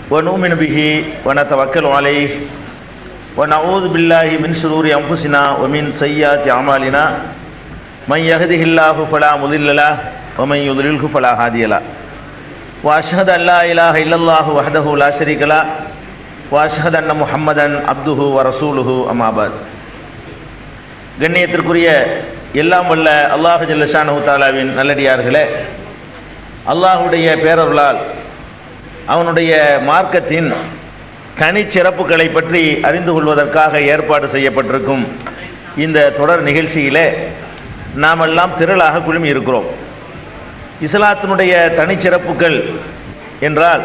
ونؤمن به ونتوكل عليه ونعوذ بالله من شرور أنفسنا ومن سيئات أعمالنا من يهده الله فلا مضل له ومن يضلله فلا هادي له وأشهد أن لا إله إلا الله وحده لا شريك له وأشهد أن محمدا عبده ورسوله أما بعد கண்ணியத்திற்குரிய எல்லாம் வல்ல அல்லாஹ் ஜல்லஷானு தாலாவின் நல்லடியார்களே அல்லாஹுடைய பேரருளால் அவனுடைய மார்க்கத்தின் தனிச்சிறப்புகளை பற்றி அறிந்து கொள்வதற்காக ஏற்பாடு செய்யப்பட்டிருக்கும் இந்த தொடர் நிகழ்ச்சியிலே நாமெல்லாம் திரளாக குழுமி இருக்கிறோம் இஸ்லாத்தினுடைய தனிச்சிறப்புகள் என்றால்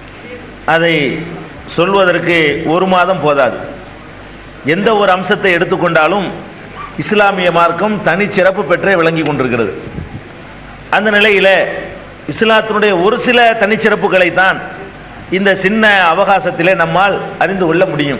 அதை சொல்வதற்கு ஒரு மாதம் போதாது எந்த ஒரு அம்சத்தை எடுத்துக்கொண்டாலும் இஸ்லாமிய மார்க்கம் தனிச்சிறப்பு பெற்றே விளங்கி கொண்டிருக்கிறது அந்த நிலையில் இஸ்லாத்தினுடைய ஒரு சில தனிச்சிறப்புகளை தான் இந்த சின்ன அவகாசத்திலே நம்மால் அறிந்து கொள்ள முடியும்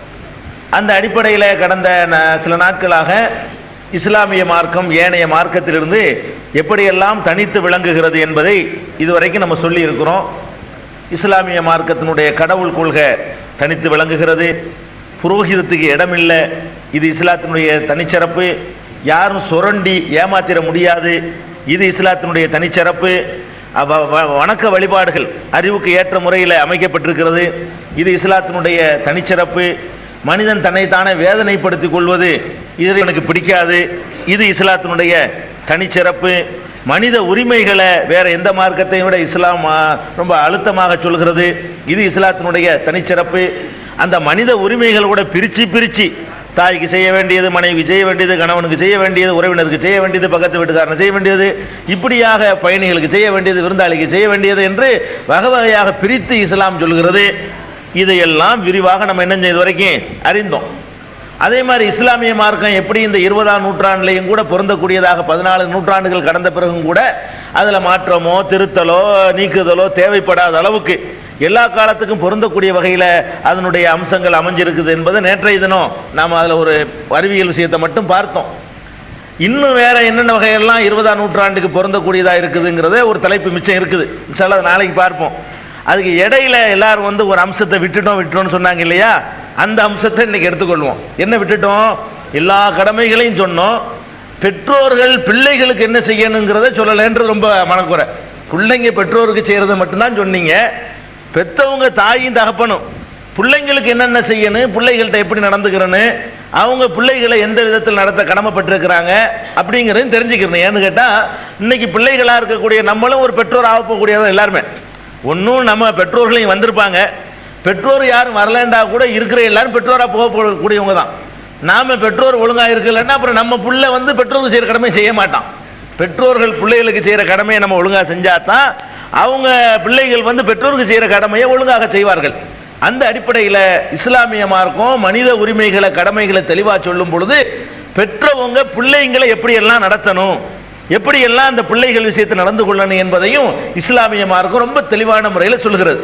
அந்த அடிப்படையில் கடந்த ந- சில நாட்களாக இஸ்லாமிய மார்க்கம் ஏனைய மார்க்கத்திலிருந்து எப்படியெல்லாம் தனித்து விளங்குகிறது என்பதை இதுவரைக்கும் நம்ம சொல்லி இருக்கிறோம் இஸ்லாமிய மார்க்கத்தினுடைய கடவுள் கொள்கை தனித்து விளங்குகிறது புரோகிதத்துக்கு இடமில்லை இது இஸ்லாத்தினுடைய தனிச்சிறப்பு யாரும் சுரண்டி ஏமாத்திர முடியாது இது இஸ்லாத்தினுடைய தனிச்சிறப்பு அவ- வ- வணக்க வழிபாடுகள் அறிவுக்கு ஏற்ற முறையில் அமைக்கப்பட்டிருக்கிறது இது இஸ்லாத்தினுடைய தனிச்சிறப்பு மனிதன் தன்னைத்தானே வேதனைப்படுத்திக் கொள்வது இது எனக்கு பிடிக்காது இது இஸ்லாத்தினுடைய தனிச்சிறப்பு மனித உரிமைகளை வேற எந்த மார்க்கத்தையும் விட இஸ்லாம் ஆ, ரொம்ப அழுத்தமாக சொல்கிறது இது இஸ்லாத்தினுடைய தனிச்சிறப்பு அந்த மனித உரிமைகள் கூட பிரிச்சு பிரிச்சு தாய்க்கு செய்ய வேண்டியது மனைவிக்கு செய்ய வேண்டியது கணவனுக்கு செய்ய வேண்டியது உறவினருக்கு செய்ய வேண்டியது பக்கத்து வீட்டுக்காரனுக்கு செய்ய வேண்டியது இப்படியாக பயணிகளுக்கு செய்ய வேண்டியது விருந்தாளிக்கு செய்ய வேண்டியது என்று வகை வகையாக பிரித்து இஸ்லாம் சொல்கிறது இதையெல்லாம் விரிவாக நம்ம என்ன செய்த வரைக்கும் அறிந்தோம் அதே மாதிரி இஸ்லாமிய மார்க்கம் எப்படி இந்த இருபதாம் நூற்றாண்டுலையும் கூட பொருந்தக்கூடியதாக பதினாலு நூற்றாண்டுகள் கடந்த பிறகும் கூட அதில் மாற்றமோ திருத்தலோ நீக்குதலோ தேவைப்படாத அளவுக்கு எல்லா காலத்துக்கும் பொருந்தக்கூடிய வகையில் அதனுடைய அம்சங்கள் அமைஞ்சிருக்குது என்பதை நேற்றைய தினம் நாம் அதில் ஒரு அறிவியல் விஷயத்தை மட்டும் பார்த்தோம் இன்னும் வேற என்னென்ன வகையெல்லாம் இருபதாம் நூற்றாண்டுக்கு பொருந்தக்கூடியதாக இருக்குதுங்கிறத ஒரு தலைப்பு மிச்சம் இருக்குது இன்ஷால்லா அதை நாளைக்கு பார்ப்போம் அதுக்கு இடையில எல்லாரும் வந்து ஒரு அம்சத்தை விட்டுட்டோம் விட்டுட்டோம்னு சொன்னாங்க இல்லையா அந்த அம்சத்தை இன்னைக்கு எடுத்துக்கொள்வோம் என்ன விட்டுட்டோம் எல்லா கடமைகளையும் சொன்னோம் பெற்றோர்கள் பிள்ளைகளுக்கு என்ன செய்யணுங்கிறத சொல்லலைன்றது ரொம்ப மனக்குறை பிள்ளைங்க பெற்றோருக்கு செய்யறதை மட்டும்தான் சொன்னீங்க பெத்தவங்க தாயும் தகப்பனும் பிள்ளைங்களுக்கு என்னென்ன செய்யணும் பிள்ளைகள்கிட்ட எப்படி நடந்துக்கிறன்னு அவங்க பிள்ளைகளை எந்த விதத்தில் நடத்த கடமைப்பட்டிருக்கிறாங்க அப்படிங்கிறதையும் தெரிஞ்சுக்கிறணும் ஏன்னு கேட்டால் இன்னைக்கு பிள்ளைகளாக இருக்கக்கூடிய நம்மளும் ஒரு பெற்றோர் ஆக போகக்கூடியதான் எல்லாருமே ஒன்றும் நம்ம பெற்றோர்களையும் வந்திருப்பாங்க பெற்றோர் யாரும் வரலண்டா கூட இருக்கிற எல்லாரும் பெற்றோராக போக போகக்கூடியவங்க தான் நாம பெற்றோர் ஒழுங்காக இருக்கலைன்னா அப்புறம் நம்ம புள்ள வந்து பெற்றோருக்கு செய்கிற கடமையை செய்ய மாட்டான் பெற்றோர்கள் பிள்ளைகளுக்கு செய்கிற கடமையை நம்ம ஒழுங்காக செஞ்சாதான் அவங்க பிள்ளைகள் வந்து பெற்றோருக்கு செய்கிற கடமையை ஒழுங்காக செய்வார்கள் அந்த அடிப்படையில் இஸ்லாமிய மார்க்கம் மனித உரிமைகளை கடமைகளை தெளிவாக சொல்லும் பொழுது பெற்றவங்க பிள்ளைங்களை எப்படியெல்லாம் நடத்தணும் எப்படியெல்லாம் அந்த பிள்ளைகள் விஷயத்தை நடந்து கொள்ளணும் என்பதையும் இஸ்லாமிய மார்க்கம் ரொம்ப தெளிவான முறையில் சொல்கிறது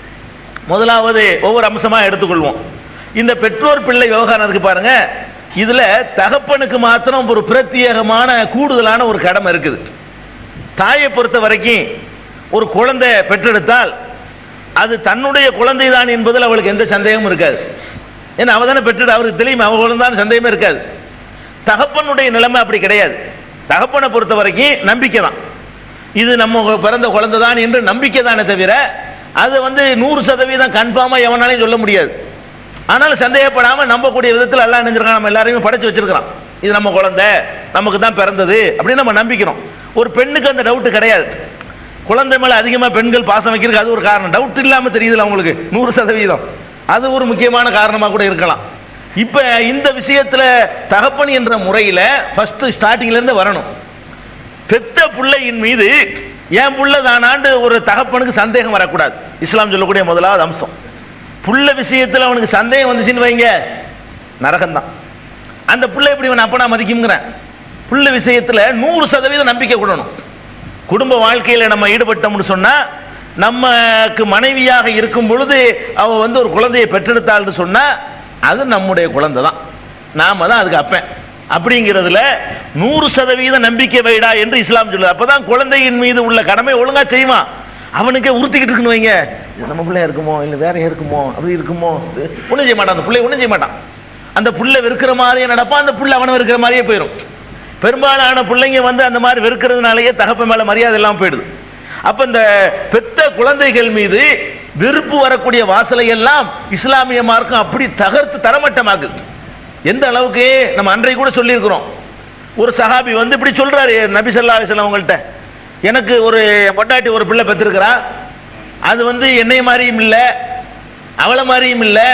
முதலாவது ஒவ்வொரு அம்சமா எடுத்துக்கொள்வோம் இந்த பெற்றோர் பிள்ளை விவகாரம் இருக்கு பாருங்க இதுல தகப்பனுக்கு மாத்திரம் ஒரு பிரத்யேகமான கூடுதலான ஒரு கடமை இருக்குது தாயை பொறுத்த வரைக்கும் ஒரு குழந்தை பெற்றெடுத்தால் அது தன்னுடைய குழந்தை தான் என்பதில் அவளுக்கு எந்த சந்தேகமும் இருக்காது ஏன்னா அவ தானே பெற்று அவருக்கு தெரியும் அவ குழந்தான் சந்தேகமே இருக்காது தகப்பனுடைய நிலைமை அப்படி கிடையாது தகப்பனை பொறுத்த வரைக்கும் நம்பிக்கை தான் இது நம்ம பிறந்த குழந்தை தான் என்று நம்பிக்கை தானே தவிர அது வந்து நூறு சதவீதம் கன்ஃபார்மாக எவனாலையும் சொல்ல முடியாது ஆனாலும் சந்தேகப்படாமல் நம்பக்கூடிய விதத்தில் எல்லாம் நினைஞ்சிருக்கான் நம்ம எல்லாரையும் படைச்சு வச்சிருக்கிறோம் இது நம்ம குழந்தை நமக்கு தான் பிறந்தது அப்படின்னு நம்ம நம்பிக்கிறோம் ஒரு பெண்ணுக்கு அந்த டவுட் கிடையாது குழந்தை மேல அதிகமாக பெண்கள் பாசம் வைக்கிறதுக்கு அது ஒரு காரணம் டவுட் இல்லாமல் தெரியுதுல அவங்களுக்கு நூறு சதவீதம் அது ஒரு முக்கியமான காரணமாக கூட இருக்கலாம் இப்போ இந்த விஷயத்துல தகப்பன் என்ற முறையில் ஃபர்ஸ்ட் ஸ்டார்டிங்ல இருந்து வரணும் பெத்த பிள்ளையின் மீது என் புள்ள தானாண்டு ஒரு தகப்பனுக்கு சந்தேகம் வரக்கூடாது இஸ்லாம் சொல்லக்கூடிய முதலாவது அம்சம் புள்ள விஷயத்தில் அவனுக்கு சந்தேகம் வந்துச்சுன்னு வைங்க நரகம்தான் அந்த புள்ள எப்படி இவன் அப்பனா மதிக்குங்கிறேன் புள்ள விஷயத்தில் நூறு சதவீதம் நம்பிக்கை கொள்ளணும் குடும்ப வாழ்க்கையில் நம்ம ஈடுபட்டோம்னு சொன்னா நமக்கு மனைவியாக இருக்கும் பொழுது அவ வந்து ஒரு குழந்தையை பெற்றெடுத்தாள்னு சொன்னா அது நம்முடைய குழந்தை தான் நாம தான் அதுக்கு அப்பேன் அப்படிங்கிறதுல நூறு சதவீத நம்பிக்கை வைடா என்று இஸ்லாம் சொல்லுது அப்பதான் குழந்தையின் மீது உள்ள கடமை ஒழுங்கா செய்வான் அவனுக்கே உறுத்திக்கிட்டு இருக்குன்னு வைங்க இது நம்ம பிள்ளையா இருக்குமோ இல்லை வேற இருக்குமோ அப்படி இருக்குமோ ஒன்றும் செய்ய மாட்டான் அந்த பிள்ளை ஒன்றும் செய்ய மாட்டான் அந்த புள்ள வெறுக்கிற மாதிரியே நடப்பான் அந்த புள்ள அவனை வெறுக்கிற மாதிரியே போயிடும் பெரும்பாலான பிள்ளைங்க வந்து அந்த மாதிரி வெறுக்கிறதுனாலயே தகப்ப மேல மரியாதை இல்லாமல் போயிடுது அப்ப இந்த பெத்த குழந்தைகள் மீது வெறுப்பு வரக்கூடிய வாசலை எல்லாம் இஸ்லாமிய மார்க்கம் அப்படி தகர்த்து தரமட்டமாக்குது எந்த அளவுக்கு நம்ம அன்றைக்கு கூட சொல்லியிருக்கிறோம் ஒரு சஹாபி வந்து இப்படி சொல்றாரு நபி ஸல்லல்லாஹு அலைஹி வஸல்லம் அவங்கள்ட்ட எனக்கு ஒரு பொட்டாட்டி ஒரு பிள்ளை பெற்றிருக்கிறா அது வந்து என்னை மாதிரியும் இல்லை அவளை மாதிரியும் இல்லை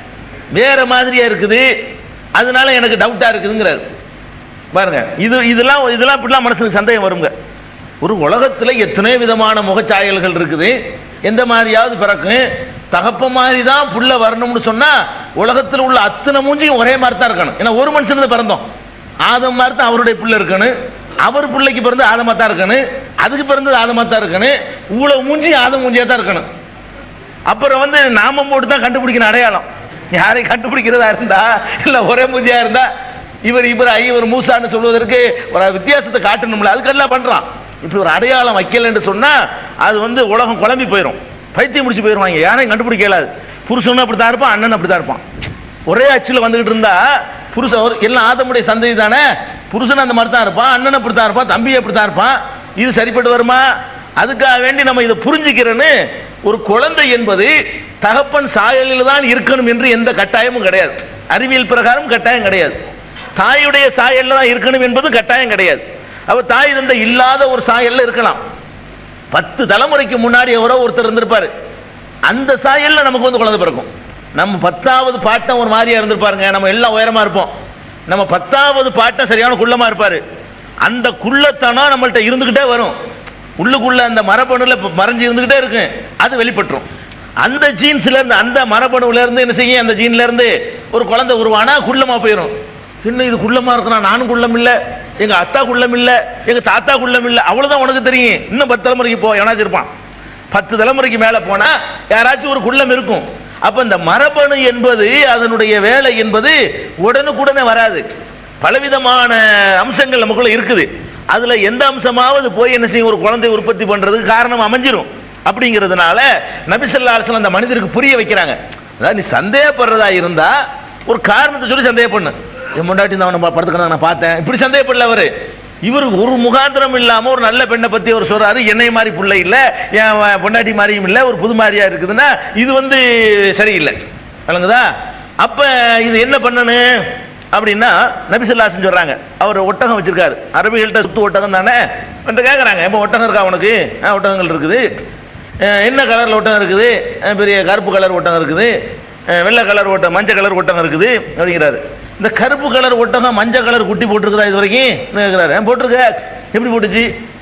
வேற மாதிரியா இருக்குது அதனால எனக்கு டவுட்டா இருக்குதுங்கிறாரு பாருங்க இது இதெல்லாம் இதெல்லாம் இப்படிலாம் மனசுக்கு சந்தேகம் வருங்க ஒரு உலகத்துல எத்தனையோ விதமான முகச்சாயல்கள் இருக்குது எந்த மாதிரியாவது பிறக்கும் தகப்ப மாதிரி தான் புள்ள வரணும்னு சொன்னா உலகத்தில் உள்ள அத்தனை மூஞ்சியும் ஒரே மாதிரி தான் இருக்கணும் ஏன்னா ஒரு மனுஷனுக்கு பிறந்தோம் ஆதம் மாதிரி தான் அவருடைய பிள்ளை இருக்கணும் அவர் பிள்ளைக்கு பிறந்து ஆதமா தான் இருக்கணும் அதுக்கு பிறந்தது ஆதமா தான் இருக்கணும் இவ்வளவு மூஞ்சி ஆதம் மூஞ்சியா தான் இருக்கணும் அப்புறம் வந்து நாமம் போட்டு தான் கண்டுபிடிக்கணும் அடையாளம் யாரை கண்டுபிடிக்கிறதா இருந்தா இல்ல ஒரே மூஞ்சியா இருந்தா இவர் இப்ராஹிம் இவர் மூசான்னு சொல்வதற்கு ஒரு வித்தியாசத்தை காட்டணும்ல அதுக்கெல்லாம் பண்றான் இப்படி ஒரு அடையாளம் வைக்கலன்னு சொன்னா அது வந்து உலகம் குழம்பி போயிடும் பைத்தியம் முடிச்சு போயிடுவாங்க யாரையும் கண்டுபிடிக்க இயலாது புருஷனும் அப்படி தான் இருப்பான் அண்ணன் அப்படி தான் இருப்பான் ஒரே அச்சில் வந்துகிட்டு இருந்தா புருஷன் ஒரு- எல்லாம் ஆதமுடைய சந்ததி தானே புருஷன் அந்த மாதிரி தான் இருப்பான் அண்ணன் அப்படி தான் இருப்பான் தம்பி அப்படி தான் இருப்பான் இது சரிப்பட்டு வருமா அதுக்காக வேண்டி நம்ம இதை புரிஞ்சுக்கிறேன்னு ஒரு குழந்தை என்பது தகப்பன் சாயலில் தான் இருக்கணும் என்று எந்த கட்டாயமும் கிடையாது அறிவியல் பிரகாரம் கட்டாயம் கிடையாது தாயுடைய சாயல்ல தான் இருக்கணும் என்பது கட்டாயம் கிடையாது அப்ப தாய் தந்தை இல்லாத ஒரு சாயல்ல இருக்கலாம் பத்து தலைமுறைக்கு முன்னாடி எவரோ ஒருத்தர் இருந்திருப்பாரு அந்த சாயல்ல நமக்கு வந்து குழந்தை பிறக்கும் நம்ம பத்தாவது பாட்டம் ஒரு மாதிரியா இருந்திருப்பாருங்க நம்ம எல்லாம் உயரமா இருப்போம் நம்ம பத்தாவது பாட்டம் சரியான குள்ளமா இருப்பாரு அந்த குள்ளத்தனம் நம்மள்ட்ட இருந்துகிட்டே வரும் உள்ளுக்குள்ள அந்த மரபணுல இப்ப மறைஞ்சு இருந்துகிட்டே இருக்கு அது வெளிப்பட்டுரும் அந்த ஜீன்ஸ்ல இருந்து அந்த மரபணுல இருந்து என்ன செய்யும் அந்த ஜீன்ல இருந்து ஒரு குழந்தை உருவானா குள்ளமா போயிடும் இன்னும் இது குள்ளமா இருக்கிறான் நானும் குள்ளம் இல்ல எங்க அத்தா குள்ளம் இல்ல எங்க தாத்தா குள்ளம் இல்ல அவ்வளவுதான் உனக்கு தெரியும் இன்னும் பத்து தலைமுறைக்கு போ எவனாச்சும் இருப்பான் பத்து தலைமுறைக்கு மேல போனா யாராச்சும் ஒரு குள்ளம் இருக்கும் அப்ப இந்த மரபணு என்பது அதனுடைய வேலை என்பது உடனுக்குடனே வராது பலவிதமான அம்சங்கள் நமக்குள்ள இருக்குது அதுல எந்த அம்சமாவது போய் என்ன செய்யும் ஒரு குழந்தை உற்பத்தி பண்றதுக்கு காரணம் அமைஞ்சிரும் அப்படிங்கிறதுனால நபிசல்லா அலிஸ்லாம் அந்த மனிதருக்கு புரிய வைக்கிறாங்க அதாவது நீ சந்தேகப்படுறதா இருந்தா ஒரு காரணத்தை சொல்லி சந்தேகப்பண்ணு என் முன்னாடி நான் அவனை படுத்துக்கிறத நான் பார்த்தேன் இப்படி சந்தேகப்படல அவரு இவர் ஒரு முகாந்திரம் இல்லாம ஒரு நல்ல பெண்ணை பத்தி அவர் சொல்றாரு என்னை மாதிரி பிள்ளை இல்ல என் வ- பொண்டாட்டி மாதிரியும் இல்ல ஒரு புது மாதிரியா இருக்குதுன்னா இது வந்து சரியில்லை விளங்குதா அப்ப இது என்ன பண்ணணும் அப்படின்னா நபிசல்லாசன் சொல்றாங்க அவர் ஒட்டகம் வச்சிருக்காரு அரபிகள்கிட்ட சுத்து ஒட்டகம் தானே என்று கேட்குறாங்க எப்போ ஒட்டகம் இருக்கா உனக்கு ஆ ஒட்டகங்கள் இருக்குது அஹ் என்ன கலரில் ஒட்டகம் இருக்குது அஹ் பெரிய கருப்பு கலர் ஒட்டகம் இருக்குது அஹ் வெள்ளை கலர் ஒட்டகம் மஞ்சள் கலர் ஒட்டகம் இருக்குது அப்படிங்கிறாரு இந்த கருப்பு கலர் ஒட்டகம் மஞ்சள் கலர் குட்டி போட்டிருக்குதா இது வரைக்கும் கேட்குறாரு "ஆ, போட்டிருக்க எப்படி போட்டுச்சு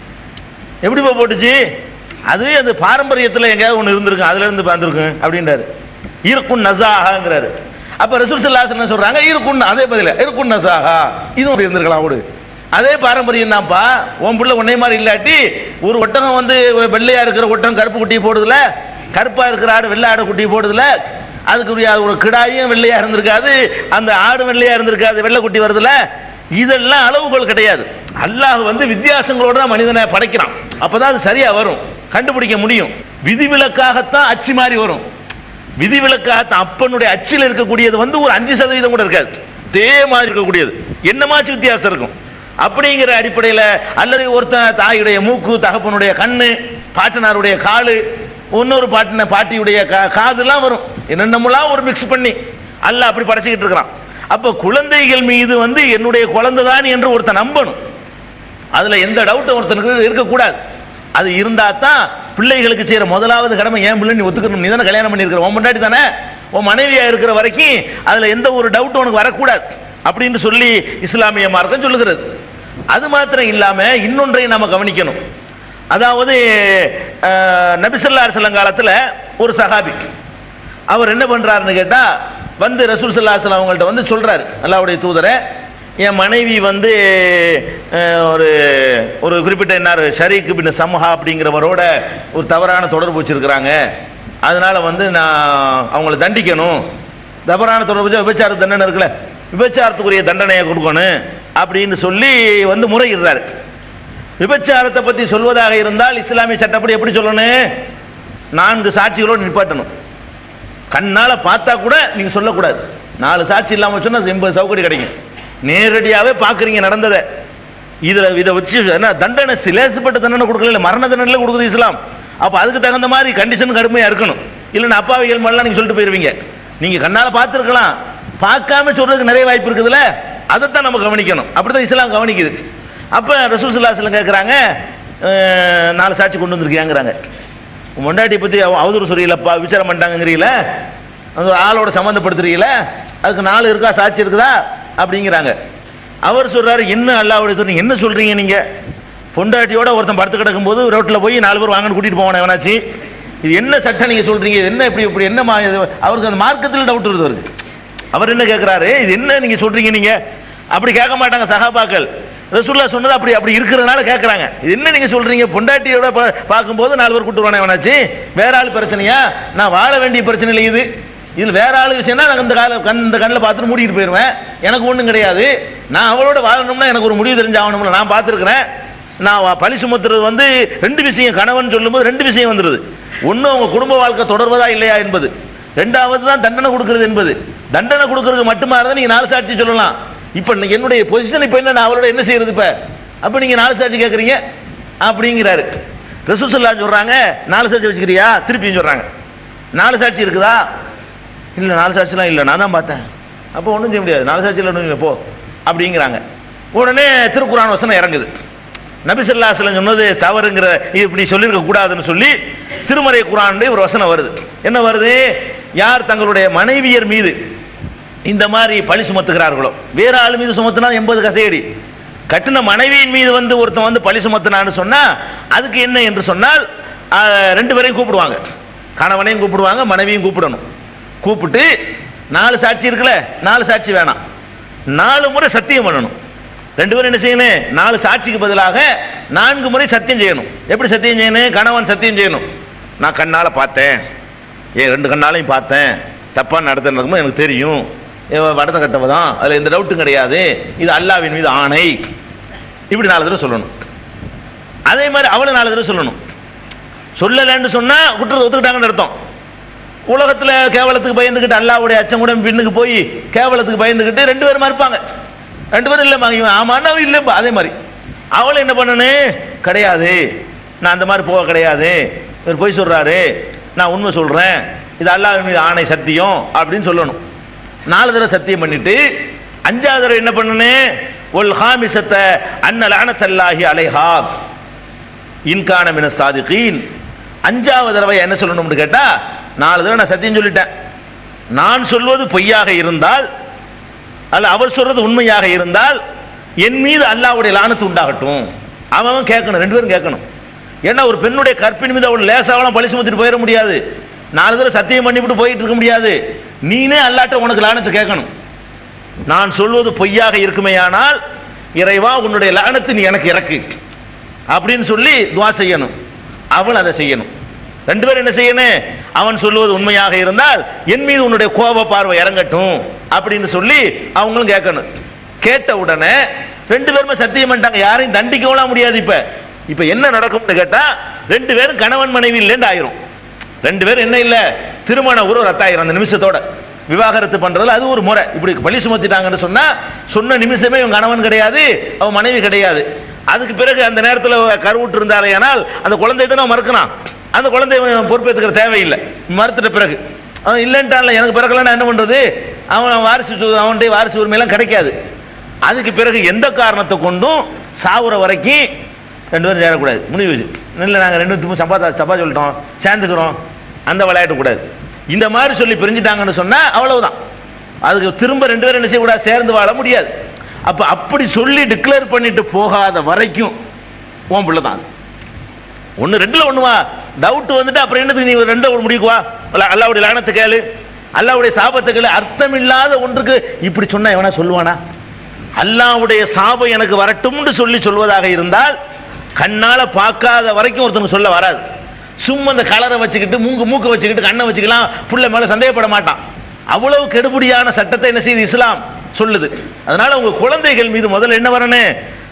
எப்படி போ போட்டுச்சு அது அந்த பாரம்பரியத்தில் எங்கேயாவது ஒன்று இருந்திருக்கும் அதுல இருந்து வந்திருக்கும் அப்படின்றாரு இருக்கும் நசாகாங்கிறாரு அப்ப ரசூல் சல்லாஸ் என்ன சொல்றாங்க இருக்கும் அதே பதில இருக்கும் நசாகா இதுவும் அப்படி இருந்திருக்கலாம் விடு அதே பாரம்பரியம் தான்ப்பா உன் புள்ள உன்னை மாதிரி இல்லாட்டி ஒரு ஒட்டகம் வந்து வெள்ளையா இருக்கிற ஒட்டகம் கருப்பு குட்டி போடுதுல கருப்பா இருக்கிற ஆடு வெள்ளை ஆடு குட்டி போடுதுல அதுக்குரிய ஒரு கிடாயும் வெள்ளையா இருந்திருக்காது அந்த ஆடு வெள்ளையா இருந்திருக்காது வெள்ளை குட்டி வருதுல இதெல்லாம் அளவுகோல் கிடையாது அல்லாஹ் வந்து வித்தியாசங்களோட தான் மனிதனை படைக்கிறான் அப்பதான் அது சரியா வரும் கண்டுபிடிக்க முடியும் விதிவிலக்காகத்தான் அச்சு மாறி வரும் விதிவிலக்காகத்தான் அப்பனுடைய அச்சில் இருக்கக்கூடியது வந்து ஒரு அஞ்சு சதவீதம் கூட இருக்காது இதே மாதிரி இருக்கக்கூடியது என்னமாச்சு வித்தியாசம் இருக்கும் அப்படிங்கிற அடிப்படையில் அல்லது ஒருத்தன் தாயுடைய மூக்கு தகப்பனுடைய கண்ணு பாட்டனாருடைய காலு இன்னொரு பாட்டின பாட்டியுடைய கா- காதுலாம் வரும் என்னென்னமெல்லாம் ஒரு மிக்ஸ் பண்ணி அல்லாஹ் அப்படி படைச்சிக்கிட்டு இருக்கிறான் அப்ப குழந்தைகள் மீது வந்து என்னுடைய குழந்தை தான் என்று ஒருத்தன் நம்பணும் அதுல எந்த டவுட்டும் ஒருத்தனுக்கு இருக்கக்கூடாது அது இருந்தா தான் பிள்ளைகளுக்கு செய்யற முதலாவது கடமை ஏன் பிள்ளை நீ ஒத்துக்கணும் நீ தானே கல்யாணம் பண்ணியிருக்கிற உன் முன்னாடி தானே உன் மனைவியா இருக்கிற வரைக்கும் அதுல எந்த ஒரு டவுட்டும் உனக்கு வரக்கூடாது அப்படின்னு சொல்லி இஸ்லாமிய மார்க்கம் சொல்லுகிறது அது மாத்திரம் இல்லாம இன்னொன்றையும் நாம கவனிக்கணும் அதாவது அஹ், நபிசல்லா அலிஸ்லாம் காலத்துல ஒரு சஹாபி அவர் என்ன பண்றாருன்னு கேட்டா வந்து ரசூல் சல்லாஹ் அவங்கள்ட்ட வந்து சொல்றாரு அல்லாவுடைய தூதரை என் மனைவி வந்து அஹ், ஒரு ஒரு குறிப்பிட்ட என்ன ஷரீக் பின் சம்ஹா அப்படிங்கிறவரோட ஒரு தவறான தொடர்பு வச்சிருக்கிறாங்க அதனால வந்து நான் அவங்கள தண்டிக்கணும் தவறான தொடர்பு வச்சா விபச்சார தண்டனை இருக்குல்ல விபச்சாரத்துக்குரிய தண்டனையை கொடுக்கணும் அப்படின்னு சொல்லி வந்து முறையிடுறாரு விபச்சாரத்தை பத்தி சொல்வதாக இருந்தால் இஸ்லாமிய சட்டப்படி எப்படி சொல்லணும் நான்கு சாட்சிகளோடு நிப்பாட்டணும் கண்ணால பார்த்தா கூட நீங்க சொல்லக்கூடாது நாலு சாட்சி இல்லாம சொன்னா எண்பது சவுக்கடி கிடைக்கும் நேரடியாவே பாக்குறீங்க நடந்ததை இதுல இதை வச்சு என்ன தண்டனை சிலேசப்பட்ட தண்டனை கொடுக்கல மரண தண்டனை கொடுக்குது இஸ்லாம் அப்ப அதுக்கு தகுந்த மாதிரி கண்டிஷன் கடுமையா இருக்கணும் இல்லைன்னா அப்பாவிகள் மாதிரிலாம் நீங்க சொல்லிட்டு போயிருவீங்க நீங்க கண்ணால பார்த்துருக்கலாம் பார்க்காம சொல்றதுக்கு நிறைய வாய்ப்பு இருக்குதுல்ல அதைத்தான் நம்ம கவனிக்கணும் அப்படிதான் இஸ்லாம் கவனிக்குது அப்ப ரசூல் சல்லாஹ் கேட்குறாங்க நாலு சாட்சி கொண்டு வந்திருக்கியாங்கிறாங்க உன் பொண்டாட்டி பத்தி அவ- அவதூறு சொல்றீங்களப்பா விசாரம் பண்ணிட்டாங்கிறீங்கள அந்த ஆளோட சம்மந்தப்படுத்துறீங்கள அதுக்கு நாலு இருக்கா சாட்சி இருக்குதா அப்படிங்கிறாங்க அவர் சொல்றாரு என்ன அல்லாவுடைய தூதர், என்ன சொல்றீங்க நீங்க பொண்டாட்டியோட ஒருத்தன் படுத்து கிடக்கும் போது ரோட்ல போய் நாலு பேர் வாங்கன்னு கூட்டிட்டு போவானே எவனாச்சு இது என்ன சட்டம் நீங்க சொல்றீங்க இது என்ன இப்படி இப்படி என்ன மா- இது? அவருக்கு அந்த மார்க்கத்தில் டவுட் வருது அவருக்கு அவர் என்ன கேட்கிறாரு இது என்ன நீங்க சொல்றீங்க நீங்க அப்படி கேட்க மாட்டாங்க சகாபாக்கள் ரசூல்லா சொன்னது அப்படி அப்படி இருக்கிறதுனால கேட்கறாங்க இது என்ன நீங்க சொல்றீங்க பொண்டாட்டியோட பா- பார்க்கும்போது நாலு பேர் கூட்டு வரணும் எவனாச்சு வேற ஆள் பிரச்சனையா நான் வாழ வேண்டிய பிரச்சனை இல்லை இது இதில் வேற ஆள் விஷயம்னா நான் இந்த கால கண் இந்த கண்ணில் பார்த்துட்டு மூடிட்டு போயிடுவேன் எனக்கு ஒன்றும் கிடையாது நான் அவளோட வாழணும்னா எனக்கு ஒரு முடிவு தெரிஞ்சாகணும்ல நான் பார்த்துருக்கிறேன் நான் வ- பழி சுமத்துறது வந்து ரெண்டு விஷயம் கணவன் சொல்லும்போது ரெண்டு விஷயம் வந்துடுது ஒன்று அவங்க குடும்ப வாழ்க்கை தொடர்வதா இல்லையா என்பது ரெண்டாவது தான் தண்டனை கொடுக்கிறது என்பது தண்டனை கொடுக்கறது மட்டுமா இருந்தால் நீங்க நாலு சாட்சி சொல்லலாம் இப்போ நீங்க என்னுடைய பொசிஷன் இப்போ என்ன நான் அவளோட என்ன செய்யறது இப்போ அப்போ நீங்க நாலு சாட்சி கேட்குறீங்க அப்படிங்கிறாரு ரசூசல்லா சொல்றாங்க நாலு சாட்சி வச்சுக்கிறியா திருப்பியும் சொல்றாங்க நாலு சாட்சி இருக்குதா இல்லை நாலு சாட்சிலாம் இல்லை நான் தான் பார்த்தேன் அப்போ ஒன்றும் செய்ய முடியாது நாலு சாட்சியில் ஒன்றும் இல்லை போ அப்படிங்கிறாங்க உடனே திருக்குறான் வசனம் இறங்குது நபிசல்லாசலம் சொன்னது தவறுங்கிற இது இப்படி சொல்லியிருக்க கூடாதுன்னு சொல்லி திருமறை குரானுடைய ஒரு வசனம் வருது என்ன வருது யார் தங்களுடைய மனைவியர் மீது இந்த மாதிரி பழி சுமத்துகிறார்களோ வேற ஆள் மீது சுமத்துனா எண்பது கசையடி கட்டின மனைவியின் மீது வந்து ஒருத்தன் வந்து பழி சுமத்துனான்னு சொன்னா அதுக்கு என்ன என்று சொன்னால் ஆஹ், ரெண்டு பேரையும் கூப்பிடுவாங்க கணவனையும் கூப்பிடுவாங்க மனைவியும் கூப்பிடணும் கூப்பிட்டு நாலு சாட்சி இருக்குல்ல நாலு சாட்சி வேணாம் நாலு முறை சத்தியம் பண்ணணும் ரெண்டு பேரும் என்ன செய்யணும் நாலு சாட்சிக்கு பதிலாக நான்கு முறை சத்தியம் செய்யணும் எப்படி சத்தியம் செய்யணும் கணவன் சத்தியம் செய்யணும் நான் கண்ணால பார்த்தேன் ஏ ரெண்டு கண்ணாலையும் பார்த்தேன் தப்பா நடத்த நடக்கும்போது எனக்கு தெரியும் இவன் வடத்தை கட்டவ தான் அதில் எந்த டவுட்டும் கிடையாது இது அல்லாவின் மீது ஆணை இப்படி நாலு தடவை சொல்லணும் அதே மாதிரி அவளும் நாலு தடவை சொல்லணும் சொல்லலைன்னு சொன்னா குற்றத்தை ஒத்துக்கிட்டாங்கன்னு அர்த்தம் உலகத்துல கேவலத்துக்கு பயந்துக்கிட்டு அல்லாவுடைய அச்சம் கூட பின்னுக்கு போய் கேவலத்துக்கு பயந்துக்கிட்டு ரெண்டு பேரும் இருப்பாங்க ரெண்டு பேரும் இல்லைம்மா இவன் ஆமான்னா அவன் இல்லைப்பா அதே மாதிரி அவளும் என்ன பண்ணணும் கிடையாது நான் அந்த மாதிரி போக கிடையாது இவர் பொய் சொல்றாரு நான் உண்மை சொல்றேன் இது அல்லாஹ் மீது ஆணை சத்தியம் அப்படின்னு சொல்லணும் நாலு தடவை சத்தியம் பண்ணிட்டு அஞ்சாவது தடவை என்ன பண்ணணும் ஒல் ஹாமிசத்தை அன்ன லானத்தல்லாஹி அலைஹா இன்கான மின சாதிகீன் அஞ்சாவது தடவை என்ன சொல்லணும்னு கேட்டா நாலு தடவை நான் சத்தியம் சொல்லிட்டேன் நான் சொல்வது பொய்யாக இருந்தால் அல்ல அவர் சொல்றது உண்மையாக இருந்தால் என் மீது அல்லாஹ்வுடைய லானத்து உண்டாகட்டும் அவன் அவன் கேட்கணும் ரெண்டு பேரும் கேட்கணும் ஏன்னா ஒரு பெண்ணுடைய கற்பின் மீது அவள் லேசாவெல்லாம் பழி சுமத்திட்டு போயிட முடியாது நாலு தடவை சத்தியம் பண்ணிவிட்டு போயிட்டு இருக்க முடியாது நீனே அல்லாட்ட உனக்கு லானத்து கேட்கணும் நான் சொல்வது பொய்யாக இருக்குமேயானால் இறைவா உன்னுடைய லானத்து நீ எனக்கு இறக்கு அப்படின்னு சொல்லி துவா செய்யணும் அவள் அதை செய்யணும் ரெண்டு பேரும் என்ன செய்யணும் அவன் சொல்லுவது உண்மையாக இருந்தால் என் மீது உன்னுடைய கோப பார்வை இறங்கட்டும் அப்படின்னு சொல்லி அவங்களும் கேட்கணும் கேட்ட உடனே ரெண்டு பேருமே சத்தியம் பண்ணிட்டாங்க யாரையும் தண்டிக்கவும் முடியாது இப்ப இப்ப என்ன நடக்கும்னு கேட்டா ரெண்டு பேரும் கணவன் மனைவி இல்லைன்னு ஆயிரும் ரெண்டு பேரும் என்ன இல்ல திருமண உறவு ரத்தாயிரம் அந்த நிமிஷத்தோட விவாகரத்து பண்றதுல அது ஒரு முறை இப்படி பழி சுமத்திட்டாங்கன்னு சொன்னா சொன்ன நிமிஷமே இவன் கணவன் கிடையாது அவன் மனைவி கிடையாது அதுக்கு பிறகு அந்த நேரத்தில் கருவுற்று இருந்தாரே ஆனால் அந்த குழந்தை தான் அவன் மறுக்கிறான் அந்த குழந்தை இவன் பொறுப்பேற்றுக்கிற தேவையில்லை மறுத்துட்ட பிறகு அவன் இல்லைன்ட்டான்ல எனக்கு பிறகுலாம் நான் என்ன பண்றது அவன் வாரிசு சு- அவனுடைய வாரிசு உரிமையெல்லாம் கிடைக்காது அதுக்கு பிறகு எந்த காரணத்தை கொண்டும் சாவுற வரைக்கும் ரெண்டு பேரும் சேரக்கூடாது முடிவு இல்லை நாங்கள் ரெண்டு பேரும் சப்பா சப்பா சொல்லிட்டோம் சேர்ந்துக்கிறோம் அந்த விளையாட்டு கூடாது இந்த மாதிரி சொல்லி பிரிஞ்சுட்டாங்கன்னு சொன்னா அவ்வளவுதான் அதுக்கு திரும்ப ரெண்டு பேரும் என்ன செய்யக்கூடாது சேர்ந்து வாழ முடியாது அப்ப அப்படி சொல்லி டிக்ளேர் பண்ணிட்டு போகாத வரைக்கும் உன் பிள்ளை தான் ஒன்று ரெண்டுல ஒண்ணுவா டவுட் வந்துட்டு அப்புறம் என்னதுக்கு நீ ரெண்டு ஒரு முடிக்குவா அல்ல அல்லாவுடைய லானத்தை கேளு அல்லாவுடைய சாபத்தை கேளு அர்த்தம் இல்லாத ஒன்றுக்கு இப்படி சொன்னா எவனா சொல்லுவானா அல்லாவுடைய சாபம் எனக்கு வரட்டும்னு சொல்லி சொல்வதாக இருந்தால் கண்ணால பார்க்காத வரைக்கும் ஒருத்தனுக்கு சொல்ல வராது சும்மா இந்த கலரை வச்சுக்கிட்டு மூக்கு மூக்க வச்சுக்கிட்டு கண்ணை வச்சுக்கலாம் புள்ள மேல சந்தேகப்பட மாட்டான் அவ்வளவு கெடுபடியான சட்டத்தை என்ன செய்யுது இஸ்லாம் சொல்லுது அதனால உங்க குழந்தைகள் மீது முதல்ல என்ன வரணும்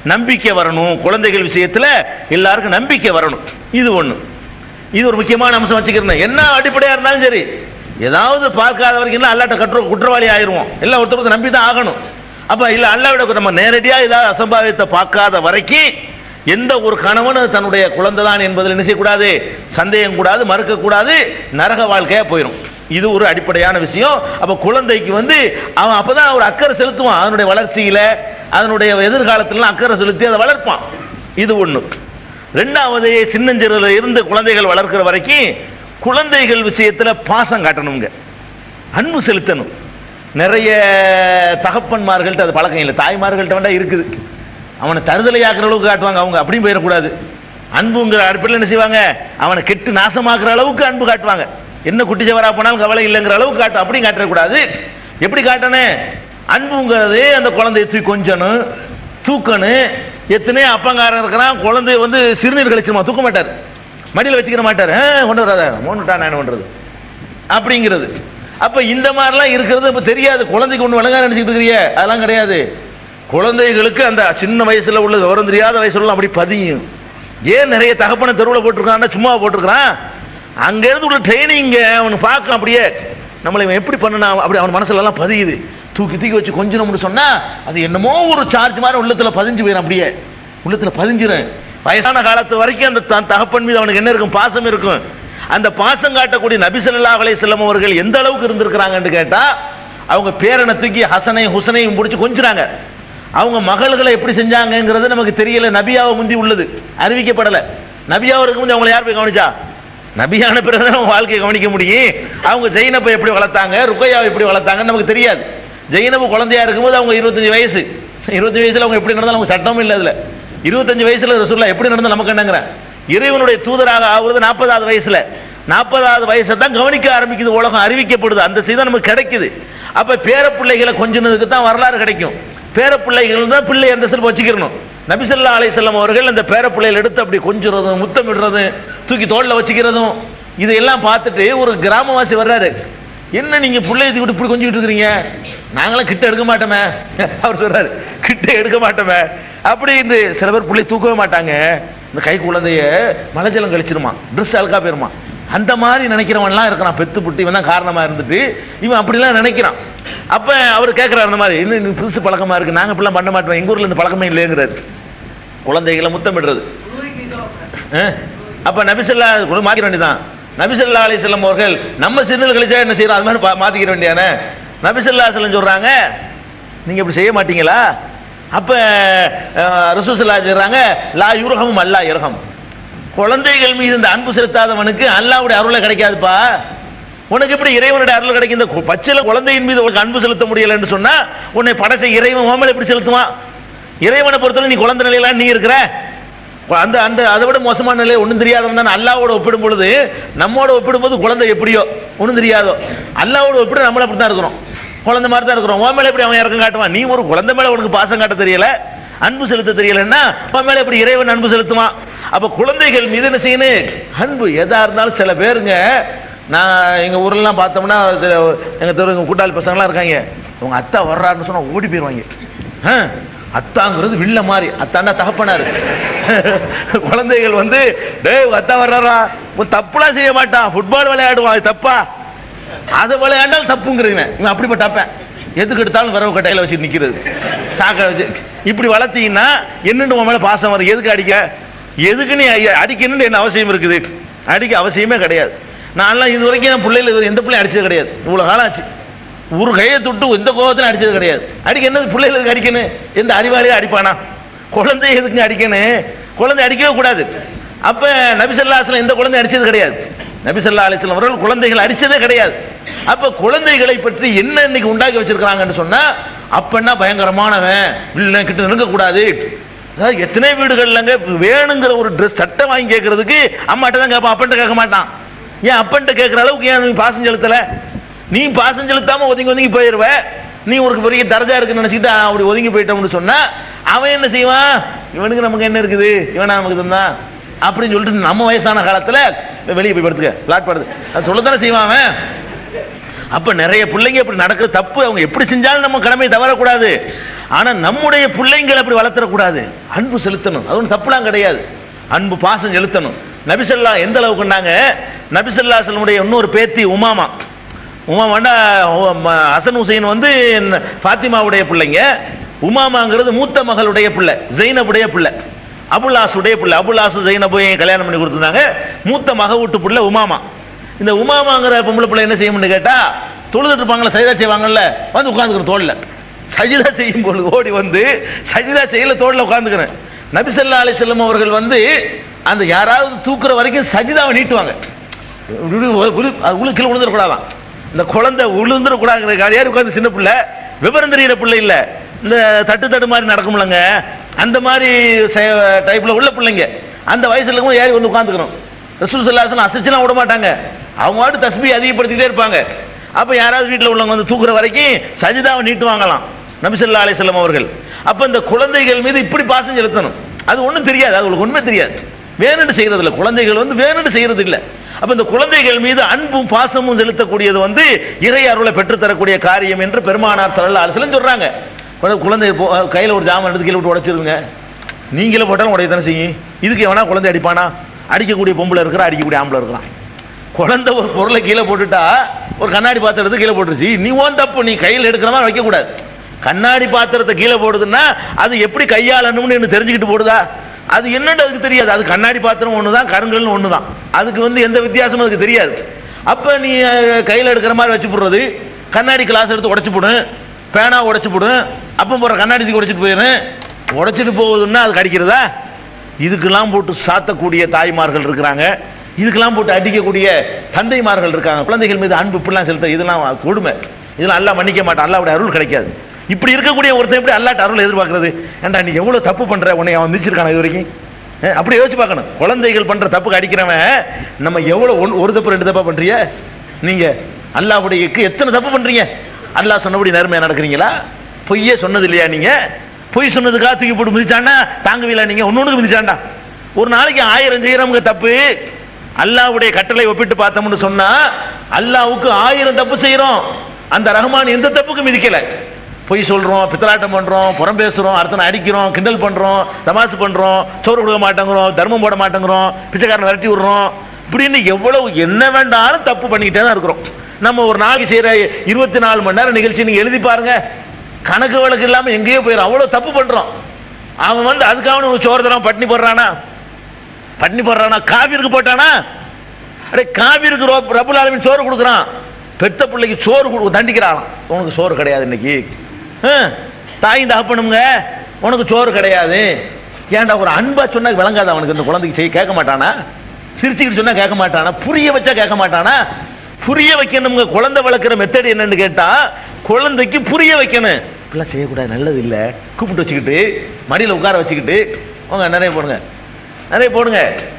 நம்பிக்கை வரணும் குழந்தைகள் விஷயத்துல எல்லாருக்கும் நம்பிக்கை வரணும் இது ஒண்ணு இது ஒரு முக்கியமான அம்சம் வச்சுக்கிறேன் என்ன அடிப்படையா இருந்தாலும் சரி ஏதாவது பார்க்காத வரைக்கும் அல்லாட்ட கற்று குற்றவாளி ஆயிருவோம் எல்லாம் ஒருத்தருக்கு நம்பி தான் ஆகணும் அப்ப இல்ல அல்லாவிட நம்ம நேரடியா ஏதாவது அசம்பாவியத்தை பார்க்காத வரைக்கும் எந்த ஒரு கணவனும் தன்னுடைய குழந்தை தான் என்பதில் என்ன செய்யக்கூடாது சந்தேகம் கூடாது மறுக்க கூடாது நரக வாழ்க்கையா போயிடும் இது ஒரு அடிப்படையான விஷயம் அப்ப குழந்தைக்கு வந்து அவன் அப்பதான் ஒரு அக்கறை செலுத்துவான் அதனுடைய வளர்ச்சியில அதனுடைய எதிர்காலத்துல அக்கறை செலுத்தி அதை வளர்ப்பான் இது ஒண்ணு ரெண்டாவது சின்னஞ்சிறுல இருந்து குழந்தைகள் வளர்க்கிற வரைக்கும் குழந்தைகள் விஷயத்துல பாசம் காட்டணுங்க அன்பு செலுத்தணும் நிறைய தகப்பன்மார்கள்ட்ட அது பழக்கம் இல்லை தாய்மார்கள்ட்ட வேண்டா இருக்குது அவனை தருதலையாக்குற அளவுக்கு காட்டுவாங்க அவங்க அப்படியும் போயிடக்கூடாது அன்புங்கிற அடிப்படையில் என்ன செய்வாங்க அவனை கெட்டு நாசமாக்குற அளவுக்கு அன்பு காட்டுவாங்க என்ன குட்டி சவரா போனாலும் கவலை இல்லைங்கிற அளவுக்கு காட்டும் அப்படியும் காட்டக்கூடாது எப்படி காட்டணும் அன்புங்கிறது அந்த குழந்தைய தூக்கி கொஞ்சணும் தூக்கணும் எத்தனையோ அப்பங்காரன் இருக்கிறான் குழந்தை வந்து சிறுநீர் கழிச்சிருமா தூக்க மாட்டார் மடியில் வச்சுக்கிற மாட்டார் "ஆ, கொண்டு வராத மோனுட்டா நான் என்ன பண்றது அப்படிங்கிறது அப்ப இந்த மாதிரிலாம் இருக்கிறது இப்ப தெரியாது குழந்தைக்கு ஒண்ணு விளங்க நினைச்சிட்டு இருக்கிறீங்க அதெல்லாம் கிடையாது குழந்தைகளுக்கு அந்த சின்ன வயசுல உள்ள விவரம் தெரியாத வயசுல அப்படி பதியும் ஏன் நிறைய தகப்பனை தெருவில் போட்டிருக்கான் சும்மா போட்டிருக்கான் அங்க இருந்து உள்ள ட்ரைனிங் அவனு பார்க்க அப்படியே நம்மளை இவன் எப்படி பண்ணனா அப்படி அவன் மனசுல எல்லாம் பதியுது தூக்கி தூக்கி வச்சு கொஞ்சணும்னு சொன்னா அது என்னமோ ஒரு சார்ஜ் மாதிரி உள்ளத்துல பதிஞ்சு போயிடும் அப்படியே உள்ளத்துல பதிஞ்சிரும் வயசான காலத்து வரைக்கும் அந்த தன் தகப்பன் மீது அவனுக்கு என்ன இருக்கும் பாசம் இருக்கும் அந்த பாசம் காட்டக்கூடிய நபி ஸல்லல்லாஹு அலைஹி வஸல்லம் அவர்கள் எந்த அளவுக்கு இருந்திருக்கிறாங்கன்னு கேட்டா அவங்க பேரனை தூக்கி ஹசனையும் ஹுசனையும் பிடிச்சி கொஞ்சுறாங்க அவங்க மகள்களை எப்படி செஞ்சாங்கங்கிறது நமக்கு தெரியல நபியாவை முந்தி உள்ளது அறிவிக்கப்படல நபியாவருக்கு முந்தி அவங்களை யார் போய் கவனிச்சா நபியான பிறகு தான் அவங்க வாழ்க்கையை கவனிக்க முடியும் அவங்க ஜெயினப்பை எப்படி வளர்த்தாங்க ருக்கையாவை எப்படி வளர்த்தாங்கன்னு நமக்கு தெரியாது ஜெயினப்பு குழந்தையா இருக்கும்போது அவங்க இருபத்தஞ்சு வயசு இருபத்தஞ்சு வயசுல அவங்க எப்படி நடந்தாலும் அவங்க சட்டமும் இல்லை அதுல இருபத்தஞ்சு வயசுல ரசூல்லா எப்படி நடந்தா நமக்கு என்னங்கிறேன் இறைவனுடைய தூதராக ஆகுறது நாற்பதாவது வயசுல நாற்பதாவது வயசை தான் கவனிக்க ஆரம்பிக்குது உலகம் அறிவிக்கப்படுது அந்த செய்தி நமக்கு கிடைக்குது அப்ப பேர பிள்ளைகளை கொஞ்சினதுக்கு தான் வரலாறு கிடைக்கும் பேர பிள்ளைகள் தான் பிள்ளை அந்த செல்வம் வச்சுக்கிறணும் நபிசல்லா அலைஹிஸ்ஸலாம் அவர்கள் அந்த பேர பிள்ளைகளை எடுத்து அப்படி கொஞ்சுறதும் முத்தமிடுறதும் தூக்கி தோல்ல வச்சுக்கிறதும் இதையெல்லாம் பார்த்துட்டு ஒரு கிராமவாசி வர்றாரு என்ன நீங்க பிள்ளைய தூக்கிட்டு இப்படி கொஞ்சிட்டு இருக்கிறீங்க நாங்களாம் கிட்ட எடுக்க மாட்டோமே அவர் சொல்றாரு கிட்ட எடுக்க மாட்டோமே அப்படி இந்த சில பேர் பிள்ளை தூக்கவே மாட்டாங்க இந்த கை குழந்தைய மலைஜலம் கழிச்சிருமா ட்ரெஸ் அழுக்கா போயிருமா அந்த மாதிரி நினைக்கிறவன்லாம் இருக்கிறான் பெத்து புட்டி இவன் தான் காரணமா இருந்துட்டு இவன் அப்படிலாம் நினைக்கிறான் அப்ப அவர் கேட்கிறார் அந்த மாதிரி இன்னும் இன்னும் புதுசு பழக்கமா இருக்கு நாங்க இப்படிலாம் பண்ண மாட்டோம் எங்க ஊர்ல இந்த பழக்கமே இல்லைங்கிறாரு குழந்தைகளை முத்தமிடுறது அஹ்? அப்ப நபிசல்லா கூட மாத்திர வேண்டியதான் நபிசல்லா அலிசல்லம் அவர்கள் நம்ம சிறுநீர் கழிச்சா என்ன செய்யறோம் அது மாதிரி பா- மாத்திக்கிற வேண்டியானே நபிசல்லா செல்லம் சொல்றாங்க நீங்க இப்படி செய்ய மாட்டீங்களா அப்ப ரசூசல்லா சொல்றாங்க லா யுரகம் அல்லா இரகம் குழந்தைகள் மீது இந்த அன்பு செலுத்தாதவனுக்கு அல்லாவுடைய அருளை கிடைக்காதுப்பா உனக்கு எப்படி இறைவனுடைய அருள் கிடைக்கும் இந்த கு- பச்சில குழந்தையின் மீது உனக்கு அன்பு செலுத்த முடியலன்னு சொன்னா உன்னை படைச்ச இறைவன் உன் மேல எப்படி செலுத்துவான் இறைவனை பொறுத்தவரை நீ குழந்தை நிலையில நீ இருக்கிற அந்த அந்த அதை விட மோசமான நிலை ஒன்றும் தெரியாதவன் தான் அல்லாவோட ஒப்பிடும் பொழுது நம்மோட ஒப்பிடும்போது குழந்தை எப்படியோ ஒன்றும் தெரியாதோ அல்லாவோட ஒப்பிட நம்மள அப்படி தான் இருக்கிறோம் குழந்தை மாதிரி தான் இருக்கிறோம் உன் மேல எப்படி அவன் இறக்கம் காட்டுவான் நீ ஒரு குழந்தை மேல உனக்கு பாசம் காட்ட தெரியல அன்பு செலுத்த தெரியலன்னா உன் மேல எப்படி இறைவன் அன்பு செலுத்துவான் அப்ப குழந்தைகள் மீது என்ன செய்யணும் அன்பு எதா இருந்தாலும் சில பேருங்க நான் எங்க ஊர்லாம் பார்த்தோம்னா சில எங்க தெரு எங்க கூட்டாளி பசங்களாம் இருக்காங்க உங்க அத்தா வர்றாருன்னு சொன்னா ஓடி போயிடுவாங்க ஆ, அத்தாங்கிறது வில்ல மாதிரி அத்தாண்டா தகப்பனாரு குழந்தைகள் வந்து டேய் உங்க அத்தா வர்றாரா உன் தப்புலாம் செய்ய மாட்டான் ஃபுட்பால் விளையாடுவான் அது தப்பா அதை விளையாண்டாலும் தப்புங்கிறீங்க இவன் அப்படிப்பட்ட அப்பன் எதுக்கு எடுத்தாலும் வரவு கட்டையில வச்சு நிக்கிறது தாக்க வச்சு இப்படி வளர்த்தீங்கன்னா என்னண்டு உன் மேல பாசம் வரும் எதுக்கு அடிக்க எதுக்கு நீ ஐயா, அடிக்கணும்னு என்ன அவசியம் இருக்குது அடிக்க அவசியமே கிடையாது நான்லாம் இது வரைக்கும் என் பிள்ளைகள் இது எந்த பிள்ளையும் அடிச்சது கிடையாது இவ்வளவு காலம் ஆச்சு ஒரு கையை தொட்டு எந்த கோபத்திலும் அடிச்சது கிடையாது அடிக்க என்னது பிள்ளைகளுக்கு அடிக்கணும் எந்த அறிவாளியும் அடிப்பானா குழந்தை எதுக்கு அடிக்கணும் குழந்தை அடிக்கவே கூடாது அப்ப நபிசல்லாஸ்லாம் எந்த குழந்தை அடிச்சது கிடையாது நபிசல்லா அலிஸ்லாம் அவர்கள் குழந்தைகள் அடிச்சதே கிடையாது அப்ப குழந்தைகளை பற்றி என்ன இன்னைக்கு உண்டாக்கி வச்சிருக்காங்கன்னு சொன்னா அப்பன்னா பயங்கரமானவன் இல்லை கிட்ட நெருங்க கூடாது அதாவது எத்தனை வீடுகள்லங்க வேணுங்கிற ஒரு ட்ரெஸ் சட்டை வாங்கி கேட்கறதுக்கு அம்மாட்ட தான் கேட்பான் அப்பன்ட்ட கேட்க மாட்டான் ஏன் அப்பன்ட்ட கேட்கற அளவுக்கு ஏன் நீ பாசம் செலுத்தல நீ பாசம் செலுத்தாம ஒதுங்கி ஒதுங்கி போயிருவ நீ ஒரு பெரிய தரஜா இருக்குன்னு நினைச்சிட்டு அவன் அப்படி ஒதுங்கி போயிட்டோம்னு சொன்னா அவன் என்ன செய்வான் இவனுக்கு நமக்கு என்ன இருக்குது இவனா நமக்கு தந்தான் அப்படின்னு சொல்லிட்டு நம்ம வயசான காலத்துல வெளியே போய் படுத்துக்க பிளாட் படுத்து அது சொல்லத்தானே செய்வான் அவன் அப்ப நிறைய பிள்ளைங்க இப்படி நடக்கிற தப்பு அவங்க எப்படி செஞ்சாலும் நம்ம கடமை தவறக்கூடாது ஆனா நம்முடைய பிள்ளைங்களை அப்படி வளர்த்தறக்கூடாது அன்பு செலுத்தணும் அது ஒன்றும் தப்புலாம் கிடையாது அன்பு பாசம் செலுத்தணும் நபிசல்லா எந்த அளவுக்குன்னாங்க நபிசல்லா செல்லுடைய இன்னொரு பேத்தி உமாமா உமாமாண்டா ஹசன் ஹுசைன் வந்து ஃபாத்திமாவுடைய பிள்ளைங்க உமாமாங்கிறது மூத்த மகளுடைய பிள்ளை ஜெயினபுடைய பிள்ளை அபுல்லாசுடைய பிள்ளை அபுல்லாசு ஜெயினபையும் கல்யாணம் பண்ணி கொடுத்துருந்தாங்க மூத்த மக வீட்டு பிள்ளை உமாமா இந்த உமாமாங்கிற பொம்பளை பிள்ளை என்ன செய்யும்னு கேட்டா தொழுதுட்டு இருப்பாங்களே சஜிதா செய்வாங்கல்ல வந்து உட்காந்துக்கிறேன் தோல்ல சஜிதா செய்யும் பொழுது ஓடி வந்து சஜிதா செய்யல தோல்ல உட்காந்துக்கிறேன் நபிசல்லா அலி செல்லம் அவர்கள் வந்து அந்த யாராவது தூக்குற வரைக்கும் சஜிதாவை நீட்டுவாங்க உளுக்கில் விழுந்துடக்கூடாதான் இந்த குழந்தை விழுந்துடக்கூடாதுங்கிறதுக்காக யார் உட்காந்து சின்ன பிள்ளை விவரம் தெரியிற பிள்ளை இல்லை இந்த தட்டு தட்டு மாதிரி நடக்கும்லங்க அந்த மாதிரி டைப்ல உள்ள பிள்ளைங்க அந்த வயசுல இருக்கும் ஏறி வந்து உட்காந்துக்கணும் ரசூல் சல்லாசன் அசைச்சுலாம் விட மாட்டாங்க அவங்க வாட்டு தஸ்பி அதிகப்படுத்திட்டே இருப்பாங்க அப்போ யாராவது வீட்டில் உள்ளவங்க வந்து தூக்குற வரைக்கும் சஜிதாவை நீட்டுவாங்களாம் நபிசல்லா அலிசல்லம் அவர்கள் அப்போ இந்த குழந்தைகள் மீது இப்படி பாசம் செலுத்தணும் அது ஒன்றும் தெரியாது அது உங்களுக்கு ஒன்றுமே தெரியாது வேணும்னு செய்யறது இல்லை குழந்தைகள் வந்து வேணும்னு செய்யறது இல்லை அப்ப இந்த குழந்தைகள் மீது அன்பும் பாசமும் செலுத்தக்கூடியது வந்து இறை அருளை பெற்றுத்தரக்கூடிய காரியம் என்று பெருமானார் சல்லா அலிஸ்லம் சொல்றாங்க குழந்தை- குழந்தை போ- கையில ஒரு ஜாமான் எடுத்து கீழே விட்டு உடைச்சிருங்க நீங்களே போட்டாலும் உடைய தானே செய்யும் இதுக்கு எவனா குழந்தை அடிப்பானா அடிக்கக்கூடிய பொம்பளை இருக்கிறா அடிக்கக்கூடிய ஆம்பளை இருக்கிறான் குழந்தை ஒரு பொருளை கீழே போட்டுட்டா ஒரு கண்ணாடி பாத்திரத்தை கீழே போட்டுருச்சு நீ ஓன் தப்பு நீ கையில் எடுக்கிற மாதிரி வைக்கக்கூடாது கண்ணாடி பாத்திரத்தை கீழே போடுதுன்னா அது எப்படி கையாளணும்னு எனக்கு தெரிஞ்சுக்கிட்டு போடுதா அது என்னன்னு அதுக்கு தெரியாது அது கண்ணாடி பாத்திரம் ஒன்று தான் கருங்கல்னு ஒன்று தான் அதுக்கு வந்து எந்த வித்தியாசமும் அதுக்கு தெரியாது அப்போ நீ அஹ், கையில் எடுக்கிற மாதிரி வச்சு போடுறது கண்ணாடி கிளாஸ் எடுத்து உடச்சி போடும் பேனா உடச்சி போடும் அப்போ போகிற கண்ணாடி தூக்கி உடைச்சிட்டு போயிடும் உடைச்சிட்டு போகுதுன்னா அது கடிக்கிறதா இதுக்கெல்லாம் போட்டு சாத்தக்கூடிய தாய்மார்கள் இருக்கிறாங்க இதுக்கெல்லாம் போட்டு அடிக்கக்கூடிய தந்தைமார்கள் இருக்காங்க குழந்தைகள் மீது அன்பு இப்படிலாம் செலுத்த இதெல்லாம் கொடுமை இதெல்லாம் அல்லாஹ் மன்னிக்க மாட்டான் அல்லாவுடைய அருள் கிடைக்காது இப்படி இருக்கக்கூடிய ஒருத்தன் எப்படி அல்லாட்ட அருள் எதிர்பார்க்கறது ஏன்டா நீ எவ்வளவு தப்பு பண்ற உன்னை அவன் மிதிச்சிருக்கான இது வரைக்கும் அஹ் அப்படி யோசிச்சு பார்க்கணும் குழந்தைகள் பண்ற தப்புக்கு அடிக்கிறவன் நம்ம எவ்வளவு ஒன்- ஒரு தப்பு ரெண்டு தப்பா பண்றீங்க நீங்க அல்லாஹ்வுடைய இக்கு எத்தனை தப்பு பண்றீங்க அல்லாஹ் சொன்னபடி நேர்மையா நடக்கிறீங்களா பொய்யே சொன்னது இல்லையா நீங்க பொய் சொன்னதுக்காக தூக்கி போட்டு மிதிச்சாண்டா தாங்குவீங்களா நீங்க ஒன்னொன்று மிதிச்சாண்டா ஒரு நாளைக்கு ஆயிரம் செய்யறவங்க தப்பு அல்லாஹ்வுடைய கட்டளை ஒப்பிட்டு பார்த்தோம்னு சொன்னா அல்லாஹ்வுக்கு ஆயிரம் தப்பு செய்றோம் அந்த ரஹ்மான் எந்த தப்புக்கும் மிதிக்கல பொய் சொல்றோம் பித்தலாட்டம் பண்றோம் புறம் பேசுறோம் அர்த்தனை அடிக்கிறோம் கிண்டல் பண்றோம் தமாசு பண்றோம் சோறு கொடுக்க மாட்டேங்கிறோம் தர்மம் போட மாட்டேங்கிறோம் பிச்சைக்காரனை விரட்டி விடுறோம் இப்படின்னு எவ்வளவு என்ன வேண்டாலும் தப்பு பண்ணிக்கிட்டே தான் இருக்கிறோம் நம்ம ஒரு நாளைக்கு செய்யற இருபத்தி நாலு மணி நேரம் நிகழ்ச்சி நீங்க எழுதி பாருங்க கணக்கு வழக்கு இல்லாம எங்கேயோ போயிடும் அவ்வளவு தப்பு பண்றோம் அவன் வந்து அதுக்காக ஒரு சோறு தரான் பட்னி போடுறானா பட்னி போடுறானா காவிருக்கு போட்டானா அடே காவிருக்கு ரப்- ரப்புல் ஆலமீன் சோறு கொடுக்குறான் பெத்த பிள்ளைக்கு சோறு கொடு தண்டிக்கிறான் உனக்கு சோறு கிடையாது இன்னைக்கு ஆ, தாயும் தகப்பனுங்க உனக்கு சோறு கிடையாது ஏன்டா ஒரு அன்பா சொன்னா விளங்காத அவனுக்கு இந்த குழந்தைக்கு செய்ய கேட்க மாட்டானா சிரிச்சுக்கிட்டு சொன்னா கேட்க மாட்டானா புரிய வச்சா கேட்க மாட்டானா புரிய வைக்கணுங்க குழந்தை வளர்க்குற மெத்தட் என்னன்னு கேட்டா குழந்தைக்கு புரிய வைக்கணும் இப்படிலாம் செய்யக்கூடாது நல்லது இல்லை கூப்பிட்டு வச்சுக்கிட்டு மடியில் உட்கார வச்சுக்கிட்டு உங்க நிறைய போடுங்க நிறைய போடுங்க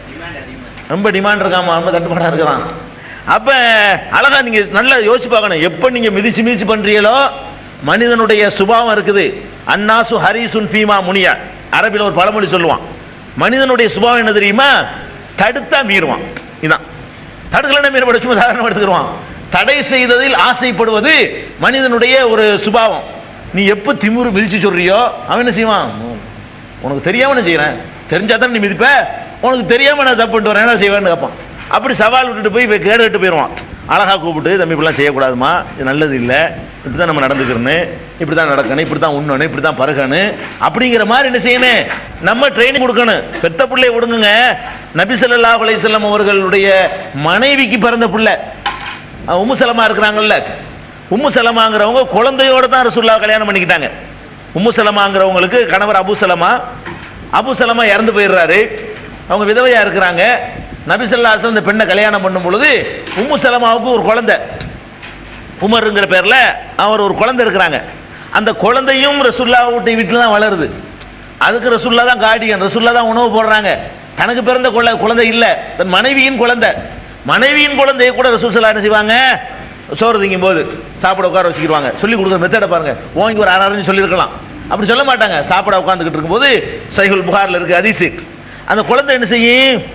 ரொம்ப டிமாண்ட் இருக்காமா ரொம்ப தட்டுப்பாடா இருக்கலாம் அப்ப அழகா நீங்க நல்லா யோசிச்சு பார்க்கணும் எப்ப நீங்க மிதிச்சு மிதிச்சு பண்றீங்களோ மனிதனுடைய சுபாவம் இருக்குது அன்னாசு ஹரிசுன் ஃபீமா முனியா அரபில ஒரு பழமொழி சொல்லுவான் மனிதனுடைய சுபாவம் என்ன தெரியுமா தடுத்தா மீறுவான் இதான் தடுக்கலன்னா மீறப்பட சும்மா சாதாரணமா எடுத்துக்கிடுவான் தடை செய்ததில் ஆசைப்படுவது மனிதனுடைய ஒரு சுபாவம் நீ எப்போ திமிரு மிதிச்சு சொல்றியோ அவன் என்ன செய்வான் உனக்கு தெரியாம நான் செய்யறேன் தெரிஞ்சா தான் நீ மிதிப்ப உனக்கு தெரியாம நான் தப்பு பண்ணிட்டு வரேன் என்ன செய்வேன்னு கேட்பான் அப்படி சவால் விட்டுட்டு போய் போய் கேடு விட்டு போயிடுவான் அழகா கூப்பிட்டு தம்பி இப்படிலாம் செய்யக்கூடாதுமா இது நல்லது இல்லை இப்படி தான் நம்ம நடந்துக்கிறணும் இப்படி தான் நடக்கணும் இப்படி தான் உண்ணணும் இப்படி தான் பருகணும் அப்படிங்கிற மாதிரி என்ன செய்யணும் நம்ம ட்ரைனிங் கொடுக்கணும் பெத்த பிள்ளைய விடுங்க நபி ஸல்லல்லாஹு அலைஹி வஸல்லம் அவர்களுடைய மனைவிக்கு பிறந்த பிள்ளை அஹ் உம்மு சலமா இருக்கிறாங்கல்ல உம்மு சலமாங்கிறவங்க குழந்தையோட தான் ரசூல்லா கல்யாணம் பண்ணிக்கிட்டாங்க உம்மு சலமாங்கிறவங்களுக்கு கணவர் அபு சலமா அபு சலமா இறந்து போயிடுறாரு அவங்க விதவையா இருக்கிறாங்க நபி ஸல்லல்லாஹு அலைஹி வஸல்லம் இந்த பெண்ணை கல்யாணம் பண்ணும் பொழுது உம்மு சலமாவுக்கு ஒரு குழந்தை உமருங்கிற பேர்ல அவர் ஒரு குழந்தை இருக்கிறாங்க அந்த குழந்தையும் ரசுல்லா வீட்டு வீட்டில் தான் வளருது அதுக்கு ரசுல்லா தான் கார்டியன் ரசுல்லா தான் உணவு போடுறாங்க தனக்கு பிறந்த குழந்தை குழந்தை இல்லை தன் மனைவியின் குழந்தை மனைவியின் குழந்தையை கூட ரசூசல்லா என்ன செய்வாங்க சோறு திங்கும் போது சாப்பிட உட்கார வச்சுக்கிடுவாங்க சொல்லி கொடுக்குற மெத்தடை பாருங்க ஓங்கி ஒரு அரை சொல்லியிருக்கலாம் அப்படி சொல்ல மாட்டாங்க சாப்பிட உட்காந்துக்கிட்டு இருக்கும்போது சைகுல் புகாரில் இருக்கு அதிசு அந்த குழந்தை என்ன செய்யும்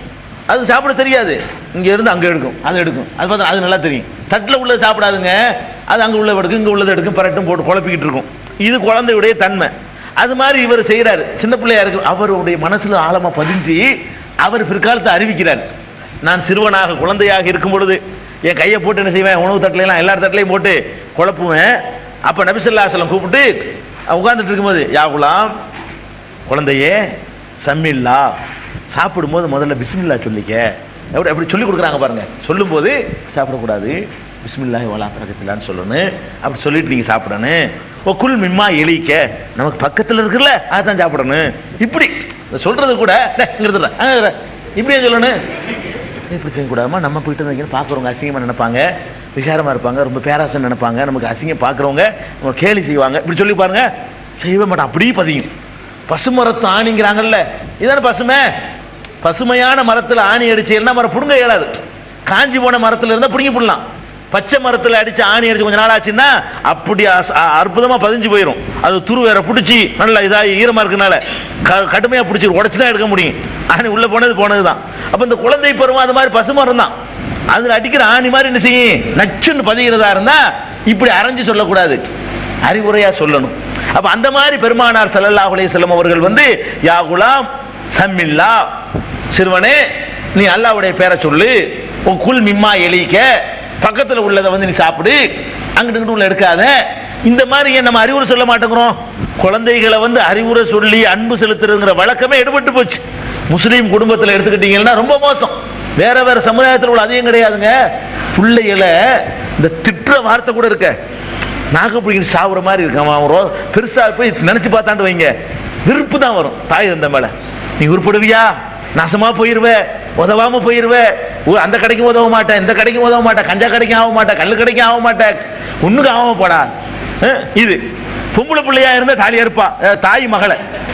அது சாப்பிட தெரியாது இங்க இருந்து அங்க எடுக்கும் அதை எடுக்கும் அது பார்த்தா அது நல்லா தெரியும் தட்டில் உள்ளது சாப்பிடாதுங்க அது அங்க உள்ள எடுக்கும் இங்க உள்ளதை எடுக்கும் பரட்டும் போட்டு குழப்பிக்கிட்டு இருக்கும் இது குழந்தையுடைய தன்மை அது மாதிரி இவர் செய்கிறாரு சின்ன பிள்ளையா இருக்கு அவருடைய மனசுல ஆழமா பதிஞ்சு அவர் பிற்காலத்தை அறிவிக்கிறார் நான் சிறுவனாக குழந்தையாக இருக்கும் பொழுது என் கையை போட்டு என்ன செய்வேன் உணவு தட்டுல எல்லாம் எல்லா தட்டிலையும் போட்டு குழப்புவேன் அப்ப நபிசல்லாசலம் கூப்பிட்டு உட்கார்ந்துட்டு இருக்கும்போது யாகுலாம் குழந்தையே சம்மில்லா சாப்பிடும்போது முதல்ல பிஸ்மில்லா சொல்லிக்க எப்படி அப்படி சொல்லி கொடுக்குறாங்க பாருங்க சொல்லும்போது சாப்பிடக்கூடாது பிஸ்மில்லாஹி வலா பரகத்தில்லான்னு சொல்லணும் அப்படி சொல்லிட்டு நீங்க சாப்பிடணும் ஓ குல் மிம்மா எலிக்க நமக்கு பக்கத்தில் இருக்குல்ல அதான் சாப்பிடணும் இப்படி இதை சொல்றது கூட டேய், இங்க இருந்துடுறா. அங்க இருடா. இப்படியே சொல்லணும் இப்படி செய்யக்கூடாதுமா நம்ம போயிட்டு இருந்தீங்கன்னு பார்க்குறவங்க அசிங்கமாக நினைப்பாங்க விகாரமாக இருப்பாங்க ரொம்ப பேராசம் நினைப்பாங்க நமக்கு அசிங்கம் பார்க்குறவங்க நம்ம கேலி செய்வாங்க இப்படி சொல்லி பாருங்க செய்யவே மாட்டோம் அப்படியே பதியும் பசுமரத்து ஆணிங்கிறாங்கல்ல இதான பசுமை பசுமையான மரத்தில் ஆணி அடிச்சீங்கன்னா மரம் புடுங்க இயலாது காஞ்சி போன மரத்தில் இருந்தால் பிடுங்கி போடலாம் பச்சை மரத்தில் அடிச்சு ஆணி அடிச்சு கொஞ்ச நாள் ஆச்சுன்னா அப்படி அச- அ- அற்புதமா பதிஞ்சு போயிடும் அது துரு வேற பிடிச்சி நல்லா இதாகி ஈரமா இருக்கனால க- கடுமையா பிடிச்சி உடச்சு தான் எடுக்க முடியும் ஆணி உள்ள போனது போனது தான் அப்ப இந்த குழந்தை பருவம் அது மாதிரி பசுமரம் தான் அதுல அடிக்கிற ஆணி மாதிரி என்ன செய்யும் நச்சுன்னு பதிகிறதா இருந்தா இப்படி அரைஞ்சு சொல்லக்கூடாது அறிவுரையா சொல்லணும் அப்ப அந்த மாதிரி பெருமானார் ஸல்லல்லாஹு அலைஹி வஸல்லம் அவர்கள் வந்து யா குலாம் சம்மில்லா சிறுவனே நீ அல்லாஹ்வுடைய பேரை சொல்லு உன் குல் மிம்மா எலிக்க பக்கத்துல உள்ளதை வந்து நீ சாப்பிடு அங்கிட்டு இங்கிட்டு உள்ள எடுக்காத இந்த மாதிரி ஏன் நம்ம அறிவுரை சொல்ல மாட்டேங்கிறோம் குழந்தைகளை வந்து அறிவுரை சொல்லி அன்பு செலுத்துறதுங்கிற வழக்கமே எடுபட்டு போச்சு முஸ்லீம் குடும்பத்தில் எடுத்துக்கிட்டீங்கன்னா ரொம்ப மோசம் வேற வேற சமுதாயத்தில் உள்ள அதிகம் கிடையாதுங்க பிள்ளைகளை இந்த திட்டுற வார்த்தை கூட இருக்க நாகப்பிடிக்கிட்டு சாவுற மாதிரி இருக்கான் அவன் ரோ பெருசா போய் நினைச்சு பார்த்தாண்டு வைங்க விருப்பு தான் வரும் தாய் இருந்த மேல நீ உருப்படுவியா நாசமா போயிருவ உதவாம போயிருவ உ- அந்த கடைக்கும் உதவ மாட்டேன் இந்த கடைக்கும் உதவ மாட்டேன் கஞ்சா கடைக்கும் ஆக மாட்டேன் கல்லு கடைக்கும் ஆக மாட்டேன் ஒண்ணுக்கு ஆகாம போடா அஹ், இது பொம்பளை பிள்ளையா இருந்தா தாலியா இருப்பா அஹ், தாய் மகளை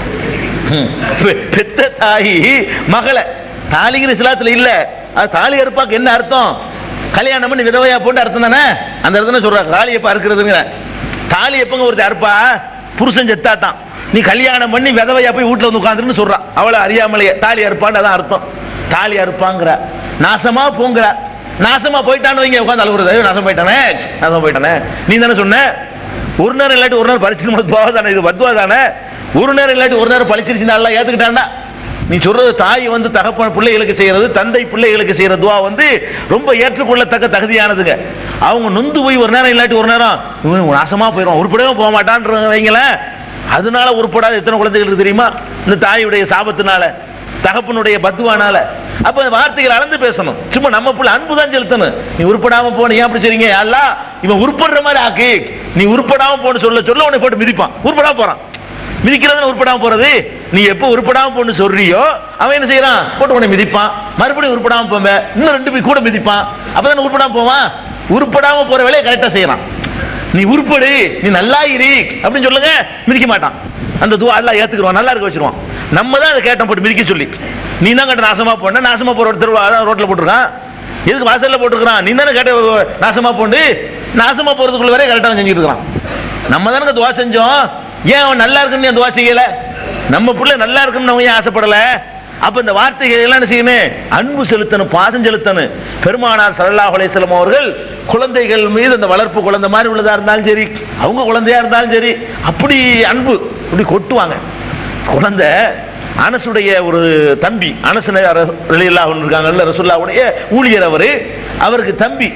ஹம். பெ- பெத்த தாய் மகளை தாலிங்கிற இஸ்லாத்துல இல்ல அது தாலி அறுப்பாக்கு என்ன அர்த்தம் கல்யாணம் பண்ணி விதவையா போட்டு அர்த்தம் தானே அந்த அர்த்தம் சொல்றாங்க தாலி எப்ப அறுக்கிறதுங்க தாலி எப்பங்க ஒருத்தர் அறுப்பா புருஷன் செத்தா தான் நீ கல்யாணம் பண்ணி விதவையா போய் வீட்டுல வந்து உட்காந்துன்னு சொல்றான் அவளை அறியாமலேயே தாலி அறுப்பான்னு அதான் அர்த்தம் தாலி அறுப்பாங்கிற நாசமா போங்கிற நாசமா போயிட்டான்னு வைங்க உட்காந்து அழுகுறது ஐயோ, நாசம் போயிட்டானே நாசம் போயிட்டானே நீ தானே சொன்ன ஒரு நேரம் இல்லாட்டி ஒரு நேரம் பரிசு போகாதானே இது பத்துவா தானே ஒரு நேரம் இல்லாட்டி ஒரு நேரம் பழிச்சிருச்சு எல்லாம் ஏத்துக்கிட்டான்டா நீ சொல்றது தாய் வந்து தகப்பன் பிள்ளைகளுக்கு செய்யறது தந்தை பிள்ளைகளுக்கு செய்யற துவா வந்து ரொம்ப ஏற்றுக்கொள்ளத்தக்க தகுதியானதுங்க அவங்க நொந்து போய் ஒரு நேரம் இல்லாட்டி ஒரு நேரம் இவன் நாசமா போயிடும் உருப்படவே போக மாட்டான்ற வைங்களேன் அதனால உருப்படாத எத்தனை குழந்தைகள் இருக்கு தெரியுமா இந்த தாயுடைய சாபத்தினால தகப்பனுடைய பத்துவானால அப்ப இந்த வார்த்தைகள் அளந்து பேசணும் சும்மா நம்ம புள்ள அன்பு தான் செலுத்தணும் நீ உருப்படாம போன ஏன் அப்படி செய்றீங்க அல்லா இவன் உருப்படுற மாதிரி ஆக்கு நீ உருப்படாம போன்னு சொல்ல சொல்ல உன்னை போட்டு மிதிப்பான் உருப்படாம போறான் மிதிக்கிறது உருப்படாம போறது நீ எப்போ உருப்படாம போன்னு சொல்றியோ அவன் என்ன செய்யறான் போட்டு உன்னை மிதிப்பான் மறுபடியும் உருப்படாம போவ இன்னும் ரெண்டு பேர் கூட மிதிப்பான் அப்பதான் உருப்படாம போவான் உருப்படாம போற வேலையை கரெக்டா செய்யறான் நீ உருப்படு நீ நல்லா இரு அப்படின்னு சொல்லுங்க மிதிக்க மாட்டான் அந்த துவா எல்லாம் ஏத்துக்குருவான் நல்லா இருக்க வச்சிருவான் நம்ம தான் அதை கேட்டோம் போட்டு மிதிக்க சொல்லி நீ தான் கேட்ட நாசமா போன நாசமா போற ஒருத்தர் அதான் ரோட்ல போட்டிருக்கான் எதுக்கு வாசல்ல போட்டிருக்கான் நீ தானே கேட்ட நாசமா போண்டு நாசமா போறதுக்குள்ள வரை கரெக்டா செஞ்சுட்டு இருக்கான் நம்ம தானே துவா செஞ்சோம் ஏன் அவன் நல்லா இருக்குன்னு ஏன் துவா செய்யல நம்ம புள்ள நல்லா இருக்குன்னு அவன் ஏன் ஆசைப்படல அப்ப இந்த வார்த்தைகள் எல்லாம் என்ன செய்யணும் அன்பு செலுத்தணும் பாசம் செலுத்தணும் பெருமானார் ஸல்லல்லாஹு அலைஹி வஸல்லம் அவர்கள் குழந்தைகள் மீது அந்த வளர்ப்பு குழந்தை மாதிரி உள்ளதா இருந்தாலும் சரி அவங்க குழந்தையா இருந்தாலும் சரி அப்படி அன்பு அப்படி கொட்டுவாங்க குழந்தை அனசுடைய ஒரு தம்பி அனசு ரலியல்லாஹு அன்ஹு இருக்காங்கல்ல ரசூலுல்லாஹ்வுடைய ஊழியர் அவரு அவருக்கு தம்பி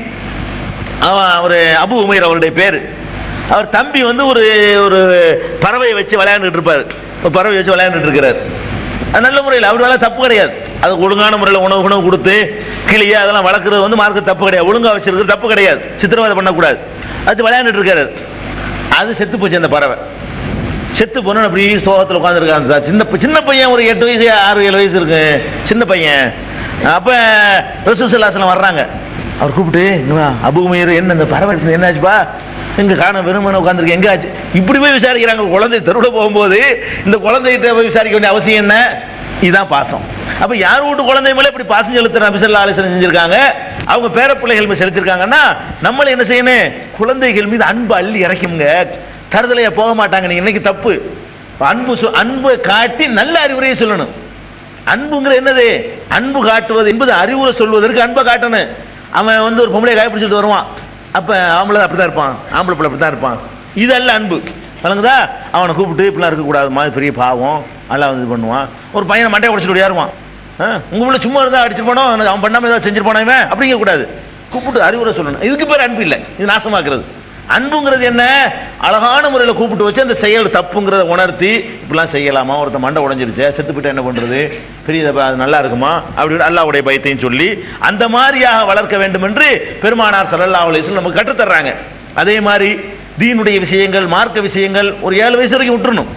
அவன் அவர் அபு உமைர் அவருடைய பேர் அவர் தம்பி வந்து ஒரு ஒரு பறவையை வச்சு விளையாண்டுட்டு இருப்பார் ஒரு பறவை வச்சு விளையாண்டுட்டு இருக்கிறார் அது நல்ல முறையில் அவர் வேலை தப்பு கிடையாது அது ஒழுங்கான முறையில் உணவு உணவு கொடுத்து கிளியே அதெல்லாம் வளர்க்குறது வந்து மார்க்க தப்பு கிடையாது ஒழுங்கா வச்சிருக்கிறது தப்பு கிடையாது சித்திரவதை பண்ணக்கூடாது அது விளையாண்டுட்டு இருக்காரு அது செத்து போச்சு அந்த பறவை செத்து போன அப்படி சோகத்தில் உட்காந்துருக்கான் சின்ன ப- சின்ன பையன் ஒரு எட்டு வயசு ஆறு ஏழு வயசு இருக்கு சின்ன பையன் அப்ப ரசூசல்லாசலம் வர்றாங்க அவர் கூப்பிட்டு "இங்க வா, அபு உமையர் என்ன இந்த பறவை இருந்துச்சு, என்னாச்சுப்பா எங்க காண வெறுமனை உட்காந்துருக்கு எங்க ஆச்சு இப்படி போய் விசாரிக்கிறாங்க குழந்தை தெருவில் போகும்போது இந்த குழந்தைகிட்ட போய் விசாரிக்க வேண்டிய அவசியம் என்ன இதுதான் பாசம் அப்ப யார் வீட்டு குழந்தை மேல இப்படி பாசம் செலுத்துற நபிசல்லா ஆலோசனை செஞ்சிருக்காங்க அவங்க பேர பிள்ளைகள் மேல செலுத்திருக்காங்கன்னா நம்மள என்ன செய்யணும் குழந்தைகள் மீது அன்பு அள்ளி இறக்குங்க தருதலையா போக மாட்டாங்க நீங்க இன்னைக்கு தப்பு அன்பு சொ- அன்பை காட்டி நல்ல அறிவுரையை சொல்லணும் அன்புங்கிற என்னது அன்பு காட்டுவது என்பது அறிவுரை சொல்வதற்கு அன்பை காட்டணும் அவன் வந்து ஒரு பொம்பளை காய பிடிச்சிட்டு வருவான் அப்ப ஆம்பளை அப்படிதான் இருப்பான் ஆம்பளை பிள்ளை அப்படிதான் இருப்பான் இதல்ல அன்பு வழங்குதா அவனை கூப்பிட்டு இப்படிலாம் இருக்கக்கூடாதுமா இது பெரிய பாவம் நல்லா வந்து இது பண்ணுவான் ஒரு பையனை மண்டையை உடச்சிட்டு ஓடியாருவான் உங்க பிள்ளை சும்மா இருந்தா அடிச்சிட்டு போனோம் அவன் பண்ணாம ஏதாவது செஞ்சுட்டு போனான் இவன் அப்படிங்க கூடாது கூப்பிட்டு அறிவுரை சொல்லணும் இதுக்கு பேர் அன்பு இல்லை இது நாசமாக்குறது அன்புங்கிறது என்ன அழகான முறையில் கூப்பிட்டு வச்சு அந்த செயல் தப்புங்கிறத உணர்த்தி இப்படிலாம் செய்யலாமா ஒருத்தன் மண்டை உடஞ்சிருச்சு செத்து போயிட்டா என்ன பண்றது பெரிய தப்பா, அது நல்லா இருக்குமா அப்படின்னு அல்லாவுடைய பயத்தையும் சொல்லி அந்த மாதிரியாக வளர்க்க வேண்டும் என்று பெருமானார் ஸல்லல்லாஹு அலைஹி வஸல்லம் நமக்கு கற்றுத்தர்றாங்க அதே மாதிரி தீனுடைய விஷயங்கள் மார்க்க விஷயங்கள் ஒரு ஏழு வயசு வரைக்கும் விட்டுறணும்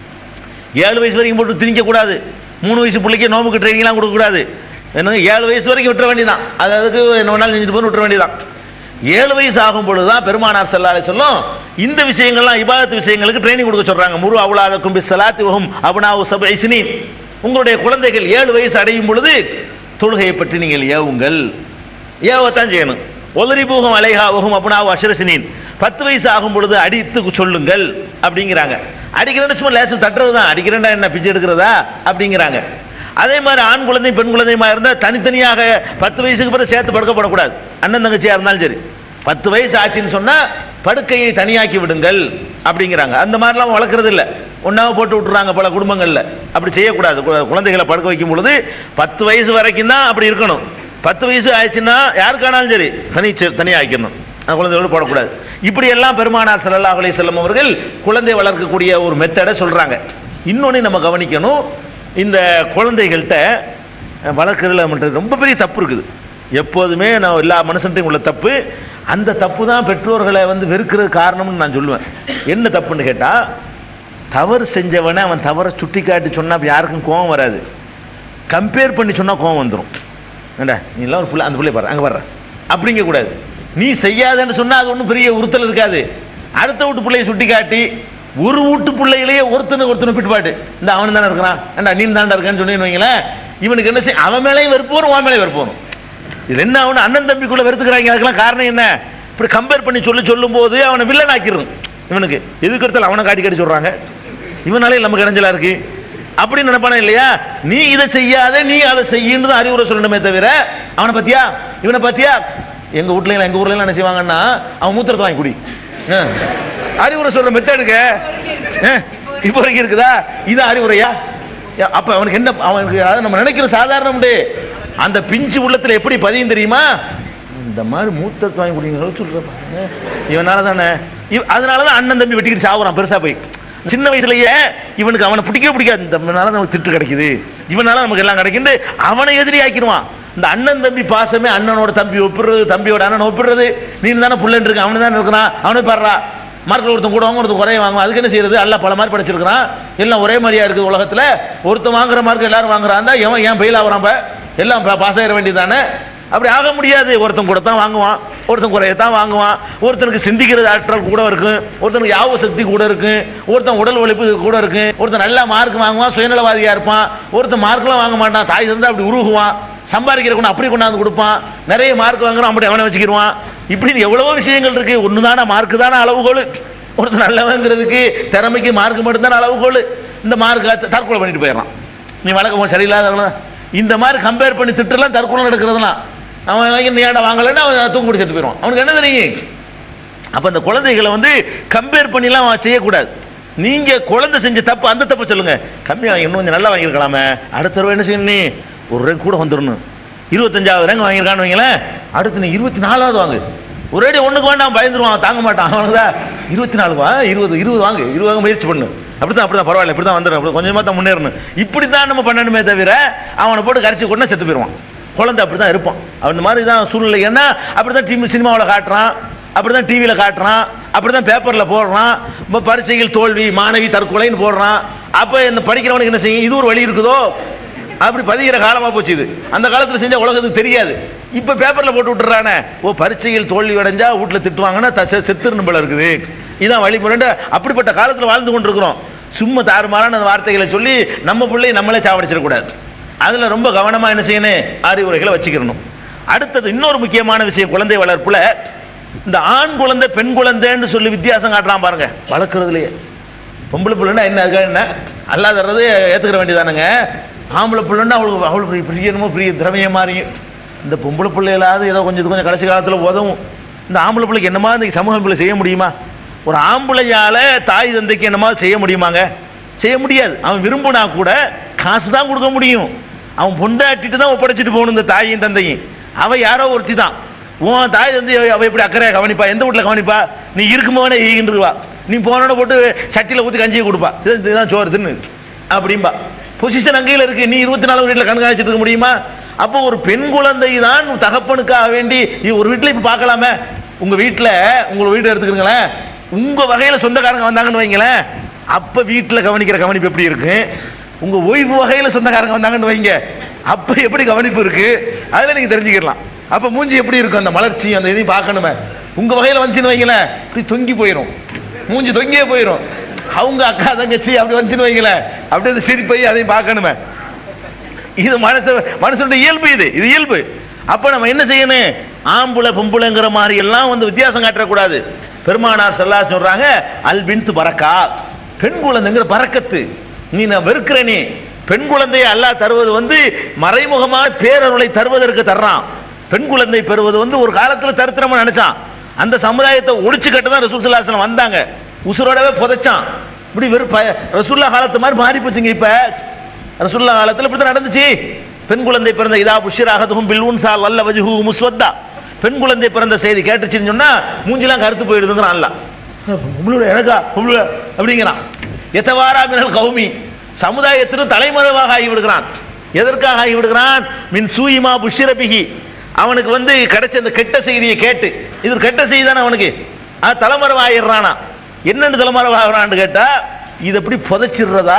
ஏழு வயசு வரைக்கும் போட்டு திணிக்க கூடாது மூணு வயசு பிள்ளைக்கு நோம்புக்கு ட்ரைனிங்லாம் கொடுக்கக்கூடாது என்னங்க ஏழு வயசு வரைக்கும் விட்டுற வேண்டியதான் அது அதுக்கு என்ன வேணாலும் செஞ்சுட்டு போய் விட்டுற வேண்டியதான் ஏழு வயசு ஆகும் பொழுது தான் பெருமானார் ஸல்லல்லாஹு அலைஹி சொல்லும் இந்த விஷயங்கள்லாம் இபாதத் விஷயங்களுக்கு ட்ரைனிங் கொடுக்க சொல்றாங்க முரு அவுலாதக்கும் பி ஸலாத்தி வஹும் அப்னாஉ சப்இ சினீன் உங்களுடைய குழந்தைகள் ஏழு வயசு அடையும் பொழுது தொழுகையை பற்றி நீங்கள் ஏவுங்கள் ஏவத்தான் செய்யணும் ஒலரி பூகம் அலைஹா வஹும் அப்னாஉ அஷ்ரசினீன் பத்து வயசு ஆகும் பொழுது அடித்து சொல்லுங்கள் அப்படிங்கிறாங்க அடிக்கிறேன்னு சும்மா லேசம் தட்டுறது தான் அடிக்கிறேன்டா என்ன பிச்சை எடுக்கிறதா அப்படிங்கிறாங்க அதே மாதிரி ஆண் குழந்தை பெண் குழந்தையுமா இருந்தால் தனித்தனியாக பத்து வயசுக்கு பிறகு சேர்த்து படுக்கப்படக்கூடாது அண்ணன் தங்கச்சியா இருந்தாலும் சரி பத்து வயசு ஆச்சுன்னு சொன்னா படுக்கையை தனியாக்கி விடுங்கள் அப்படிங்கிறாங்க அந்த மாதிரிலாம் வளர்க்கறது இல்லை ஒன்றாக போட்டு விட்டுறாங்க பல குடும்பங்களில் அப்படி செய்யக்கூடாது கு- குழந்தைகளை படுக்க வைக்கும் பொழுது பத்து வயசு வரைக்கும் தான் அப்படி இருக்கணும் பத்து வயசு ஆயிடுச்சுன்னா யாருக்கானாலும் சரி தனி தனியாக ஆக்கிடணும் அந்த குழந்தைகளோடு போடக்கூடாது இப்படி எல்லாம் பெருமானார் ஸல்லல்லாஹு அலைஹி வஸல்லம் அவர்கள் குழந்தை வளர்க்கக்கூடிய ஒரு மெத்தடை சொல்றாங்க இன்னொன்று நம்ம கவனிக்கணும் இந்த குழந்தைகள்கிட்ட வளர்க்குறதுல நம்மள்ட்ட ரொம்ப பெரிய தப்பு இருக்குது எப்போதுமே நான் எல்லா மனுஷன்ட்டையும் உள்ள தப்பு அந்த தப்பு தான் பெற்றோர்களை வந்து வெறுக்கிறது காரணம்னு நான் சொல்லுவேன் என்ன தப்புன்னு கேட்டால் தவறு செஞ்சவனை அவன் தவறை சுட்டி காட்டி சொன்னா அப்ப யாருக்கும் கோபம் வராது கம்பேர் பண்ணி சொன்னா கோபம் வந்துடும் ஏண்டா நீ எல்லாம் ஒரு பிள்ளை அந்த பிள்ளை பாரு அங்கே பாரு அப்படிங்க கூடாது நீ செய்யாதன்னு சொன்னா அது ஒன்றும் பெரிய உறுத்தல் இருக்காது அடுத்த வீட்டு பிள்ளையை சுட்டி காட்டி ஒரு வீட்டு பிள்ளைகளையே ஒருத்தனை ஒருத்தனை பிட்டுப்பாட்டு இந்த அவன் தானே இருக்கிறான் ஏண்டா நீ தாண்டா இருக்கான்னு சொன்னீங்கன்னு வைங்களேன் இவனுக்கு என்ன செய்ய அவன் மேலேயும் வெறுப்பு வரும் உன் மேலேயும் வெறுப்பு வரும் இது என்ன அவனு அண்ணன் தம்பிக்குள்ள வெறுத்துக்கிறாங்க அதுக்கெல்லாம் காரணம் என்ன இப்படி கம்பேர் பண்ணி சொல்லி சொல்லும் போது அவனை வில்லன் ஆக்கிடும் இவனுக்கு எதுக்கு எடுத்தாலும் அவனை காட்டி காட்டி சொல்றாங்க இவனாலே நமக்கு இடைஞ்சலா இருக்கு அப்படி நினைப்பானே இல்லையா நீ இதை செய்யாத நீ அதை செய்யின்னு தான் அறிவுரை சொல்லணுமே தவிர அவனை பத்தியா இவனை பத்தியா எங்க வீட்ல எங்க ஊர்ல எல்லாம் என்ன செய்வாங்கன்னா அவன் மூத்திரத்தை வாங்கி குடி ஆ. அறிவுரை சொல்ற மெத்தடுங்க இப்போ வரைக்கும் இருக்குதா இது அறிவுரையா ஏ, அப்ப அவனுக்கு என்ன அவனுக்கு அதாவது நம்ம நினைக்கிற சாதாரணம் அந்த பிஞ்சு உள்ளத்துல எப்படி பதியும் தெரியுமா இந்த மாதிரி மூத்தத்தை வாங்கி குடிங்க சொல்ற இவனால தானே இவ- அதனால தான் அண்ணன் தம்பி வெட்டிக்கிட்டு சாவுறான் பெருசா போய் சின்ன வயசுலயே இவனுக்கு அவனை பிடிக்கவே பிடிக்காது இந்த நமக்கு திட்டு கிடைக்குது இவனால நமக்கு எல்லாம் கிடைக்குது அவனை எதிரி ஆக்கிடுவான் இந்த அண்ணன் தம்பி பாசமே அண்ணனோட தம்பி ஒப்பிடுறது தம்பியோட அண்ணன் ஒப்பிடுறது நீ தானே புள்ளன் இருக்கு அவனு தானே இருக்கிறான் அவனே பாடுறா மார்க்கில் ஒருத்தன் கூட வாங்க ஒருத்தன் குறைய வாங்குவான் அதுக்கு என்ன செய்யறது எல்லாம் பல மாதிரி படிச்சிருக்கிறான் எல்லாம் ஒரே மாதிரியா இருக்குது உலகத்துல ஒருத்தன் வாங்குற மார்க் எல்லாரும் வாங்குறான் எவன் ஏன் பெயில் ஆகுறான் இப்ப? எல்லாம் பாஸ் ஆகிட வேண்டியதானே அப்படி ஆக முடியாது ஒருத்தன் கூட தான் வாங்குவான் ஒருத்தன் குறையத்தான் வாங்குவான் ஒருத்தனுக்கு சிந்திக்கிறது ஆற்றல் கூட இருக்கும் ஒருத்தனுக்கு யாவ சக்தி கூட இருக்கும் ஒருத்தன் உடல் உழைப்பு கூட இருக்கும் ஒருத்தன் நல்லா மார்க் வாங்குவான் சுயநலவாதியா இருப்பான் ஒருத்தன் மார்க்லாம் வாங்க மாட்டான் தாய் இருந்தா அப்படி உருகுவான் சம்பாதிக்கிற கொண்டு அப்படி கொண்டாந்து கொடுப்பான் நிறைய மார்க் வாங்குறான் அப்படி அவனை வச்சுக்கிடுவான் இப்படி எவ்வளவோ விஷயங்கள் இருக்கு ஒன்று தானே மார்க்கு தானே அளவுகோல் ஒருத்தன் நல்லவங்கிறதுக்கு திறமைக்கு மார்க் மட்டும்தானே அளவுகோல் இந்த மார்க் தற்கொலை பண்ணிட்டு போயிடறான் நீ வழக்கம் சரியில்லாதவங்கள இந்த மாதிரி கம்பேர் பண்ணி திட்டுலாம் தற்கொலை நடக்கிறதுலாம் அவன் வாங்கி நீ ஏன்டா வாங்கலைன்னா அவன் தூக்கு பிடிச்சி செத்து போயிடுவான் அவனுக்கு என்ன தெரியும் அப்ப அந்த குழந்தைகளை வந்து கம்பேர் பண்ணிலாம் அவன் செய்யக்கூடாது நீங்க குழந்தை செஞ்ச தப்பு அந்த தப்பு சொல்லுங்க கம்மியா இன்னும் கொஞ்சம் நல்லா வாங்கியிருக்கலாமே அடுத்த தடவை என்ன செய்யணும் நீ ஒரு ரேங்க் கூட வந்துடணும் இருபத்தஞ்சாவது ரேங்க் வாங்கியிருக்கான்னு வைங்களேன் அடுத்து நீ இருபத்தி நாலாவது வாங்கு ஒரேடி ஒண்ணுக்கு வேண்டாம் பயந்துருவான் தாங்க மாட்டான் அவனுக்கு தான் இருபத்தி நாலு வா இருபது இருபது வாங்கு இருபது வாங்க முயற்சி பண்ணு அப்படிதான் அப்படிதான் பரவாயில்ல இப்படி தான் வந்துடும் அப்படி கொஞ்சமாக தான் முன்னேறணும் இப்படி தான் நம்ம பண்ணணுமே தவிர அவனை போட்டு கரைச்சி கொண்டு செத்து போயிடுவான் குழந்தை அப்படி தான் இருப்பான் அந்த மாதிரி தான் சூழ்நிலை ஏன்னா அப்படி தான் டிவி சினிமாவில் காட்டுறான் அப்படி தான் டிவியில் காட்டுறான் அப்படி தான் பேப்பரில் போடுறான் இப்போ பரீட்சைகள் தோல்வி மாணவி தற்கொலைன்னு போடுறான் அப்போ இந்த படிக்கிறவனுக்கு என்ன செய்யும் இது ஒரு வழி இருக்குதோ அப்படி பதிகிற காலமா போச்சு இது அந்த காலத்துல செஞ்ச உலகத்துக்கு தெரியாது இப்ப பேப்பர்ல போட்டு விட்டுறானே ஓ பரீட்சையில் தோல்வி அடைஞ்சா வீட்டுல திட்டுவாங்கன்னா த- செ- செத்துருன்னு போல இருக்குது இதான் வழிமுறை அப்படிப்பட்ட காலத்துல வாழ்ந்து கொண்டிருக்கிறோம் சும்மா தாறுமாறான வார்த்தைகளை சொல்லி நம்ம பிள்ளை நம்மளே சாவடிச்சிடக்கூடாது அதுல ரொம்ப கவனமா என்ன செய்யணும் அறிவுரைகளை வச்சுக்கிறணும் அடுத்தது இன்னொரு முக்கியமான விஷயம் குழந்தை வளர்ப்புல இந்த ஆண் குழந்தை பெண் குழந்தைன்னு சொல்லி வித்தியாசம் காட்டுறான் பாருங்க வளர்க்குறதுலயே பொம்பளை பிள்ளைன்னா என்ன அதுக்காக என்ன அல்லாதறது ஏத்துக்கிற வேண்டியதானுங்க ஆம்பளை பிள்ளைன்னா அவளுக்கு அவளுக்கு பெரிய- பெரிய என்னமோ பெரிய திரவிய மாதிரி இந்த பொம்பளை பிள்ளைகளாவது ஏதோ கொஞ்சம் கொஞ்சம் கடைசி காலத்தில் உதவும் இந்த ஆம்பளை பிள்ளைக்கு என்னமா இந்த சமூக பிள்ளை செய்ய முடியுமா ஒரு ஆம்பளையால தாய் தந்தைக்கு என்னமா செய்ய முடியுமாங்க செய்ய முடியாது அவன் விரும்பினா கூட காசு தான் கொடுக்க முடியும் அவன் பொண்டாட்டிட்டு தான் ஒப்படைச்சிட்டு போகணும் இந்த தாயும் தந்தையும் அவ யாரோ ஒருத்தி தான் உன் தாய் தந்தை அவ எப்படி அக்கறையா கவனிப்பா எந்த வீட்டில் கவனிப்பா நீ இருக்கும்போதே ஈகின்றுவா நீ போனோட போட்டு சட்டியில் ஊற்றி கஞ்சியை கொடுப்பா இது- இதுதான் சோறு தின்னு அப்படிம்பா பொசிஷன் அங்கேயில இருக்கு நீ இருபத்தி நாலு வீட்டில் கண்காணிச்சிட்டு இருக்க முடியுமா அப்போ ஒரு பெண் குழந்தை தான் தகப்பனுக்காக வேண்டி நீ ஒரு வீட்டில் இப்போ பார்க்கலாமே உங்க வீட்டில் உங்க வீட்டை எடுத்துக்கிறீங்களேன் உங்க வகையில சொந்தக்காரங்க வந்தாங்கன்னு வைங்களேன் அப்ப வீட்டில் கவனிக்கிற கவனிப்பு எப்படி இருக்கு உங்க ஓய்வு வகையில சொந்தக்காரங்க வந்தாங்கன்னு வைங்க அப்ப எப்படி கவனிப்பு இருக்கு அதுல நீங்க தெரிஞ்சுக்கலாம் அப்ப மூஞ்சி எப்படி இருக்கும் அந்த மலர்ச்சி அந்த இதையும் பார்க்கணுமே உங்க வகையில வந்துச்சுன்னு வைங்களேன் இப்படி தொங்கி போயிடும் மூஞ்சி தொங்கியே போயிடும் அவங்க அக்கா தங்கச்சி அப்படி வந்துச்சுன்னு வைங்களேன் அப்படியே அந்த சிரிப்பை அதையும் பார்க்கணுமே இது மனசு மனுஷனுடைய இயல்பு இது இது இயல்பு அப்ப நம்ம என்ன செய்யணும் ஆம்புல பொம்புலங்கிற மாதிரி எல்லாம் வந்து வித்தியாசம் காட்டக்கூடாது பெருமானார் செல்லா சொல்றாங்க அல் பின்து பறக்கா பெண் குழந்தைங்கிற பறக்கத்து நீ நான் வெறுக்கிற நீ பெண் குழந்தையை அல்லாஹ் தருவது வந்து மறைமுகமாக பேரருளை தருவதற்கு தர்றான் பெண் குழந்தை பெறுவது வந்து ஒரு காலத்துல தரித்திரமா நினைச்சான் அந்த சமுதாயத்தை ஒழிச்சு கட்ட தான் ரசூல் ஸல்லல்லாஹு அலைஹி வஸல்லம் வந்தாங்க உசுரோடவே புதைச்சான் இப்படி வெறும் ப- ரசூல்லா காலத்து மாதிரி மாறி போச்சுங்க இப்ப ரசூல்லா காலத்துல இப்படி தான் நடந்துச்சு பெண் குழந்தை பிறந்த இதா புஷிராகதும் பில்வுன் சால் வல்ல வஜுஹு முஸ்வத்தா பெண் குழந்தை பிறந்த செய்தி கேட்டுச்சுன்னு சொன்னா மூஞ்சிலாம் கருத்து போயிடுதுங்கிறான் அல்ல உங்களோட எனக்கா உங்களோட அப்படிங்கிறான் எத்தவாரா மினல் கௌமி சமுதாயத்திலும் தலைமறைவாக ஆகிவிடுகிறான் எதற்காக ஆகிவிடுகிறான் மின் சூயிமா புஷிரபிகி அவனுக்கு வந்து கிடைச்ச அந்த கெட்ட செய்தியை கேட்டு இது ஒரு கெட்ட செய்தி தானே அவனுக்கு அது தலைமறைவாயிடுறானா என்னென்னு தலைமறைவாகிறான்னு கேட்டா இது எப்படி புதைச்சிடுறதா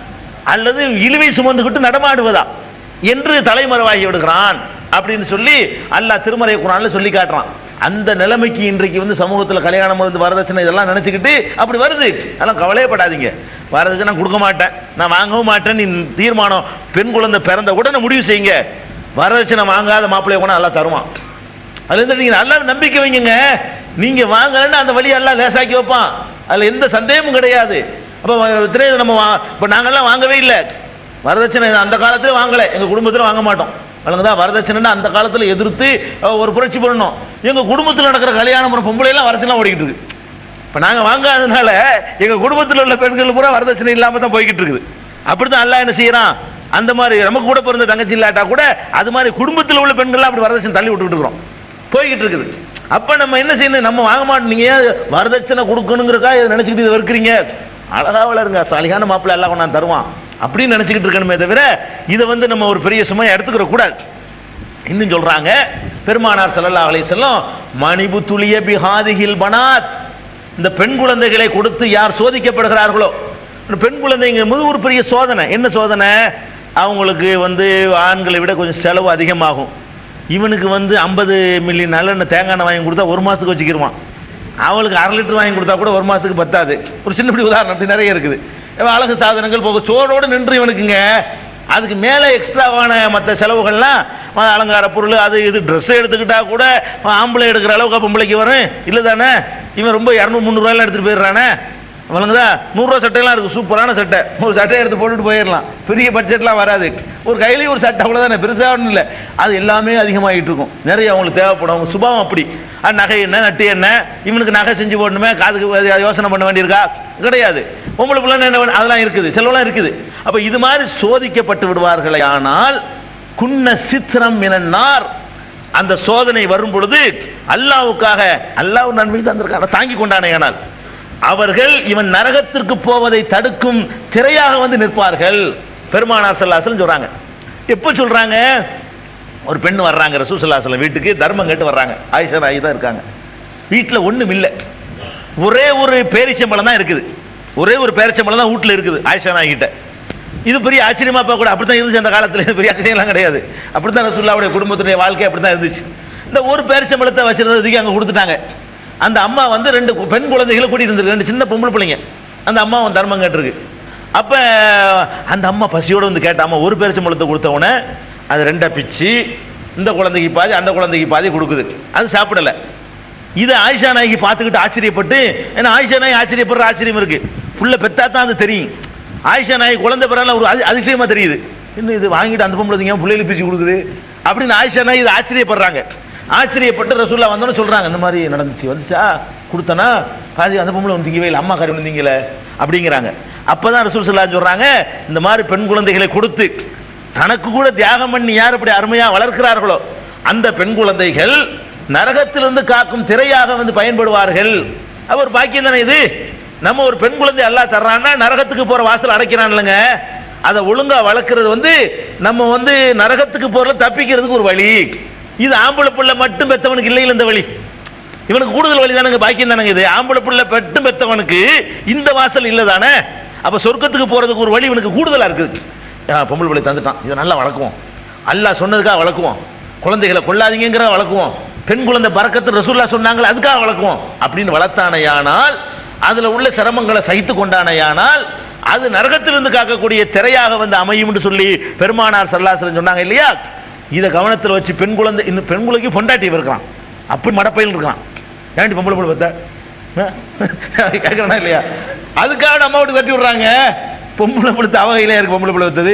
அல்லது இழுவை சுமந்துக்கிட்டு நடமாடுவதா என்று தலைமறைவாகி விடுகிறான் அப்படின்னு சொல்லி அல்லாஹ் திருமறை குரான்ல சொல்லி காட்டுறான் அந்த நிலைமைக்கு இன்றைக்கு வந்து சமூகத்தில் கல்யாணம் வந்து வரதட்சணை இதெல்லாம் நினைச்சுக்கிட்டு அப்படி வருது அதெல்லாம் கவலையப்படாதீங்க வரதட்சணை நான் கொடுக்க மாட்டேன் நான் வாங்கவும் மாட்டேன் நீ தீர்மானம் பெண் குழந்தை பிறந்த உடனே முடிவு செய்யுங்க வரதட்சணை வாங்காத மாப்பிள்ளைய கூட நல்லா தருவான் அதுல இருந்து நீங்க நல்லா நம்பிக்கை வைங்க நீங்க வாங்கலன்னா அந்த வழி எல்லாம் லேசாக்கி வைப்பான் அதுல எந்த சந்தேகமும் கிடையாது அப்ப இத்தனை நம்ம வா- இப்ப நாங்கெல்லாம் வாங்கவே இல்லை வரதட்சணை அந்த காலத்துல வாங்கல எங்க குடும்பத்துல வாங்க மாட்டோம் வழங்குதா வரதட்சணைன்னு அந்த காலத்துல எதிர்த்து அஹ், ஒரு புரட்சி பண்ணணும் எங்க குடும்பத்துல நடக்கிற கல்யாணம் ஒரு பொம்பளை எல்லாம் வரதட்சணை ஓடிக்கிட்டு இருக்கு இப்ப நாங்க வாங்காதனால எங்க குடும்பத்துல உள்ள பெண்கள் பூரா வரதட்சணை இல்லாம தான் போய்கிட்டு இருக்குது அப்படித்தான் அல்லாஹ் என்ன செய்யறான் அந்த மாதிரி நமக்கு கூட பிறந்த தங்கச்சி இல்லாட்டா கூட அது மாதிரி குடும்பத்தில் உள்ள பெண்கள்லாம் அப்படி வரதட்சணை தள்ளி விட்டுக்கிட்டு இருக்கிறோம் போய்கிட்டு இருக்குது அப்ப நம்ம என்ன செய்யணும் நம்ம வாங்க மாட்டோம் நீங்க ஏன் வரதட்சணை கொடுக்கணுங்கிறக்கா இதை நினைச்சுக்கிட்டு இதை வெறுக்கிறீங்க அழகா வளருங்க சாலிகான மாப்பிள்ளை எல்லாம் கொண்டாந்து தருவான் அப்படின்னு நினைச்சுக்கிட்டு இருக்கணுமே தவிர இதை வந்து நம்ம ஒரு பெரிய சுமையை எடுத்துக்கிற கூடாது இன்னும் சொல்றாங்க பெருமானார் ஸல்லல்லாஹு அலைஹி வஸல்லம் மணிபு துளிய பிஹாதிஹில் பனாத் இந்த பெண் குழந்தைகளை கொடுத்து யார் சோதிக்கப்படுகிறார்களோ இந்த பெண் குழந்தைங்க போது ஒரு பெரிய சோதனை என்ன சோதனை அவங்களுக்கு வந்து ஆண்களை விட கொஞ்சம் செலவு அதிகமாகும் இவனுக்கு வந்து ஐம்பது மில்லி நல்லெண்ணெய் தேங்காய் எண்ணெய் வாங்கி கொடுத்தா ஒரு மாசத்துக்கு வச்சுக்கிருவான் அவளுக்கு அரை லிட்டர் வாங்கி கொடுத்தா கூட ஒரு மாசத்துக்கு பத்தாது ஒரு சின்ன இப்படி உதாரணம் அப்படி நிறைய இருக்குது இவன் அழகு சாதனங்கள் போக சோறோட நின்று இவனுக்குங்க அதுக்கு மேலே எக்ஸ்ட்ராவான மற்ற செலவுகள்லாம் ம- அலங்கார பொருள் அது இது ட்ரெஸ் எடுத்துக்கிட்டா கூட ஆம்பளை எடுக்கிற அளவுக்கு பொம்பளைக்கு வரும் இல்லை தானே இவன் ரொம்ப இரநூறு முந்நூறுவாயெல்லாம் எடுத்துகிட்டு போயிடுறானே வழங்குதா நூறுரூவா சட்டையெல்லாம் இருக்குது சூப்பரான சட்டை ஒரு சட்டையை எடுத்து போட்டுட்டு போயிடலாம் பெரிய பட்ஜெட்லாம் வராது ஒரு கையிலேயே ஒரு சட்டை அவ்வளோதானே பெருசாக ஒன்றும் இல்லை அது எல்லாமே அதிகமாகிட்டு இருக்கும் நிறைய அவங்களுக்கு தேவைப்படும் அவங்க சுபாவம் அப்படி அது நகை என்ன நட்டு என்ன இவனுக்கு நகை செஞ்சு போடணுமே காதுக்கு அது யோசனை பண்ண வேண்டியிருக்கா கிடையாது பொம்பளை பிள்ளை என்ன வேணும்? அதெல்லாம் இருக்குது செலவெல்லாம் இருக்குது அப்போ இது மாதிரி சோதிக்கப்பட்டு விடுவார்களே ஆனால் குன்ன சித்திரம் மினன்னார் அந்த சோதனை வரும் பொழுது அல்லாவுக்காக அல்லாஹ் நன்மை தந்திருக்காங்க தாங்கி கொண்டானே ஆனால் அவர்கள் இவன் நரகத்திற்கு போவதை தடுக்கும் திரையாக வந்து நிற்பார்கள் பெருமானார் சல்லாசலம் சொல்றாங்க எப்போ சொல்றாங்க ஒரு பெண் வர்றாங்க ரசூல் சல்லாசலம் வீட்டுக்கு தர்மம் கேட்டு வர்றாங்க ஆயிஷா ராயி தான் இருக்காங்க வீட்டில் ஒண்ணும் இல்லை ஒரே ஒரு பேரிச்சம்பழம் தான் இருக்குது ஒரே ஒரு பேரிச்சம்பழம் தான் வீட்டில் இருக்குது ஆயிஷா நாய் கிட்ட இது பெரிய ஆச்சரியமா பார்க்க கூட அப்படித்தான் இருந்துச்சு அந்த காலத்துல இது பெரிய ஆச்சரியம்லாம் கிடையாது அப்படித்தான் ரசூல்லாவுடைய குடும்பத்துடைய வாழ்க்கை அப்படித்தான் இருந்துச்சு இந்த ஒரு பேரிச்சம்பழத்தை வச்சிருந்ததுக்கு அங்க கொடுத்துட்டாங்க அந்த அம்மா வந்து ரெண்டு கு- பெண் குழந்தைகளை கூட்டிட்டு இருந்திருக்கு ரெண்டு சின்ன பொம்பளை பிள்ளைங்க அந்த அம்மா அவன் தர்மம் கேட்டிருக்கு அப்ப அந்த அம்மா பசியோட வந்து கேட்ட அம்மா ஒரு பேரிச்சம்பழத்தை கொடுத்த உடனே அது ரெண்டா பிச்சு இந்த குழந்தைக்கு பாதி அந்த குழந்தைக்கு பாதி கொடுக்குது அது சாப்பிடல இதை ஆயிஷா நாய்க்கு பார்த்துக்கிட்டு ஆச்சரியப்பட்டு ஏன்னா ஆயிஷா நாய் ஆச்சரியப்படுற ஆச்சரியம் இருக்கு புள்ள பெத்தா தான் அது தெரியும் ஆயிஷா நாய் குழந்தை பிறகு ஒரு அதி- அதிசயமா தெரியுது இன்னும் இது வாங்கிட்டு அந்த பொம்பளை ஏன் பிள்ளைகளுக்கு பிரிச்சு கொடுக்குது அப்படின்னு ஆயிஷா இது ஆச்சரியப்படுறாங்க ஆச்சரியப்பட்டு ரசூல்லா வந்தோன்னு சொல்றாங்க இந்த மாதிரி நடந்துச்சு வந்துச்சா கொடுத்தனா பாதி அந்த பொம்பளை வந்து திங்கவே இல்லை அம்மா காரி வந்தீங்களே அப்படிங்கிறாங்க அப்பதான் ரசூல் சொல்லா சொல்றாங்க இந்த மாதிரி பெண் குழந்தைகளை கொடுத்து தனக்கு கூட தியாகம் பண்ணி யார் அப்படி அருமையா வளர்க்கிறார்களோ அந்த பெண் குழந்தைகள் நரகத்திலிருந்து காக்கும் திரையாக வந்து பயன்படுவார்கள் அவர் பாக்கியம் தானே இது நம்ம ஒரு பெண் குழந்தை அல்லாஹ் தர்றான்னா நரகத்துக்கு போற வாசல் அடைக்கிறான் இல்லைங்க அதை ஒழுங்கா வளர்க்கறது வந்து நம்ம வந்து நரகத்துக்கு போறத தப்பிக்கிறதுக்கு ஒரு வழி இது ஆம்பளை பிள்ளை மட்டும் பெத்தவனுக்கு இல்லை இந்த வழி இவனுக்கு கூடுதல் வழி தானங்க பாக்கியம் தானங்க இது ஆம்பளை பிள்ளை பெட்டும் பெத்தவனுக்கு இந்த வாசல் இல்லை தானே அப்ப சொர்க்கத்துக்கு போறதுக்கு ஒரு வழி இவனுக்கு கூடுதலா இருக்குது ஆ, பொம்பளை பிள்ளை தந்துட்டான் இதை நல்லா வளர்க்குவோம் அல்லாஹ் சொன்னதுக்காக வளர்க்குவோம் குழந்தைகளை கொள்ளாதீங்கிற வளர்க்குவோம் பெண் குழந்தை பறக்கத்து ரசூல்லா சொன்னாங்களே அதுக்காக வளர்க்குவோம் அப்படின்னு வளர்த்தானையானால் அதுல உள்ள சிரமங்களை சகித்து கொண்டானையானால் அது நரகத்திலிருந்து காக்கக்கூடிய திரையாக வந்து அமையும்னு சொல்லி பெருமானார் சல்லாசலம் சொன்னாங்க இல்லையா இதை கவனத்தில் வச்சு பெண் குழந்தை இன்னும் பெண் குழந்தைக்கு பொண்டாட்டி இருக்கான் அப்படி மடப்பையில் இருக்கான் ஏன்டி பொம்பளை பிள்ளை பத்த கேட்கறனா இல்லையா அதுக்காக நம்ம வீட்டுக்கு கட்டி விடுறாங்க பொம்பளை பிள்ளை அவ கையில இருக்கு பொம்பளை பிள்ளை வைத்தது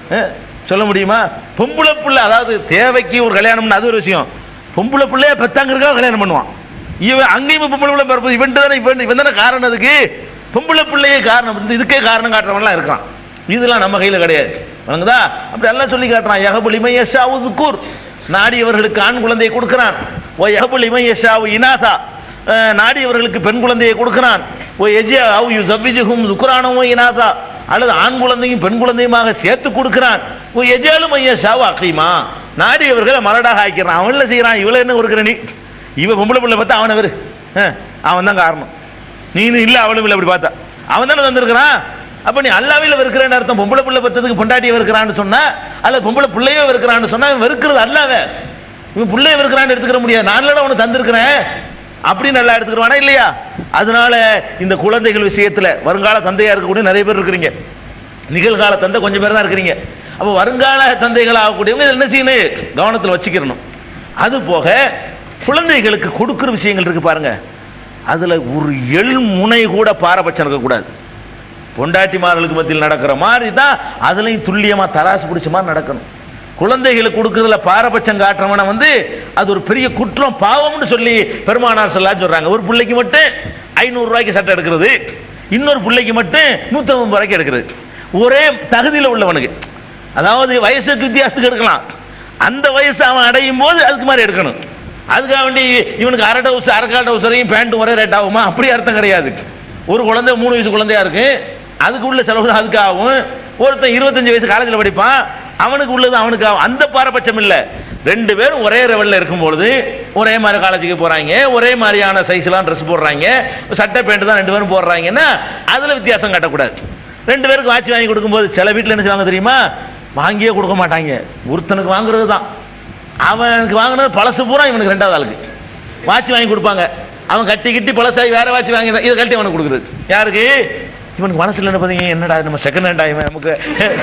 சொல்ல முடியுமா பொம்பளை பிள்ளை அதாவது தேவைக்கு ஒரு கல்யாணம்னு அது ஒரு விஷயம் பொம்பளை பிள்ளைய பெத்தாங்கிறதுக்காக கல்யாணம் பண்ணுவான் இவன் அங்கேயும் பொம்பளை பிள்ளை பிறப்பது இவன் தானே இவன் இவன் தானே காரணம் அதுக்கு பொம்பளை பிள்ளையே காரணம் இந்த இதுக்கே காரணம் காட்டுறவன்லாம் இருக்கான் இதெல்லாம் நம்ம கையில் கிடையாது வணங்குதா அப்படி எல்லாம் சொல்லி காட்டுறான் யகபுலிமை யஷாவு கூர் நாடியவர்களுக்கு ஆண் குழந்தையை கொடுக்கிறான் ஓ யகபுலிமை யஷாவு இனாதா அஹ், நாடியவர்களுக்கு பெண் குழந்தையை கொடுக்கிறான் ஓ எஜியா அவு யு சவ்விஜுகும் துக்குரானமோ இனாதா அல்லது ஆண் குழந்தையும் பெண் குழந்தையுமாக சேர்த்து கொடுக்கிறான் ஓ எஜாலும் ஐயா ஷாவு அகைமா நாடியவர்களை மலடாக ஆக்கிறான் அவன் என்ன செய்யறான் இவ்வளவு என்ன கொடுக்குற நீ இவ பொம்பளை பிள்ளை பார்த்தா அவனை வெறு அவன் தான் காரணம் நீனு இல்ல அவளும் இல்லை அப்படி பார்த்தா அவன் தானே வந்திருக்கிறான் அப்ப நீ அல்லாவில வெறுக்கிறேன்னு அர்த்தம் பொம்பளை பிள்ளை பத்ததுக்கு பொண்டாட்டியை வெறுக்கிறான்னு சொன்னா அல்ல பொம்பளை பிள்ளையோ வெறுக்கிறான்னு சொன்னா இவன் வெறுக்கிறது அல்லாவே இவன் பிள்ளைய வெறுக்கிறான்னு எடுத்துக்கிற முடியாது நான் உனக்கு தந்திருக்கிறேன் அப்படின்னு நல்லா எடுத்துக்கிறவானா இல்லையா அதனால இந்த குழந்தைகள் விஷயத்துல வருங்கால தந்தையா இருக்கக்கூடிய நிறைய பேர் இருக்கிறீங்க நிகழ்கால தந்தை கொஞ்சம் பேர் தான் இருக்கிறீங்க அப்போ வருங்கால தந்தைகள் ஆகக்கூடியவங்க இதில் என்ன செய்யணும் கவனத்தில் வச்சுக்கிறணும் அது போக குழந்தைகளுக்கு கொடுக்குற விஷயங்கள் இருக்கு பாருங்க அதுல ஒரு எள் முனை கூட பாரபட்சம் இருக்கக்கூடாது பொண்டாட்டிமார்களுக்கு மத்தியில் நடக்கிற மாதிரி தான் அதுலயும் துல்லியமா தராசு பிடிச்ச மாதிரி நடக்கணும் குழந்தைகளுக்கு கொடுக்கறதுல பாரபட்சம் காட்டுறவன வந்து அது ஒரு பெரிய குற்றம் பாவம்னு சொல்லி பெருமானார் சொல்லலாம் சொல்றாங்க ஒரு பிள்ளைக்கு மட்டும் ஐநூறு ரூபாய்க்கு சட்டை எடுக்கிறது இன்னொரு பிள்ளைக்கு மட்டும் நூற்றம்பது ரூபாய்க்கு எடுக்கிறது ஒரே தகுதியில் உள்ளவனுக்கு அதாவது வயசுக்கு வித்தியாசத்துக்கு எடுக்கலாம் அந்த வயசு அவன் அடையும் போது அதுக்கு மாதிரி எடுக்கணும் அதுக்காக வேண்டி இவனுக்கு அரை டவுஸ் அரைக்கால் டவுசரையும் பேண்ட்டும் ஒரே ரேட் ஆகுமா அப்படி அர்த்தம் கிடையாது ஒரு குழந்தை மூணு வயசு குழந்தையா இருக்கு அதுக்கு உள்ள செலவு தான் அதுக்கு ஆகும் ஒருத்தன் இருபத்தஞ்சு வயசு காலேஜில் படிப்பான் அவனுக்கு உள்ளது அவனுக்கு ஆகும் அந்த பாரபட்சம் இல்லை ரெண்டு பேரும் ஒரே லெவலில் இருக்கும் பொழுது ஒரே மாதிரி காலேஜுக்கு போறாங்க ஒரே மாதிரியான சைஸ்லாம் ட்ரெஸ் போடுறாங்க சட்டை பேண்ட் தான் ரெண்டு பேரும் போடுறாங்கன்னா அதுல வித்தியாசம் காட்டக்கூடாது ரெண்டு பேருக்கு வாட்ச் வாங்கி கொடுக்கும்போது சில வீட்டில் என்ன செய்வாங்க தெரியுமா வாங்கியே கொடுக்க மாட்டாங்க ஒருத்தனுக்கு வாங்குறது தான் அவனுக்கு வாங்கினது பழசு பூரா இவனுக்கு ரெண்டாவது ஆளுக்கு வாட்ச் வாங்கி கொடுப்பாங்க அவன் கட்டி கிட்டி பழசாகி வேற வாட்ச் வாங்கி இதை கட்டி அவனுக்கு கொடுக்குறது யாருக்கு இவனுக்கு மனசுல என்ன பார்த்தீங்க என்னடா நம்ம செகண்ட் ஹேண்ட் ஆகும் நமக்கு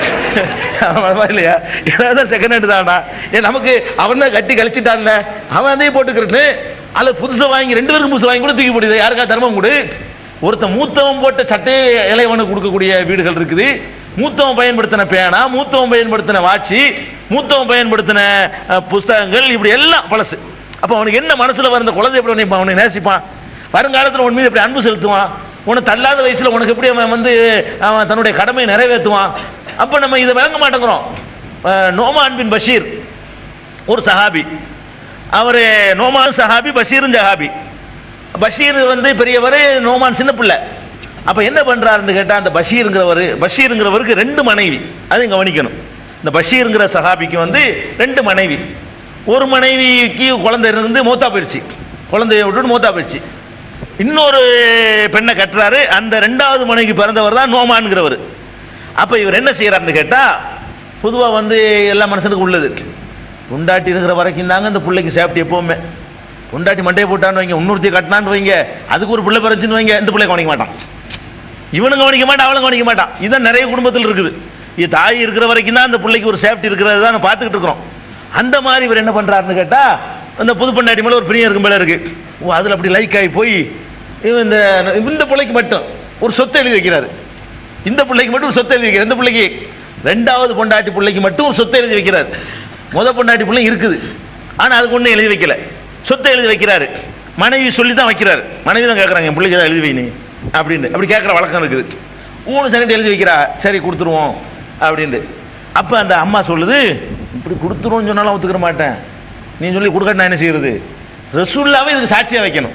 அவன் இல்லையா ஏதாவது செகண்ட் ஹேண்ட் தான்டா ஏன் நமக்கு அவன் தான் கட்டி கழிச்சிட்டான்ல அவன் அதையும் போட்டுக்கிறது அல்ல புதுசை வாங்கி ரெண்டு பேருக்கும் புதுசு வாங்கி கூட தூக்கி போடுது யாருக்கா தர்மம் கொடு ஒருத்தன் மூத்தவன் போட்ட சட்டையை இளையவனுக்கு கொடுக்கக்கூடிய வீடுகள் இருக்குது மூத்தவன் பயன்படுத்தின பேனா மூத்தவன் பயன்படுத்தின வாட்சி மூத்தவன் பயன்படுத்தின அஹ், புஸ்தகங்கள் இப்படி எல்லாம் பழசு அப்போ அவனுக்கு என்ன மனசுல வர இந்த குழந்தை எப்படி அவனை- அவனை நேசிப்பான் வருங்காலத்தில் உன் மீது எப்படி அன்பு செலுத்துவான் உன்னை தள்ளாத வயசுல உனக்கு எப்படி அவன் வந்து அவன் தன்னுடைய கடமையை நிறைவேற்றுவான் அப்போ நம்ம இதை விளங்க மாட்டேங்கிறோம் அஹ், நோமான் பின் பஷீர் ஒரு சஹாபி அவர் நோமான் சஹாபி பஷீரும் சஹாபி பஷீர் வந்து பெரியவர் நோமான் சின்ன பிள்ளை அப்ப என்ன பண்றாருன்னு கேட்டா அந்த பஷீருங்கிறவர் பஷீருங்கிறவருக்கு ரெண்டு மனைவி அதையும் கவனிக்கணும் இந்த பஷீருங்கிற சஹாபிக்கு வந்து ரெண்டு மனைவி ஒரு மனைவிக்கு குழந்தை இருந்து மூத்தா போயிடுச்சு குழந்தைய விட்டுட்டு மூத்தா போயிடுச்சு இன்னொரு பெண்ணை கட்டுறாரு அந்த ரெண்டாவது மனைவிக்கு பிறந்தவர் தான் நோமான்கிறவர் அப்ப இவர் என்ன செய்யறாருன்னு கேட்டா பொதுவா வந்து எல்லா மனுஷனுக்கும் உள்ளது பொண்டாட்டி இருக்கிற வரைக்கும் தாங்க இந்த பிள்ளைக்கு சேஃப்டி எப்பவுமே பொண்டாட்டி மண்டையை போட்டான்னு வைங்க இன்னொருத்தி கட்டினான்னு வைங்க அதுக்கு ஒரு பிள்ளை பிறச்சுன்னு வைங்க இந்த பிள்ளை கவனிக்க மாட்டான் இவனும் கவனிக்க மாட்டான் அவளும் கவனிக்க மாட்டான் இதான் நிறைய குடும்பத்தில் இருக்குது இது தாய் இருக்கிற வரைக்கும் தான் அந்த பிள்ளைக்கு ஒரு சேஃப்டி இருக்கிறது தான் பார்த்துக்கிட்டு இருக்கிறோம் அந்த மாதிரி இவர் என்ன பண்றாருன்னு கேட்டா அந்த புது பொண்டாட்டி மேல ஒரு பிரியம் இருக்கும் மேல இருக்கு ஓ அதுல அப்படி லைக் ஆகி போய் இவன் இந்த இந்த பிள்ளைக்கு மட்டும் ஒரு சொத்தை எழுதி வைக்கிறாரு இந்த பிள்ளைக்கு மட்டும் ஒரு சொத்தை எழுதி வைக்கிறார் இந்த பிள்ளைக்கு ரெண்டாவது பொண்டாட்டி பிள்ளைக்கு மட்டும் சொத்தை எழுதி வைக்கிறார் முத பொண்டாட்டி பிள்ளை இருக்குது ஆனா அதுக்கு ஒன்றும் எழுதி வைக்கல சொத்தை எழுதி வைக்கிறாரு மனைவி சொல்லி தான் வைக்கிறாரு மனைவி தான் கேட்குறாங்க என் பிள்ளைக்கு தான் எழுதி வை நீ அப்படின்னு அப்படி கேட்குற வழக்கம் இருக்குது ஊனு செகண்ட் எழுதி வைக்கிறா சரி கொடுத்துருவோம் அப்படின்ட்டு அப்போ அந்த அம்மா சொல்லுது இப்படி கொடுத்துருவோம்னு சொன்னாலும் ஒத்துக்கிற மாட்டேன் நீ சொல்லி கொடுக்க நான் என்ன செய்யறது ரசூல்லாவே இதுக்கு சாட்சியாக வைக்கணும்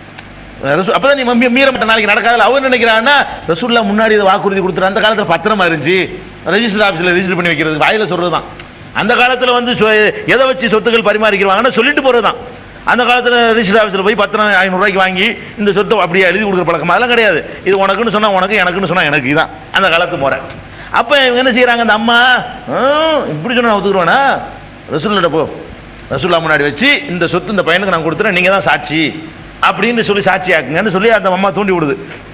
ரசூ அப்பதான் நீ மீ- மீற மாட்ட நாளைக்கு நடக்காதுல அவன் நினைக்கிறான்னா ரசூல்லா முன்னாடி இதை வாக்குறுதி கொடுத்துரு அந்த காலத்தில் பத்திரமா இருந்துச்சு ரெஜிஸ்டர் ஆஃபீஸில் ரெஜிஸ்டர் பண்ணி வைக்கிறது வாயில சொல்றது தான் அந்த காலத்தில் வந்து சொ- எதை வச்சு சொத்துக்கள் பரிமாறிக்கிறாங்கன்னா சொல்லிட்டு போறது தான் அந்த காலத்தில் ரெஜிஸ்டர் ஆஃபீஸில் போய் பத்திரம் ஐநூறுரூவாய்க்கு வாங்கி இந்த சொத்தை அப்படியே எழுதி கொடுக்குற பழக்கம் அதெல்லாம் கிடையாது இது உனக்குன்னு சொன்னா உனக்கு எனக்குன்னு சொன்னா எனக்கு இதான் அந்த காலத்து முறை அப்போ இவங்க என்ன செய்றாங்க அந்த அம்மா "ஆ, இப்படி சொன்னா நான் ஒத்துக்குருவானா ரசூல்லா போ ரசூல்லா முன்னாடி வச்சு இந்த சொத்து இந்த பையனுக்கு நான் கொடுத்துறேன் நீங்க தான் சாட்சி அப்படின்னு சொல்லி சாட்சி ஆக்குங்கன்னு சொல்லி அந்த அம்மா தூண்டி விடுது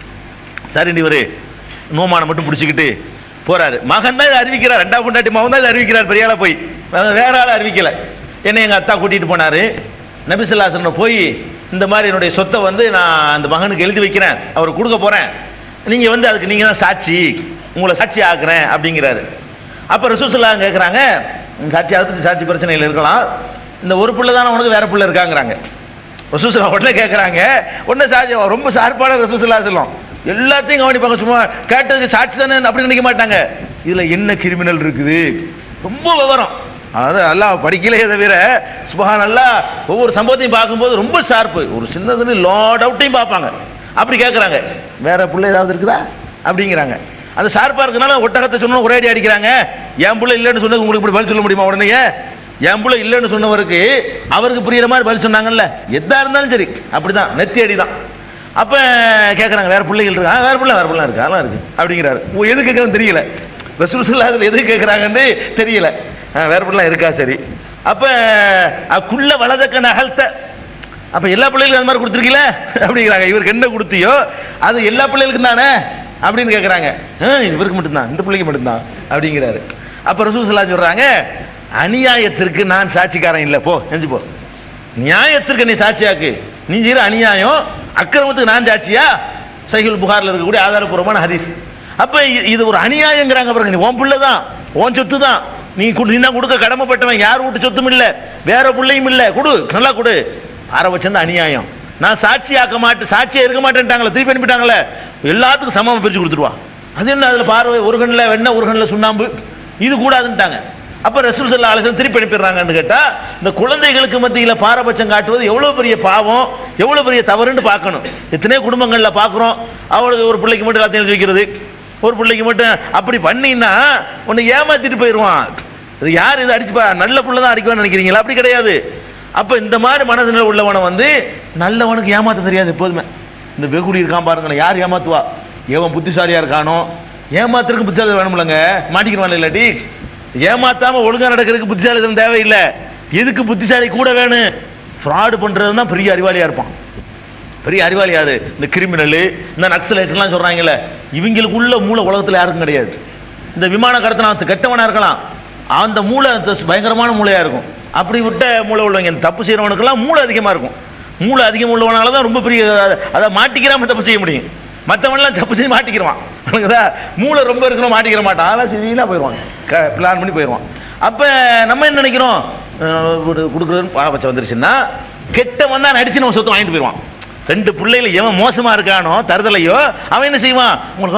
சரி இவரு நோமானை மட்டும் பிடிச்சிக்கிட்டு போறாரு மகன் தான் இதை அறிவிக்கிறார் ரெண்டாவது பொண்டாட்டி மகன் தான் இதை அறிவிக்கிறார் பெரிய ஆளா போய் அஹ் வேற ஆள் அறிவிக்கல என்னை எங்க அத்தா கூட்டிட்டு போனாரு நபிசுல்லாசன போய் இந்த மாதிரி என்னுடைய சொத்தை வந்து நான் அந்த மகனுக்கு எழுதி வைக்கிறேன் அவர் கொடுக்க போறேன் நீங்க வந்து அதுக்கு நீங்க தான் சாட்சி உங்களை சாட்சி ஆக்குறேன் அப்படிங்கிறாரு அப்ப ரசூசுல்லா கேட்குறாங்க சாட்சி அதை பத்தி சாட்சி பிரச்சனையில் இருக்கலாம் இந்த ஒரு பிள்ளை தானே உனக்கு வேற பிள்ளை இருக்காங்கிறாங்க ரசூசுல்லா உடனே கேட்குறாங்க உடனே சாட்சி ரொம்ப சார்பான ரசூசுல்லா சொல்லும் எல்லாத்தையும் கவனிப்பாங்க சும்மா கேட்டதுக்கு சாட்சி தானே அப்படி நினைக்க மாட்டாங்க இதுல என்ன கிரிமினல் இருக்குது ரொம்ப விவரம் அது அல்லாஹ் படிக்கலையே தவிர சுபஹான் அல்லாஹ் ஒவ்வொரு சம்பவத்தையும் பார்க்கும்போது ரொம்ப ஷார்ப்பு ஒரு சின்னதுன்னு லோ டவுட்டையும் பார்ப்பாங்க அப்படி கேட்குறாங்க வேற பிள்ளை ஏதாவது இருக்குதா அப்படிங்கிறாங்க அந்த ஷார்ப்பாக இருக்கனால ஒட்டகத்தை சொன்னா ஒரே அடி அடிக்கிறாங்க என் பிள்ளை இல்லைன்னு சொன்னது உங்களுக்கு இப்படி பதில் சொல்ல முடியுமா உடனே என் பிள்ளை இல்லைன்னு சொன்னவருக்கு அவருக்கு புரியுற மாதிரி பதில் சொன்னாங்கல்ல எதா இருந்தாலும் சரி அப்படிதான் நெத்தி அடி தான் அப்ப கேட்குறாங்க வேற பிள்ளைகள் இருக்கா "ஆ, வேற பிள்ளை வேற பிள்ளை இருக்கு அதெல்லாம் இருக்கு அப்படிங்கிறாரு ஓ, எது கேட்குறதுன்னு தெரியல ரசூல் அதில் எது கேட்குறாங்கன்னு தெரியல "ஆ, வேற பிள்ளை இருக்கா சரி அப்ப அக்குள்ள வலதக்க நகல்த்த அப்ப எல்லா பிள்ளைகளுக்கும் அந்த மாதிரி கொடுத்துருக்கீல அப்படிங்கிறாங்க இவருக்கு என்ன கொடுத்தியோ அது எல்லா பிள்ளைகளுக்கும் தானே அப்படின்னு கேட்குறாங்க இவருக்கு மட்டும்தான் இந்த பிள்ளைக்கு மட்டும்தான் அப்படிங்கிறாரு அப்ப ரசூசல்லா சொல்றாங்க அநியாயத்திற்கு நான் சாட்சிக்காரன் இல்லை போ செஞ்சு போ நியாயத்திற்கு நீ சாட்சியாக்கு நீ செய்யற அநியாயம் அக்கிரமத்துக்கு நான் சாட்சியா சைகுல் புகார்ல இருக்கக்கூடிய ஆதாரபூர்வமான ஹதீஸ் அப்ப இ- இது ஒரு அநியாயங்கிறாங்க பாருங்க நீ உன் பிள்ளை தான் உன் சொத்து தான் நீ குடு- நீ தான் கொடுக்க கடமைப்பட்டவன் யார் வீட்டு சொத்தும் இல்ல வேற பிள்ளையும் இல்ல கொடு நல்லா கொடு ஆரம்பிச்சது அநியாயம் நான் சாட்சி ஆக்க மாட்டேன் சாட்சியா இருக்க மாட்டேன்ட்டாங்களே திருப்பி அனுப்பிட்டாங்களே எல்லாத்துக்கும் சமமா பிரிச்சு கொடுத்துருவா அது என்ன அதுல பார்வை ஒரு கண்ணில் வெண்ணெய் ஒரு கண்ணில் சுண்ணாம்பு இது கூடாதுன்ட்டாங்க அப்ப ரசூல் சல்லா அலிஸ்லாம் திருப்பி அனுப்பிடுறாங்கன்னு கேட்டா இந்த குழந்தைகளுக்கு மத்தியில பாரபட்சம் காட்டுவது எவ்வளவு பெரிய பாவம் எவ்வளவு பெரிய தவறுன்னு பார்க்கணும் எத்தனையோ குடும்பங்கள்ல பார்க்குறோம் அவளுக்கு ஒரு பிள்ளைக்கு மட்டும் எல்லாத்தையும் எழுதி வைக்கிறது ஒரு பிள்ளைக்கு மட்டும் அப்படி பண்ணினா உன்னை ஏமாத்திட்டு போயிடுவான் இது யார் இதை அடிச்சுப்பா நல்ல புள்ள தான் அடிக்குவான்னு நினைக்கிறீங்களா அப்படி கிடையாது அப்ப இந்த மாதிரி மனதில் உள்ளவனை வந்து நல்லவனுக்கு ஏமாத்த தெரியாது எப்போதுமே இந்த வெகுடி இருக்கான் பாருங்களேன் யார் ஏமாத்துவா எவன் புத்திசாலியா இருக்கானோ ஏமாத்துறதுக்கு புத்திசாலி வேணும்லங்க மாட்டிக்கிறான் இல்லாட்டி ஏமாத்தாம ஒழுங்கா நடக்கிறதுக்கு புத்திசாலித்தனம் தேவையில்லை எதுக்கு புத்திசாலி கூட வேணும் ஃப்ராடு பண்றது தான் பெரிய அறிவாளியா இருப்பான் பெரிய அறிவாளி யாரு இந்த கிரிமினல் இந்த நக்சலைட்லாம் சொல்றாங்கல்ல இவங்களுக்குள்ள மூளை உலகத்துல யாருக்கும் கிடையாது இந்த விமான கடத்தின கெட்டவனா இருக்கலாம் அந்த மூளை அந்த பயங்கரமான மூளையா இருக்கும் அப்படி விட்ட மூளை உள்ளவங்க இந்த தப்பு செய்யறவனுக்கெல்லாம் மூளை அதிகமா இருக்கும் மூளை அதிகம் உள்ளவனால தான் ரொம்ப பெரிய அதை மாட்டிக்கிறாம தப்பு செய்ய முடியும் மற்றவன்லாம் தப்பு செய்ய மாட்டிக்கிறான் உனக்குதா மூளை ரொம்ப இருக்கணும் மாட்டிக்கிற மாட்டான் அதெல்லாம் சரியில்லாம் போயிடுவான் பிளான் பண்ணி போயிடுவான் அப்போ நம்ம என்ன நினைக்கிறோம் அஹ் ஒரு கொடுக்குறதுன்னு பாவச்சம் வந்துருச்சுன்னா கெட்டவன் தான் நடிச்சு நம்ம சொத்து வாங்கிட்டு போயிடுவான் ரெண்டு பிள்ளைகள எவன் மோசமா இருக்கானோ தருதலையோ அவன் என்ன செய்வான்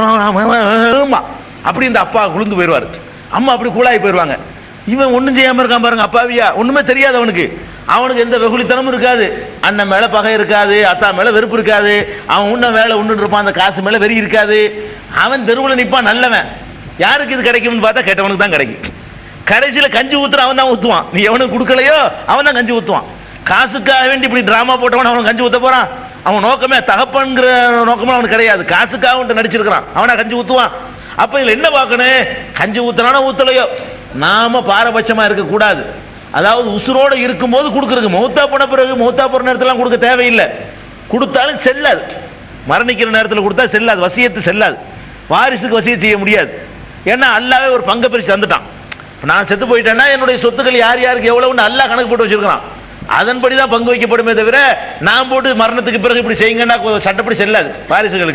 உங்களுக்கு அப்படி இந்த அப்பா குளிந்து போயிடுவாரு அம்மா அப்படி கூலாகி போயிடுவாங்க இவன் ஒன்றும் செய்யாம இருக்கான் பாருங்க அப்பாவியா ஒண்ணுமே தெரியாது அவனுக்கு அவனுக்கு எந்த வெகுளித்தனமும் இருக்காது அண்ணன் மேல பகை இருக்காது அத்தா மேல வெறுப்பு இருக்காது அவன் உன்ன வேலை உண்டு இருப்பான் அந்த காசு மேல வெறி இருக்காது அவன் தெருவில் நிற்பான் நல்லவன் யாருக்கு இது கிடைக்கும்னு பார்த்தா கெட்டவனுக்கு தான் கிடைக்கும் கடைசியில கஞ்சி ஊத்துற அவன் தான் ஊத்துவான் நீ எவனுக்கு கொடுக்கலையோ அவன் தான் கஞ்சி ஊத்துவான் காசுக்காக வேண்டி இப்படி டிராமா போட்டவன் அவன் கஞ்சி ஊத்த போறான் அவன் நோக்கமே தகப்பன்கிற நோக்கமே அவனுக்கு கிடையாது காசுக்காக அவன்கிட்ட நடிச்சிருக்கிறான் அவனா கஞ்சி ஊத்துவான் அப்ப இதுல என்ன பார்க்கணும் கஞ்சி ஊத்துறானோ ஊத்தலையோ நாம பாரபட்சமா இருக்க கூடாது அதாவது உசுரோட இருக்கும்போது கொடுக்கறது மௌத்தா போன பிறகு மௌத்தா போற நேரத்துல கொடுக்க தேவையில்லை கொடுத்தாலும் செல்லாது மரணிக்கிற நேரத்தில் கொடுத்தா செல்லாது வசியத்து செல்லாது வாரிசுக்கு வசியம் செய்ய முடியாது ஏன்னா அல்லாவே ஒரு பங்கை பிரிச்சு தந்துட்டான் இப்ப நான் செத்து போயிட்டேன்னா என்னுடைய சொத்துக்கள் யார் யாருக்கு எவ்வளவுன்னு அல்லாஹ் கணக்கு போட்டு வச்சிருக்கான் அதன்படி தான் பங்கு வைக்கப்படுமே தவிர நான் போட்டு மரணத்துக்கு பிறகு இப்படி செய்யுங்கன்னா கொ- சட்டப்படி செல்லாது வாரிசுகளுக்கு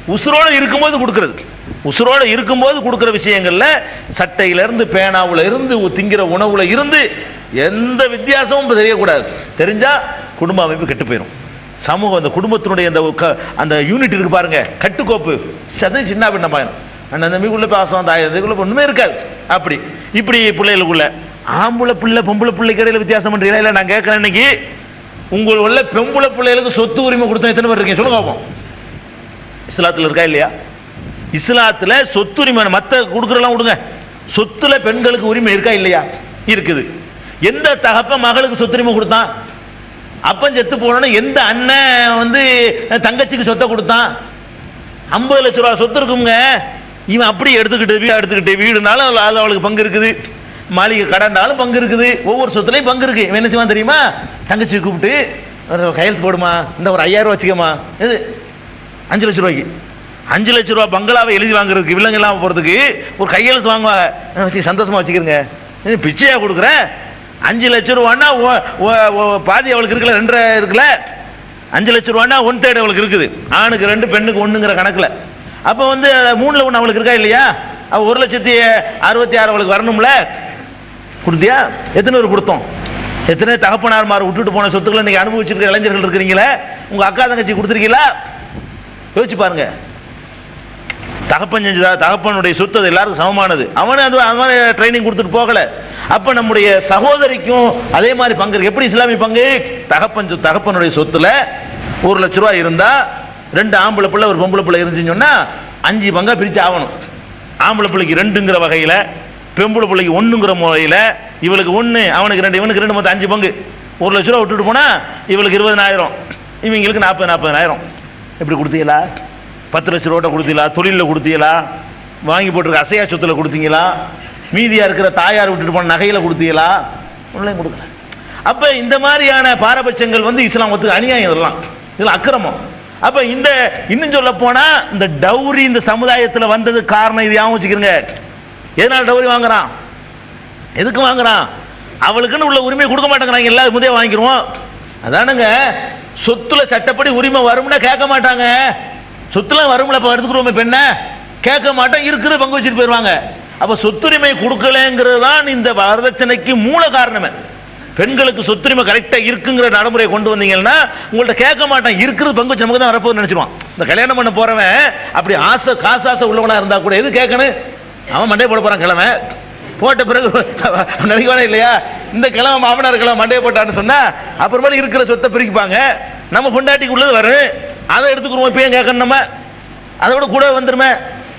உசுரோட இருக்கும்போது கொடுக்கிறது உசுரோட இருக்கும்போது கொடுக்கிற விஷயங்கள்ல சட்டையில இருந்து பேனாவுல இருந்து திங்கிற உணவுல இருந்து எந்த வித்தியாசமும் தெரியக்கூடாது தெரிஞ்சா குடும்ப அமைப்பு கெட்டு போயிடும் சமூகம் அந்த குடும்பத்தினுடைய அந்த க- அந்த யூனிட் இருக்கு பாருங்க கட்டுக்கோப்பு சதை சின்ன பின்ன பையன் அண்ணன் தம்பிக்குள்ள பாசம் தாய் தந்தைக்குள்ள ஒண்ணுமே இருக்காது அப்படி இப்படி பிள்ளைகளுக்குள்ள ஆம்பளை பிள்ளை பொம்பளை பிள்ளைக்கு இடையில வித்தியாசம் பண்றீங்களா இல்ல நான் கேட்கறேன் இன்னைக்கு உங்கள் உள்ள பெம்பளை பிள்ளைகளுக்கு சொத்து உரிமை கொடுத்தா எத்தனை பேர் இருக்கீங்க சொல்லுங்க பார்ப்போம் இஸ்லாத்துல இருக்கா இல்லையா இஸ்லாத்துல சொத்துரிமை மத்த கொடுக்கறலாம் விடுங்க சொத்துல பெண்களுக்கு உரிமை இருக்கா இல்லையா இருக்குது எந்த தகப்ப மகளுக்கு சொத்துரிமை கொடுத்தான் அப்பன் செத்து போனோன்னு எந்த அண்ணன் வந்து தங்கச்சிக்கு சொத்தை கொடுத்தான் ஐம்பது லட்ச ரூபா சொத்து இருக்குங்க இவன் அப்படி எடுத்துக்கிட்டு வீடு எடுத்துக்கிட்டு வீடுனாலும் அதுல- அதுல அவளுக்கு பங்கு இருக்குது மாளிகை கடன்னாலும் பங்கு இருக்குது ஒவ்வொரு சொத்துலையும் பங்கு இருக்கு இவன் என்ன செய்வான் தெரியுமா தங்கச்சி கூப்பிட்டு ஒரு கையெழுத்து போடுமா இந்த ஒரு ஐயாயிரம் ரூபா வச்சுக்கமா இது அஞ்சு லட்ச ரூபாய்க்கு அஞ்சு லட்ச ரூபா பங்களாவை எழுதி வாங்குறதுக்கு வில்லங்க இல்லாமல் போகிறதுக்கு ஒரு கையெழுத்து வாங்குவாங்க அஹ் வச்சு சந்தோஷமா வச்சுக்கிறங்க இது பிச்சையா கொடுக்குறேன் அஞ்சு லட்ச ரூபான்னா ஒ- ஒ- ஒ- பாதி அவளுக்கு இருக்குல்ல ரெண்டரை இருக்குல்ல அஞ்சு லட்ச ரூபான்னா ஒன் தேர்ட் அவளுக்கு இருக்குது ஆணுக்கு ரெண்டு பெண்ணுக்கு ஒண்ணுங்கிற கணக்குல அப்போ வந்து மூணுல ஒன்று அவளுக்கு இருக்கா இல்லையா அவ ஒரு லட்சத்தி அறுபத்தி ஆறு அவளுக்கு வரணும்ல கொடுத்தியா எத்தனை பேர் கொடுத்தோம் எத்தனை தகப்பனார் மாறு விட்டுட்டு போன சொத்துக்களை இன்னைக்கு அனுபவிச்சிருக்க இளைஞர்கள் இருக்கிறீங்களே உங்க அக்கா தங்கச்சி கொடுத்துருக்கீங்களா யோசிச்சு பாருங்க தகப்பன் செஞ்சதா தகப்பனுடைய சொத்து அது எல்லாருக்கும் சமமானது அவனே அது அவன் ட்ரைனிங் கொடுத்துட்டு போகல அப்ப நம்முடைய சகோதரிக்கும் அதே மாதிரி பங்கு இருக்கு எப்படி இஸ்லாமிய பங்கு தகப்பன் சொத்து தகப்பனுடைய சொத்துல ஒரு லட்ச ரூபாய் இருந்தா ரெண்டு ஆம்பளை பிள்ளை ஒரு பொம்பளை பிள்ளை இருந்துச்சுன்னு சொன்னா அஞ்சு பங்கா பிரிச்சு ஆகணும் ஆம்பளை பிள்ளைக்கு ரெண்டுங்கிற வகையில பெம்பளை பிள்ளைக்கு ஒண்ணுங்கிற முறையில இவளுக்கு ஒண்ணு அவனுக்கு ரெண்டு இவனுக்கு ரெண்டு மொத்தம் அஞ்சு பங்கு ஒரு லட்ச ரூபா விட்டுட்டு போனா இவளுக்கு இருபதனாயிரம் இவங்களுக்கு நாற்பது நாற்பதனாயிரம் எப்படி கொடுத்தீங்களா பத்து லட்ச ரூபா கொடுத்தீங்களா தொழிலில் கொடுத்தீங்களா வாங்கி போட்டிருக்க அசையா சொத்துல கொடுத்தீங்களா மீதியா இருக்கிற தாயார் விட்டுட்டு போன நகையில கொடுத்தீங்களா ஒன்றையும் கொடுக்கல அப்ப இந்த மாதிரியான பாரபட்சங்கள் வந்து இஸ்லாம் ஒத்துக்க அநியாயம் இதெல்லாம் இதெல்லாம் அக்கிரமம் அப்ப இந்த இன்னும் சொல்ல போனா இந்த டௌரி இந்த சமுதாயத்துல வந்தது காரணம் இது ஞாபகம் வச்சுக்கிறங்க எதனால டௌரி வாங்குறான் எதுக்கு வாங்குறான் அவளுக்குன்னு உள்ள உரிமை கொடுக்க மாட்டேங்கிறாங்க எல்லா முதே வாங்கிடுவோம் அதானுங்க சொத்துல சட்டப்படி உரிமை வரும்னா கேட்க மாட்டாங்க சொத்துல வரும்ல இப்ப எடுத்துக்கிறோமே பெண்ண கேட்க மாட்டோம் இருக்கிற பங்கு வச்சுட்டு போயிடுவாங்க அப்ப சொத்துரிமை கொடுக்கலங்கிறது தான் இந்த வரதட்சணைக்கு மூல காரணமே பெண்களுக்கு சொத்துரிமை கரெக்டா இருக்குங்கிற நடைமுறையை கொண்டு வந்தீங்கன்னா உங்கள்ட்ட கேட்க மாட்டான் இருக்கிறது பங்கு வச்சு நமக்கு தான் வரப்போகுது நினைச்சிருவான் இந்த கல்யாணம் பண்ண போறவன் அப்படி ஆசை காசு ஆசை உள்ளவனா இருந்தா கூட எது கேட்கணும் அவன் மண்டே போட போறான் கிழமை போட்ட பிறகு நினைக்கவே இல்லையா இந்த கிழமை மாமனார் கிழமை மண்டையை போட்டான்னு சொன்னா அப்புறமேல இருக்கிற சொத்தை பிரிப்பாங்க நம்ம பொண்டாட்டிக்கு உள்ளது வரும் அதை எடுத்துக்கிறோம் இப்போ ஏன் கேட்கணும் நம்ம அதை விட கூட வந்துருமே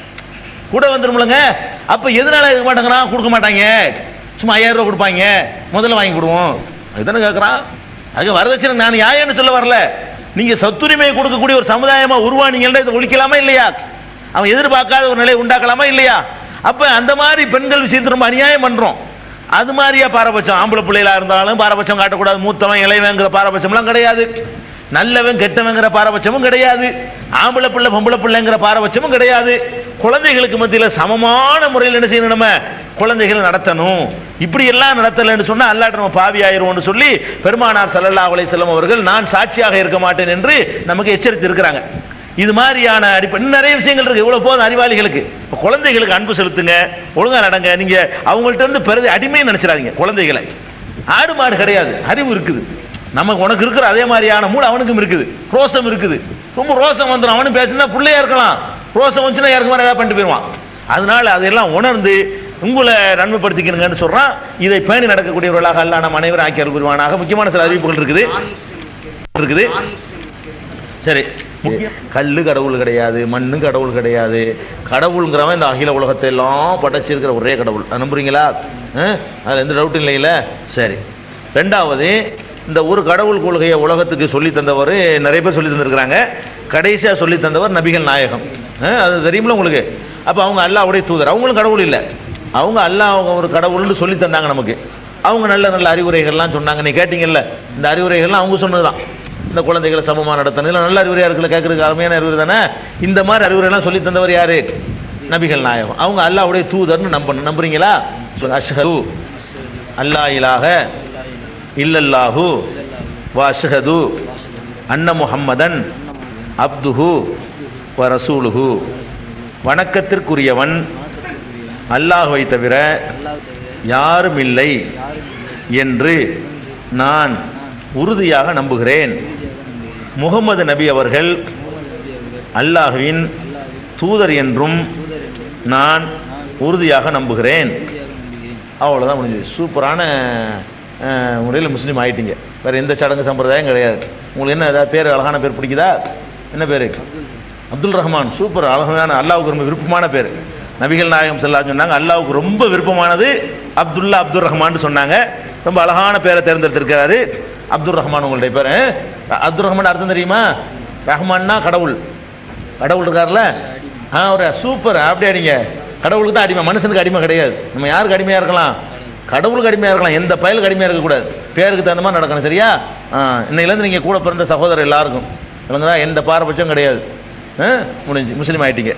கூட வந்துருமில்லங்க அப்ப எதனால இருக்க மாட்டேங்கிறான் கொடுக்க மாட்டாங்க சும்மா ஐயாயிரம் ரூபாய் கொடுப்பாங்க முதல்ல வாங்கி கொடுவோம் அதுதானே கேட்கறான் அதுக்கு வரதட்சணை நான் நியாயம்னு சொல்ல வரல நீங்க சொத்துரிமையை கொடுக்கக்கூடிய ஒரு சமுதாயமா உருவானீங்கன்னா இதை ஒழிக்கலாமா இல்லையா அவன் எதிர்பார்க்காத ஒரு நிலையை உண்டாக்கலாமா இல்லையா அப்ப அந்த மாதிரி பெண்கள் விஷயத்தை ரொம்ப அநியாயம் பண்றோம் அது மாதிரியா பாரபட்சம் ஆம்பளை பிள்ளைகளா இருந்தாலும் பாரபட்சம் காட்டக்கூடாது மூத்தவன் இளைவங்கிற பாரபட்சம்லாம் கிடையாது நல்லவன் கெட்டவங்கிற பாரபட்சமும் கிடையாது ஆம்பளை பிள்ளை பொம்பளை பிள்ளைங்கிற பாரபட்சமும் கிடையாது குழந்தைகளுக்கு மத்தியில் சமமான முறையில் என்ன செய்யணும் நம்ம குழந்தைகள் நடத்தணும் இப்படி எல்லாம் நடத்தலைன்னு சொன்னா அல்லாட்ட நம்ம பாவி ஆயிருவோம்னு சொல்லி பெருமானார் ஸல்லல்லாஹு அலைஹி வஸல்லம் அவர்கள் நான் சாட்சியாக இருக்க மாட்டேன் என்று நமக்கு எச்சரித்து இருக்கிறாங்க இது மாதிரியான அடிப்படை இன்னும் நிறைய விஷயங்கள் இருக்கு இவ்வளவு போதும் அறிவாளிகளுக்கு இப்ப குழந்தைகளுக்கு அன்பு செலுத்துங்க ஒழுங்கா நடங்க நீங்க அவங்கள்ட்ட இருந்து பெருது அடிமையை நினைச்சிடாதீங்க குழந்தைகளை ஆடு மாடு கிடையாது அறிவு இருக்குது நமக்கு உனக்கு இருக்கிற அதே மாதிரியான மூளை அவனுக்கும் இருக்குது ரோசம் இருக்குது ரொம்ப ரோசம் வந்துடும் அவனும் பேசினா பிள்ளையா இருக்கலாம் ரோசம் வந்துச்சுன்னா யாருக்கு மாதிரி ஏதாவது பண்ணிட்டு போயிடுவான் அதனால அதெல்லாம் உணர்ந்து உங்களை நன்மைப்படுத்திக்கணுங்கன்னு சொல்றான் இதை பேணி நடக்கக்கூடியவர்களாக அல்ல நம்ம அனைவரும் ஆக்கியார் புரிவானாக முக்கியமான சில அறிவிப்புகள் இருக்குது இருக்குது சரி கல்லு கடவுள் கிடையாது மண்ணு கடவுள் கிடையாது கடவுளுங்கிறவன் இந்த அகில உலகத்தை எல்லாம் படைச்சிருக்கிற ஒரே கடவுள் அது நம்புறீங்களா ஆ? அதுல எந்த டவுட்டும் இல்லையில சரி ரெண்டாவது இந்த ஒரு கடவுள் கொள்கையை உலகத்துக்கு சொல்லி தந்தவர் நிறைய பேர் சொல்லி தந்திருக்கிறாங்க கடைசியா சொல்லி தந்தவர் நபிகள் நாயகம் ஆ? அது தெரியுமில உங்களுக்கு அப்போ அவங்க அல்லாஹ்வுடைய தூதர் அவங்களும் கடவுள் இல்லை அவங்க அல்லாஹ் அவங்க ஒரு கடவுள்னு சொல்லி தந்தாங்க நமக்கு அவங்க நல்ல நல்ல அறிவுரைகள்லாம் சொன்னாங்க நீ கேட்டீங்கல்ல இந்த அறிவுரைகள்லாம் அவங்க சொன்னதுதான் இந்த குழந்தைகளை சமமா நடத்தணும் இல்லை நல்ல அறிவுரையா இருக்குல்ல கேட்கறதுக்கு அருமையான அறிவுரை தானே இந்த மாதிரி அறிவுரைலாம் சொல்லி தந்தவர் யாரு நபிகள் நாயகம் அவங்க அல்லாஹ்வுடைய தூதர்னு நம்பணும் நம்புறீங்களா சொல்லுங்க அஷ்ஹது அல்லா இலாஹ இல்லல்லாஹு வ அஷ்ஹது அன்ன முஹம்மதன் அப்துஹு வ ரசூலுஹு வணக்கத்திற்குரியவன் அல்லாஹ்வை தவிர யாரும் இல்லை என்று நான் உறுதியாக நம்புகிறேன் முகமது நபி அவர்கள் அல்லாஹ்வின் தூதர் என்றும் நான் உறுதியாக நம்புகிறேன் அவ்வளோதான் முடிஞ்சது சூப்பரான அஹ், முறையில் முஸ்லீம் ஆயிட்டீங்க வேறு எந்த சடங்கு சம்பிரதாயம் கிடையாது உங்களுக்கு என்ன ஏதாவது பேர் அழகான பேர் பிடிக்குதா என்ன பேர் அப்துல் ரஹ்மான் சூப்பர் அழகான அல்லாவுக்கு ரொம்ப விருப்பமான பேர் நபிகள் நாயகம் செல்லா சொன்னாங்க அல்லாவுக்கு ரொம்ப விருப்பமானது அப்துல்லா அப்துல் ரஹ்மான் சொன்னாங்க ரொம்ப அழகான பேரை தேர்ந்தெடுத்திருக்கிறாரு அப்துல் ரஹ்மான் உங்களுடைய பேர் அப்துல் ரஹ்மான் அர்த்தம் தெரியுமா ரஹ்மான்னா கடவுள் கடவுள் இருக்கார்ல ஆ ஒரு சூப்பர் அப்படி அடிங்க கடவுளுக்கு தான் அடிமை மனுஷனுக்கு அடிமை கிடையாது நம்ம யாருக்கு அடிமையாக இருக்கலாம் கடவுளுக்கு அடிமையாக இருக்கலாம் எந்த பயலுக்கு அடிமையாக இருக்கக்கூடாது பேருக்கு தகுந்த மாதிரி நடக்கணும் சரியா ஆ இன்னையிலேருந்து நீங்கள் கூட பிறந்த சகோதரர் எல்லாருக்கும் இல்லைங்களா எந்த பாரபட்சம் கிடையாது ஆ முடிஞ்சு முஸ்லீம் ஆயிட்டீங்க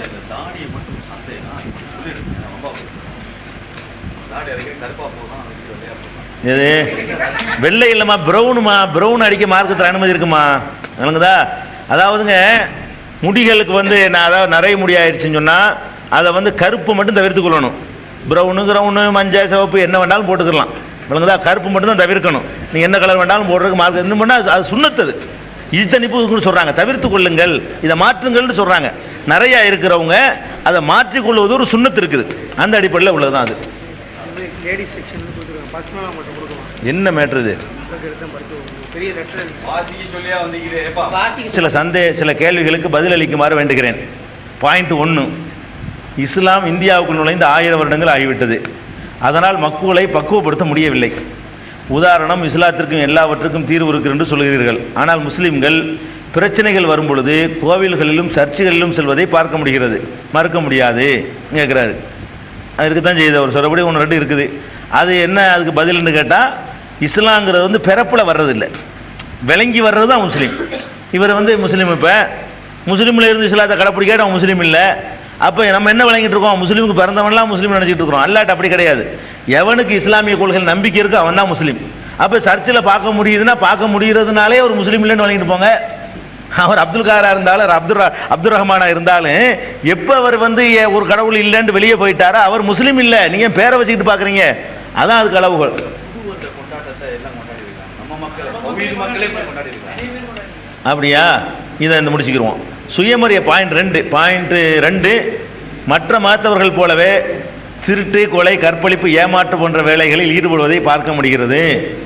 எது வெள்ளை இல்லைம்மா ப்ரௌனுமா ப்ரௌன் அடிக்க மார்க்கத்தில் அனுமதி இருக்குமா விளங்குதா அதாவதுங்க முடிகளுக்கு வந்து நான் அதாவது நிறைய முடி ஆயிடுச்சுன்னு சொன்னால் அதை வந்து கருப்பு மட்டும் தவிர்த்து கொள்ளணும் ப்ரௌனு கிரவுனு மஞ்சள் சிவப்பு என்ன வேணாலும் போட்டுக்கலாம் விளங்குதா கருப்பு மட்டும் தான் தவிர்க்கணும் நீ என்ன கலர் வேணாலும் போடுறதுக்கு மார்க் இன்னும் பண்ணால் அது சுண்ணத்தது இழுத்தணிப்பு சொல்கிறாங்க தவிர்த்து கொள்ளுங்கள் இதை மாற்றுங்கள்னு சொல்கிறாங்க நிறைய இருக்கிறவங்க அதை மாற்றிக்கொள்வது ஒரு சுண்ணத்து இருக்குது அந்த அடிப்படையில் உள்ளதுதான் அது லேடிஸ் செக்ஷன் கொடுத்துருக்காங்க பர்சனலாக மட்டும் கொடுக்கலாம் என்ன மேட்ரு இது எடுத்து படித்து பெரிய லெட்டர் வாசிக்க சொல்லியா வந்தீங்களே ஏப்பா சில சந்தே சில கேள்விகளுக்கு பதிலளிக்குமாறு வேண்டுகிறேன் பாயிண்ட் ஒன்று இஸ்லாம் இந்தியாவுக்குள் நுழைந்து ஆயிரம் வருடங்கள் ஆகிவிட்டது அதனால் மக்குகளை பக்குவப்படுத்த முடியவில்லை உதாரணம் இஸ்லாத்திற்கும் எல்லாவற்றுக்கும் தீர்வு இருக்கு என்று சொல்கிறீர்கள் ஆனால் முஸ்லிம்கள் பிரச்சனைகள் வரும் பொழுது கோவில்களிலும் சர்ச்சுகளிலும் செல்வதை பார்க்க முடிகிறது மறுக்க முடியாது கேட்குறாரு அதுக்கு தான் செய்த ஒரு சொல்றபடி ஒன்று ரெண்டு இருக்குது அது என்ன அதுக்கு பதில்னு கேட்டால் இஸ்லாங்கிறது வந்து பிறப்பில் வர்றதில்லை விளங்கி வர்றது தான் முஸ்லீம் இவர் வந்து முஸ்லீம் இப்போ முஸ்லீமில் இருந்து இஸ்லாத்தை கடைப்பிடிக்காட்டு அவன் முஸ்லீம் இல்லை அப்போ நம்ம என்ன விளங்கிட்டு இருக்கோம் முஸ்லீமுக்கு பிறந்தவன்லாம் முஸ்லீம் நினச்சிட்டு இருக்கிறோம் அல்லாட்ட அப்படி கிடையாது எவனுக்கு இஸ்லாமிய கொள்கைகள் நம்பிக்கை இருக்கோ அவன் தான் முஸ்லீம் அப்போ சர்ச்சில் பார்க்க முடியுதுன்னா பார்க்க முடிகிறதுனாலே ஒரு முஸ்லீம் இல்லைன்னு விளங்கிட்டு போங்க அவர் அப்துல் காரா இருந்தாலும் அவர் அப்துல் ர- அப்துல் ரஹ்மானா இருந்தாலும் எப்போ அவர் வந்து ஏ- ஒரு கடவுள் இல்லைன்னு வெளியே போயிட்டாரோ அவர் முஸ்லீம் இல்லை நீங்கள் பேரை வச்சுக்கிட்டு பார்க்குறீங்க அதான் அதுக்கு அளவுகள் கொண்டாட்டத்தை எல்லாம் கொண்டாடி இருக்காங்க நம்ம மக்கள் கோவில் மக்களே இப்படி கொண்டாடி இருக்காங்க அப்படியா இதை இந்த முடிச்சுக்கிருவோம் சுயமரிய பாயிண்ட் ரெண்டு பாயிண்ட் ரெண்டு மற்ற மதத்தவர்கள் போலவே திருட்டு கொலை கற்பழிப்பு ஏமாற்று போன்ற வேலைகளில் ஈடுபடுவதை பார்க்க முடிகிறது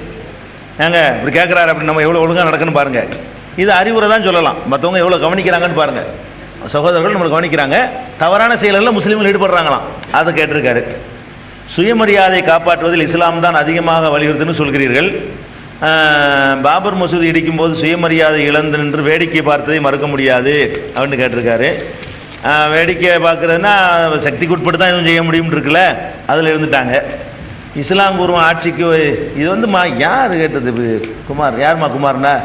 ஏங்க இப்படி கேட்குறாரு அப்படி நம்ம எவ்வளோ ஒழுங்காக நடக்குன்னு பாருங்க இது அறிவுரை தான் சொல்லலாம் மற்றவங்க எவ்வளோ கவனிக்கிறாங்கன்னு பாருங்க சகோதரர்கள் நம்மளை கவனிக்கிறாங்க தவறான செயல்களில் முஸ்லீம்கள் ஈடுபடுறாங்களாம் அதை கேட்டிருக்காரு சுயமரியாதை காப்பாற்றுவதில் இஸ்லாம் தான் அதிகமாக வலியுறுத்துன்னு சொல்கிறீர்கள் ஆஹ், பாபர் மசூதி இடிக்கும்போது சுயமரியாதை இழந்து நின்று வேடிக்கை பார்த்ததை மறுக்க முடியாது அப்படின்னு கேட்டிருக்காரு ஆஹ், வேடிக்கை பார்க்குறதுனா சக்திக்கு உட்பட்டு தான் எதுவும் செய்ய முடியும்னு இருக்குல்ல அதில் இருந்துட்டாங்க இஸ்லாம் கூறும் ஆட்சிக்கு இது வந்து மா யார் கேட்டது இது? குமார் யாரும்மா குமார்னா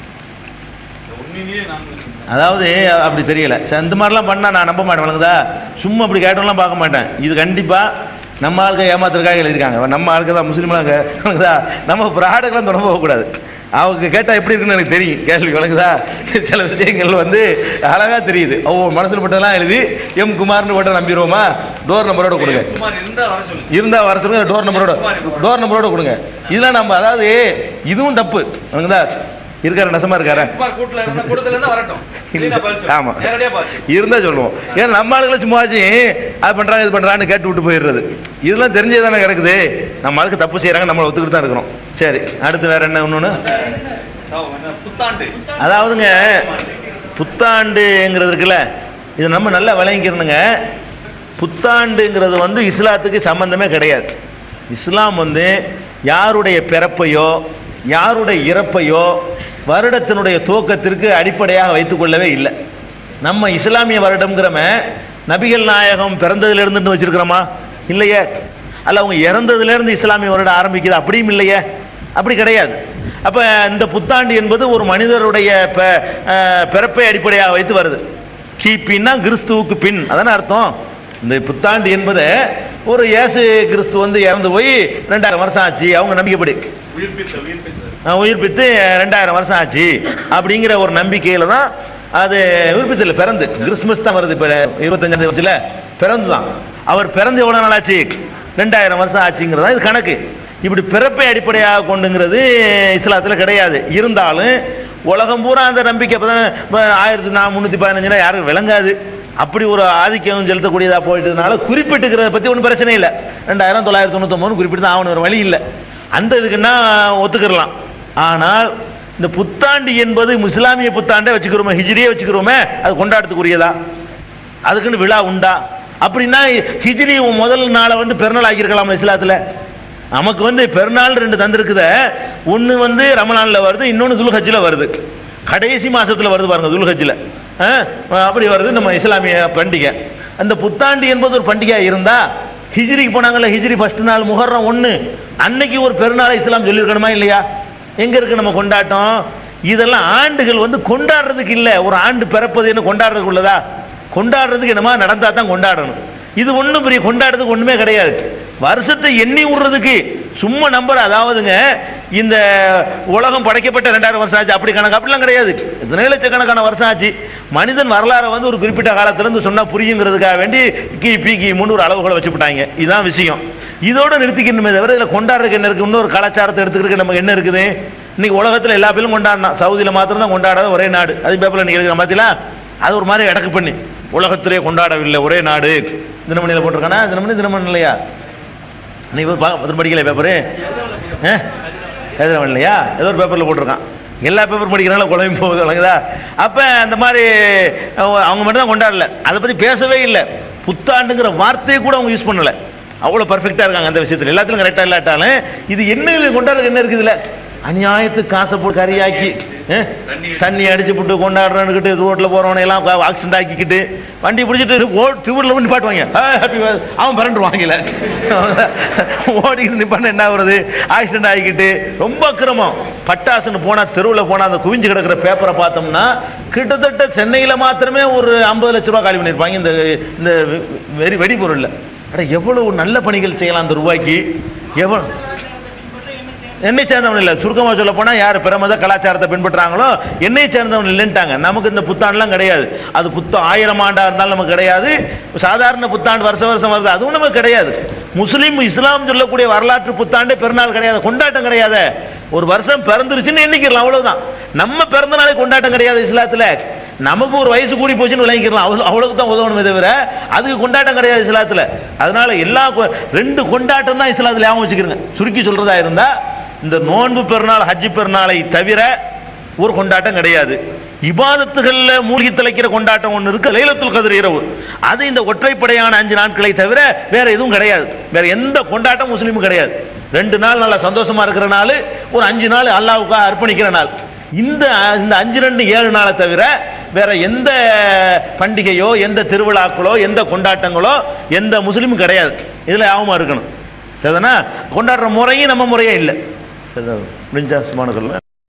உண்மையிலேயே நாங்கள் அதாவது அப்படி தெரியல சரி, இந்த மாதிரிலாம் பண்ணால் நான் நம்ப மாட்டேன் வழங்குதா சும்மா அப்படி கேட்டோம்லாம் பார்க்க மாட்டேன் இது கண்டிப்பாக நம்ம ஆளுக்க ஏமாத்துறதுக்காக எழுதியிருக்காங்க நம்ம ஆளுக்கு தான் முஸ்லீம்லாம் கே- வழங்குதா நம்ம ப்ராடக்ட்லாம் தொடர்பு போகக்கூடாது அவங்க கேட்டால் எப்படி இருக்குன்னு எனக்கு தெரியும் கேள்வி வழங்குதா சில விஷயங்கள் வந்து அழகாக தெரியுது ஓ மனசில் பட்டதெல்லாம் எழுதி எம் குமார்னு போட்டு நம்பிடுவோமா டோர் நம்பரோட கொடுங்க குமார் இருந்தா வர சொல்லுங்க இருந்தா வர சொல்லுங்க டோர் நம்பரோட டோர் நம்பரோட கொடுங்க இதெல்லாம் நம்ம அதாவது இதுவும் தப்பு வழங்குதா இருக்காரு நெசமா இருக்காரா குமார் கூட்டல இருந்தா கூட்டத்துல இருந்தா வரட்டும் இல்லைன்னா பதில் சொல்லு. ஆமா. நேரடியா பாத்து இருந்தா சொல்லுவோம் ஏன்னா நம்ம ஆளுகளை சும்மாச்சு அது பண்றாங்க இது பண்றான்னு கேட்டு விட்டு போயிடுறது இதெல்லாம் தெரிஞ்சே தானே கிடக்குது நம்ம ஆளுக்கு தப்பு செய்யறாங்க நம்மளை ஒத்துக்கிட்டு தான் இருக்கிறோம் சரி அடுத்து வேற என்ன ஒண்ணு புத்தாண்டு அதாவதுங்க புத்தாண்டுங்கிறது இருக்குல்ல இது நம்ம நல்லா விளங்கிக்கிறணுங்க புத்தாண்டுங்கிறது வந்து இஸ்லாத்துக்கு சம்பந்தமே கிடையாது இஸ்லாம் வந்து யாருடைய பிறப்பையோ யாருடைய இறப்பையோ வருடத்தினுடைய துவக்கத்திற்கு அடிப்படையாக வைத்துக்கொள்ளவே இல்லை நம்ம இஸ்லாமிய வருடம்ங்கிறம நபிகள் நாயகம் பிறந்ததுல இருந்துட்டு வச்சிருக்கிறோமா இல்லையே அல்ல அவங்க இறந்ததுல இருந்து இஸ்லாமிய வருடம் ஆரம்பிக்குது அப்படியும் இல்லையே அப்படி கிடையாது அப்ப இந்த புத்தாண்டு என்பது ஒரு மனிதருடைய ப- அஹ், பிறப்பை அடிப்படையாக வைத்து வருது கிபின்னா கிறிஸ்துவுக்கு பின் அதானே அர்த்தம் இந்த புத்தாண்டு என்பது ஒரு இயேசு கிறிஸ்து வந்து இறந்து போய் ரெண்டாயிரம் வருஷம் ஆச்சு அவங்க நம்பிக்கைப்படி உயிர்ப்பித்த உயிர்ப்பித்த அஹ் உயிர்ப்பித்து ரெண்டாயிரம் வருஷம் ஆச்சு அப்படிங்கிற ஒரு நம்பிக்கையில தான் அது விருப்பத்தில் பிறந்து கிறிஸ்மஸ் தான் வருது இப்போ இருபத்தஞ்சாம் தேதியில் பிறந்து தான் அவர் பிறந்து எவ்வளோ நாள் ஆச்சு ரெண்டாயிரம் வருஷம் ஆச்சுங்கிறது தான் இது கணக்கு இப்படி பிறப்பை அடிப்படையாக கொண்டுங்கிறது இஸ்லாத்தில் கிடையாது இருந்தாலும் உலகம் பூரா அந்த நம்பிக்கை இப்போ ஆயிரத்தி நான் முந்நூற்றி பதினஞ்சுனா யாருக்கும் விளங்காது அப்படி ஒரு ஆதிக்கம் செலுத்தக்கூடியதாக போயிட்டதுனால குறிப்பிட்டுக்கிறத பற்றி ஒன்றும் பிரச்சனை இல்லை ரெண்டாயிரம் தொள்ளாயிரத்தி தொண்ணூத்தொம்பது குறிப்பிட்டு தான் ஆகணும் ஒரு வழி இல்லை அந்த இதுக்குன்னா ஒத்துக்கிடலாம் ஆனால் இந்த புத்தாண்டு என்பது இஸ்லாமிய புத்தாண்டை வச்சுக்கிறோமே ஹிஜ்ரியே வச்சுக்கிறோமே அது கொண்டாடத்துக்குரியதா அதுக்குன்னு விழா உண்டா அப்படின்னா ஹிஜ்ரி முதல் நாளை வந்து பெருநாள் ஆக்கியிருக்கலாம் இஸ்லாத்தில் நமக்கு வந்து பெருநாள் ரெண்டு தந்திருக்குத ஒன்று வந்து ரமலானில் வருது இன்னொன்று துல்ஹஜ்ஜில் வருது கடைசி மாசத்துல வருது பாருங்க துல்ஹஜ்ஜில் அப்படி வருது நம்ம இஸ்லாமிய பண்டிகை அந்த புத்தாண்டு என்பது ஒரு பண்டிகையாக இருந்தா ஹிஜ்ரிக்கு போனாங்கல்ல ஹிஜ்ரி ஃபர்ஸ்ட் நாள் முஹர்ரம் ஒன்று அன்னைக்கு ஒரு பெருநாளை இஸ்லாம் சொல்லியிருக்கணுமா இல்லையா எங்க இருக்கு நம்ம கொண்டாட்டம் இதெல்லாம் ஆண்டுகள் வந்து கொண்டாடுறதுக்கு இல்லை ஒரு ஆண்டு பிறப்பது என்ன கொண்டாடுறதுக்கு உள்ளதா கொண்டாடுறதுக்கு என்னமா நடந்தா தான் கொண்டாடணும் இது ஒன்றும் பெரிய கொண்டாடுறதுக்கு ஒண்ணுமே கிடையாது வருஷத்தை எண்ணி விடுறதுக்கு சும்மா நம்பர் அதாவதுங்க இந்த உலகம் படைக்கப்பட்ட ரெண்டாயிரம் வருஷம் ஆச்சு அப்படி கணக்கு அப்படிலாம் கிடையாது எத்தனை லட்சக்கணக்கான வருஷம் ஆச்சு மனிதன் வரலாறை வந்து ஒரு குறிப்பிட்ட காலத்துல இருந்து சொன்னா புரியுங்கிறதுக்காக வேண்டி கி பி கி முன்னூறு அளவுகளை வச்சுவிட்டாங்க இதுதான் விஷயம் இதோட நிறுத்திக்கணுமே தவிர இதில் கொண்டாடுறதுக்கு என்ன இருக்கு இன்னொரு கலாச்சாரத்தை எடுத்துக்கிறதுக்கு நமக்கு என்ன இருக்குது இன்னைக்கு உலகத்தில் எல்லா பேரும் கொண்டாடினா சவுதியில் மாத்திரம் தான் கொண்டாடாத ஒரே நாடு அது பேப்பரில் நீங்கள் இருக்கிற பார்த்தீங்களா அது ஒரு மாதிரி இடக்கு பண்ணி உலகத்திலே கொண்டாடவில்லை ஒரே நாடு தினமணியில் போட்டிருக்கானா தினமணி தினமணி இல்லையா நீ படிக்கல பேப்பரு எழுதுறவன் இல்லையா ஏதோ ஒரு பேப்பரில் போட்டிருக்கான் எல்லா பேப்பர் படிக்கிறனால குழம்பு போகுது வழங்குதா அப்போ அந்த மாதிரி அவங்க அவங்க மட்டும் தான் கொண்டாடல அதை பற்றி பேசவே இல்லை புத்தாண்டுங்கிற வார்த்தையை கூட அவங்க யூஸ் பண்ணலை அவ்வளோ பர்ஃபெக்டாக இருக்காங்க அந்த விஷயத்தில் எல்லாத்துலையும் கரெக்டாக இல்லாட்டாலும் இது என்ன கொண்டாடுறது என்ன இருக்குது இல்லை அநியாயத்துக்கு காசை போட்டு கறியாக்கி அஹ், தண்ணி அடிச்சு போட்டு கொண்டாடுறேன்னுக்கிட்டு ரோட்டில் போகிறவனை எல்லாம் ஆக்சிடென்ட் ஆக்கிக்கிட்டு வண்டி பிடிச்சிட்டு ஓ டியூபில் பண்ணி பாட்டுவாங்க ஹாப்பி அவன் பரண்டு வாங்கல ஓடிக்கிட்டு நிப்பான என்ன ஆகுறது ஆக்சிடென்ட் ஆகிக்கிட்டு ரொம்ப அக்கிரமம் பட்டாசுன்னு போனால் தெருவில் போனால் அந்த குவிஞ்சு கிடக்கிற பேப்பரை பார்த்தோம்னா கிட்டத்தட்ட சென்னையில் மாத்திரமே ஒரு ஐம்பது லட்ச ரூபா காலி பண்ணியிருப்பாங்க இந்த இந்த வெடி வெடிபொருளில் அட எவ்வளவு நல்ல பணிகள் செய்யலாம் அந்த ரூபாய்க்கு எவ்வளோ என்னை சேர்ந்தவன் இல்லை சுருக்கமாக சொல்ல போனால் யார் பிரமத கலாச்சாரத்தை பின்பற்றுறாங்களோ என்னை சேர்ந்தவன் இல்லைன்ட்டாங்க நமக்கு இந்த புத்தாண்டுலாம் கிடையாது அது புத்த ஆயிரம் ஆண்டா இருந்தாலும் நமக்கு கிடையாது சாதாரண புத்தாண்டு வருஷ வருஷம் வருது அதுவும் நமக்கு கிடையாது முஸ்லீம் இஸ்லாம் சொல்லக்கூடிய வரலாற்று புத்தாண்டு பெருநாள் கிடையாது கொண்டாட்டம் கிடையாது ஒரு வருஷம் பிறந்துருச்சுன்னு எண்ணிக்கலாம் அவ்வளவுதான் நம்ம பிறந்த நாளை கொண்டாட்டம் கிடையாது இஸ்லாத்துல நமக்கு ஒரு வயசு கூடி போச்சுன்னு விளங்கிக்கலாம் அவ்வளோ அவ்வளவுக்கு தான் உதவணுமே தவிர அதுக்கு கொண்டாட்டம் கிடையாது இஸ்லாத்துல அதனால எல்லா கொ- ரெண்டு கொண்டாட்டம் தான் இஸ்லாத்துல ஞாபகம் வச்சுக்கிறங்க சுருக்கி சொல்றதா இருந்தா இந்த நோன்பு பெருநாள் ஹஜ்ஜி பெருநாளை தவிர ஒரு கொண்டாட்டம் கிடையாது இபாதத்துகள்ல மூழ்கி திளைக்கிற கொண்டாட்டம் ஒன்று இருக்கு லைலத்துல் கதிர் இரவு அது இந்த ஒற்றைப்படையான அஞ்சு நாட்களை தவிர வேற எதுவும் கிடையாது வேற எந்த கொண்டாட்டம் முஸ்லீமும் கிடையாது ரெண்டு நாள் நல்லா சந்தோஷமா இருக்கிற நாள் ஒரு அஞ்சு நாள் அல்லாவுக்காக அர்ப்பணிக்கிற நாள் இந்த இந்த அஞ்சு ரெண்டு ஏழு நாளை தவிர வேற எந்த பண்டிகையோ எந்த திருவிழாக்களோ எந்த கொண்டாட்டங்களோ எந்த முஸ்லீமும் கிடையாது இதுல யாபமா இருக்கணும் சரிதானா கொண்டாடுற முறையும் நம்ம முறையே இல்லை சரிதா முடிஞ்சா சும்மான சொல்லுங்க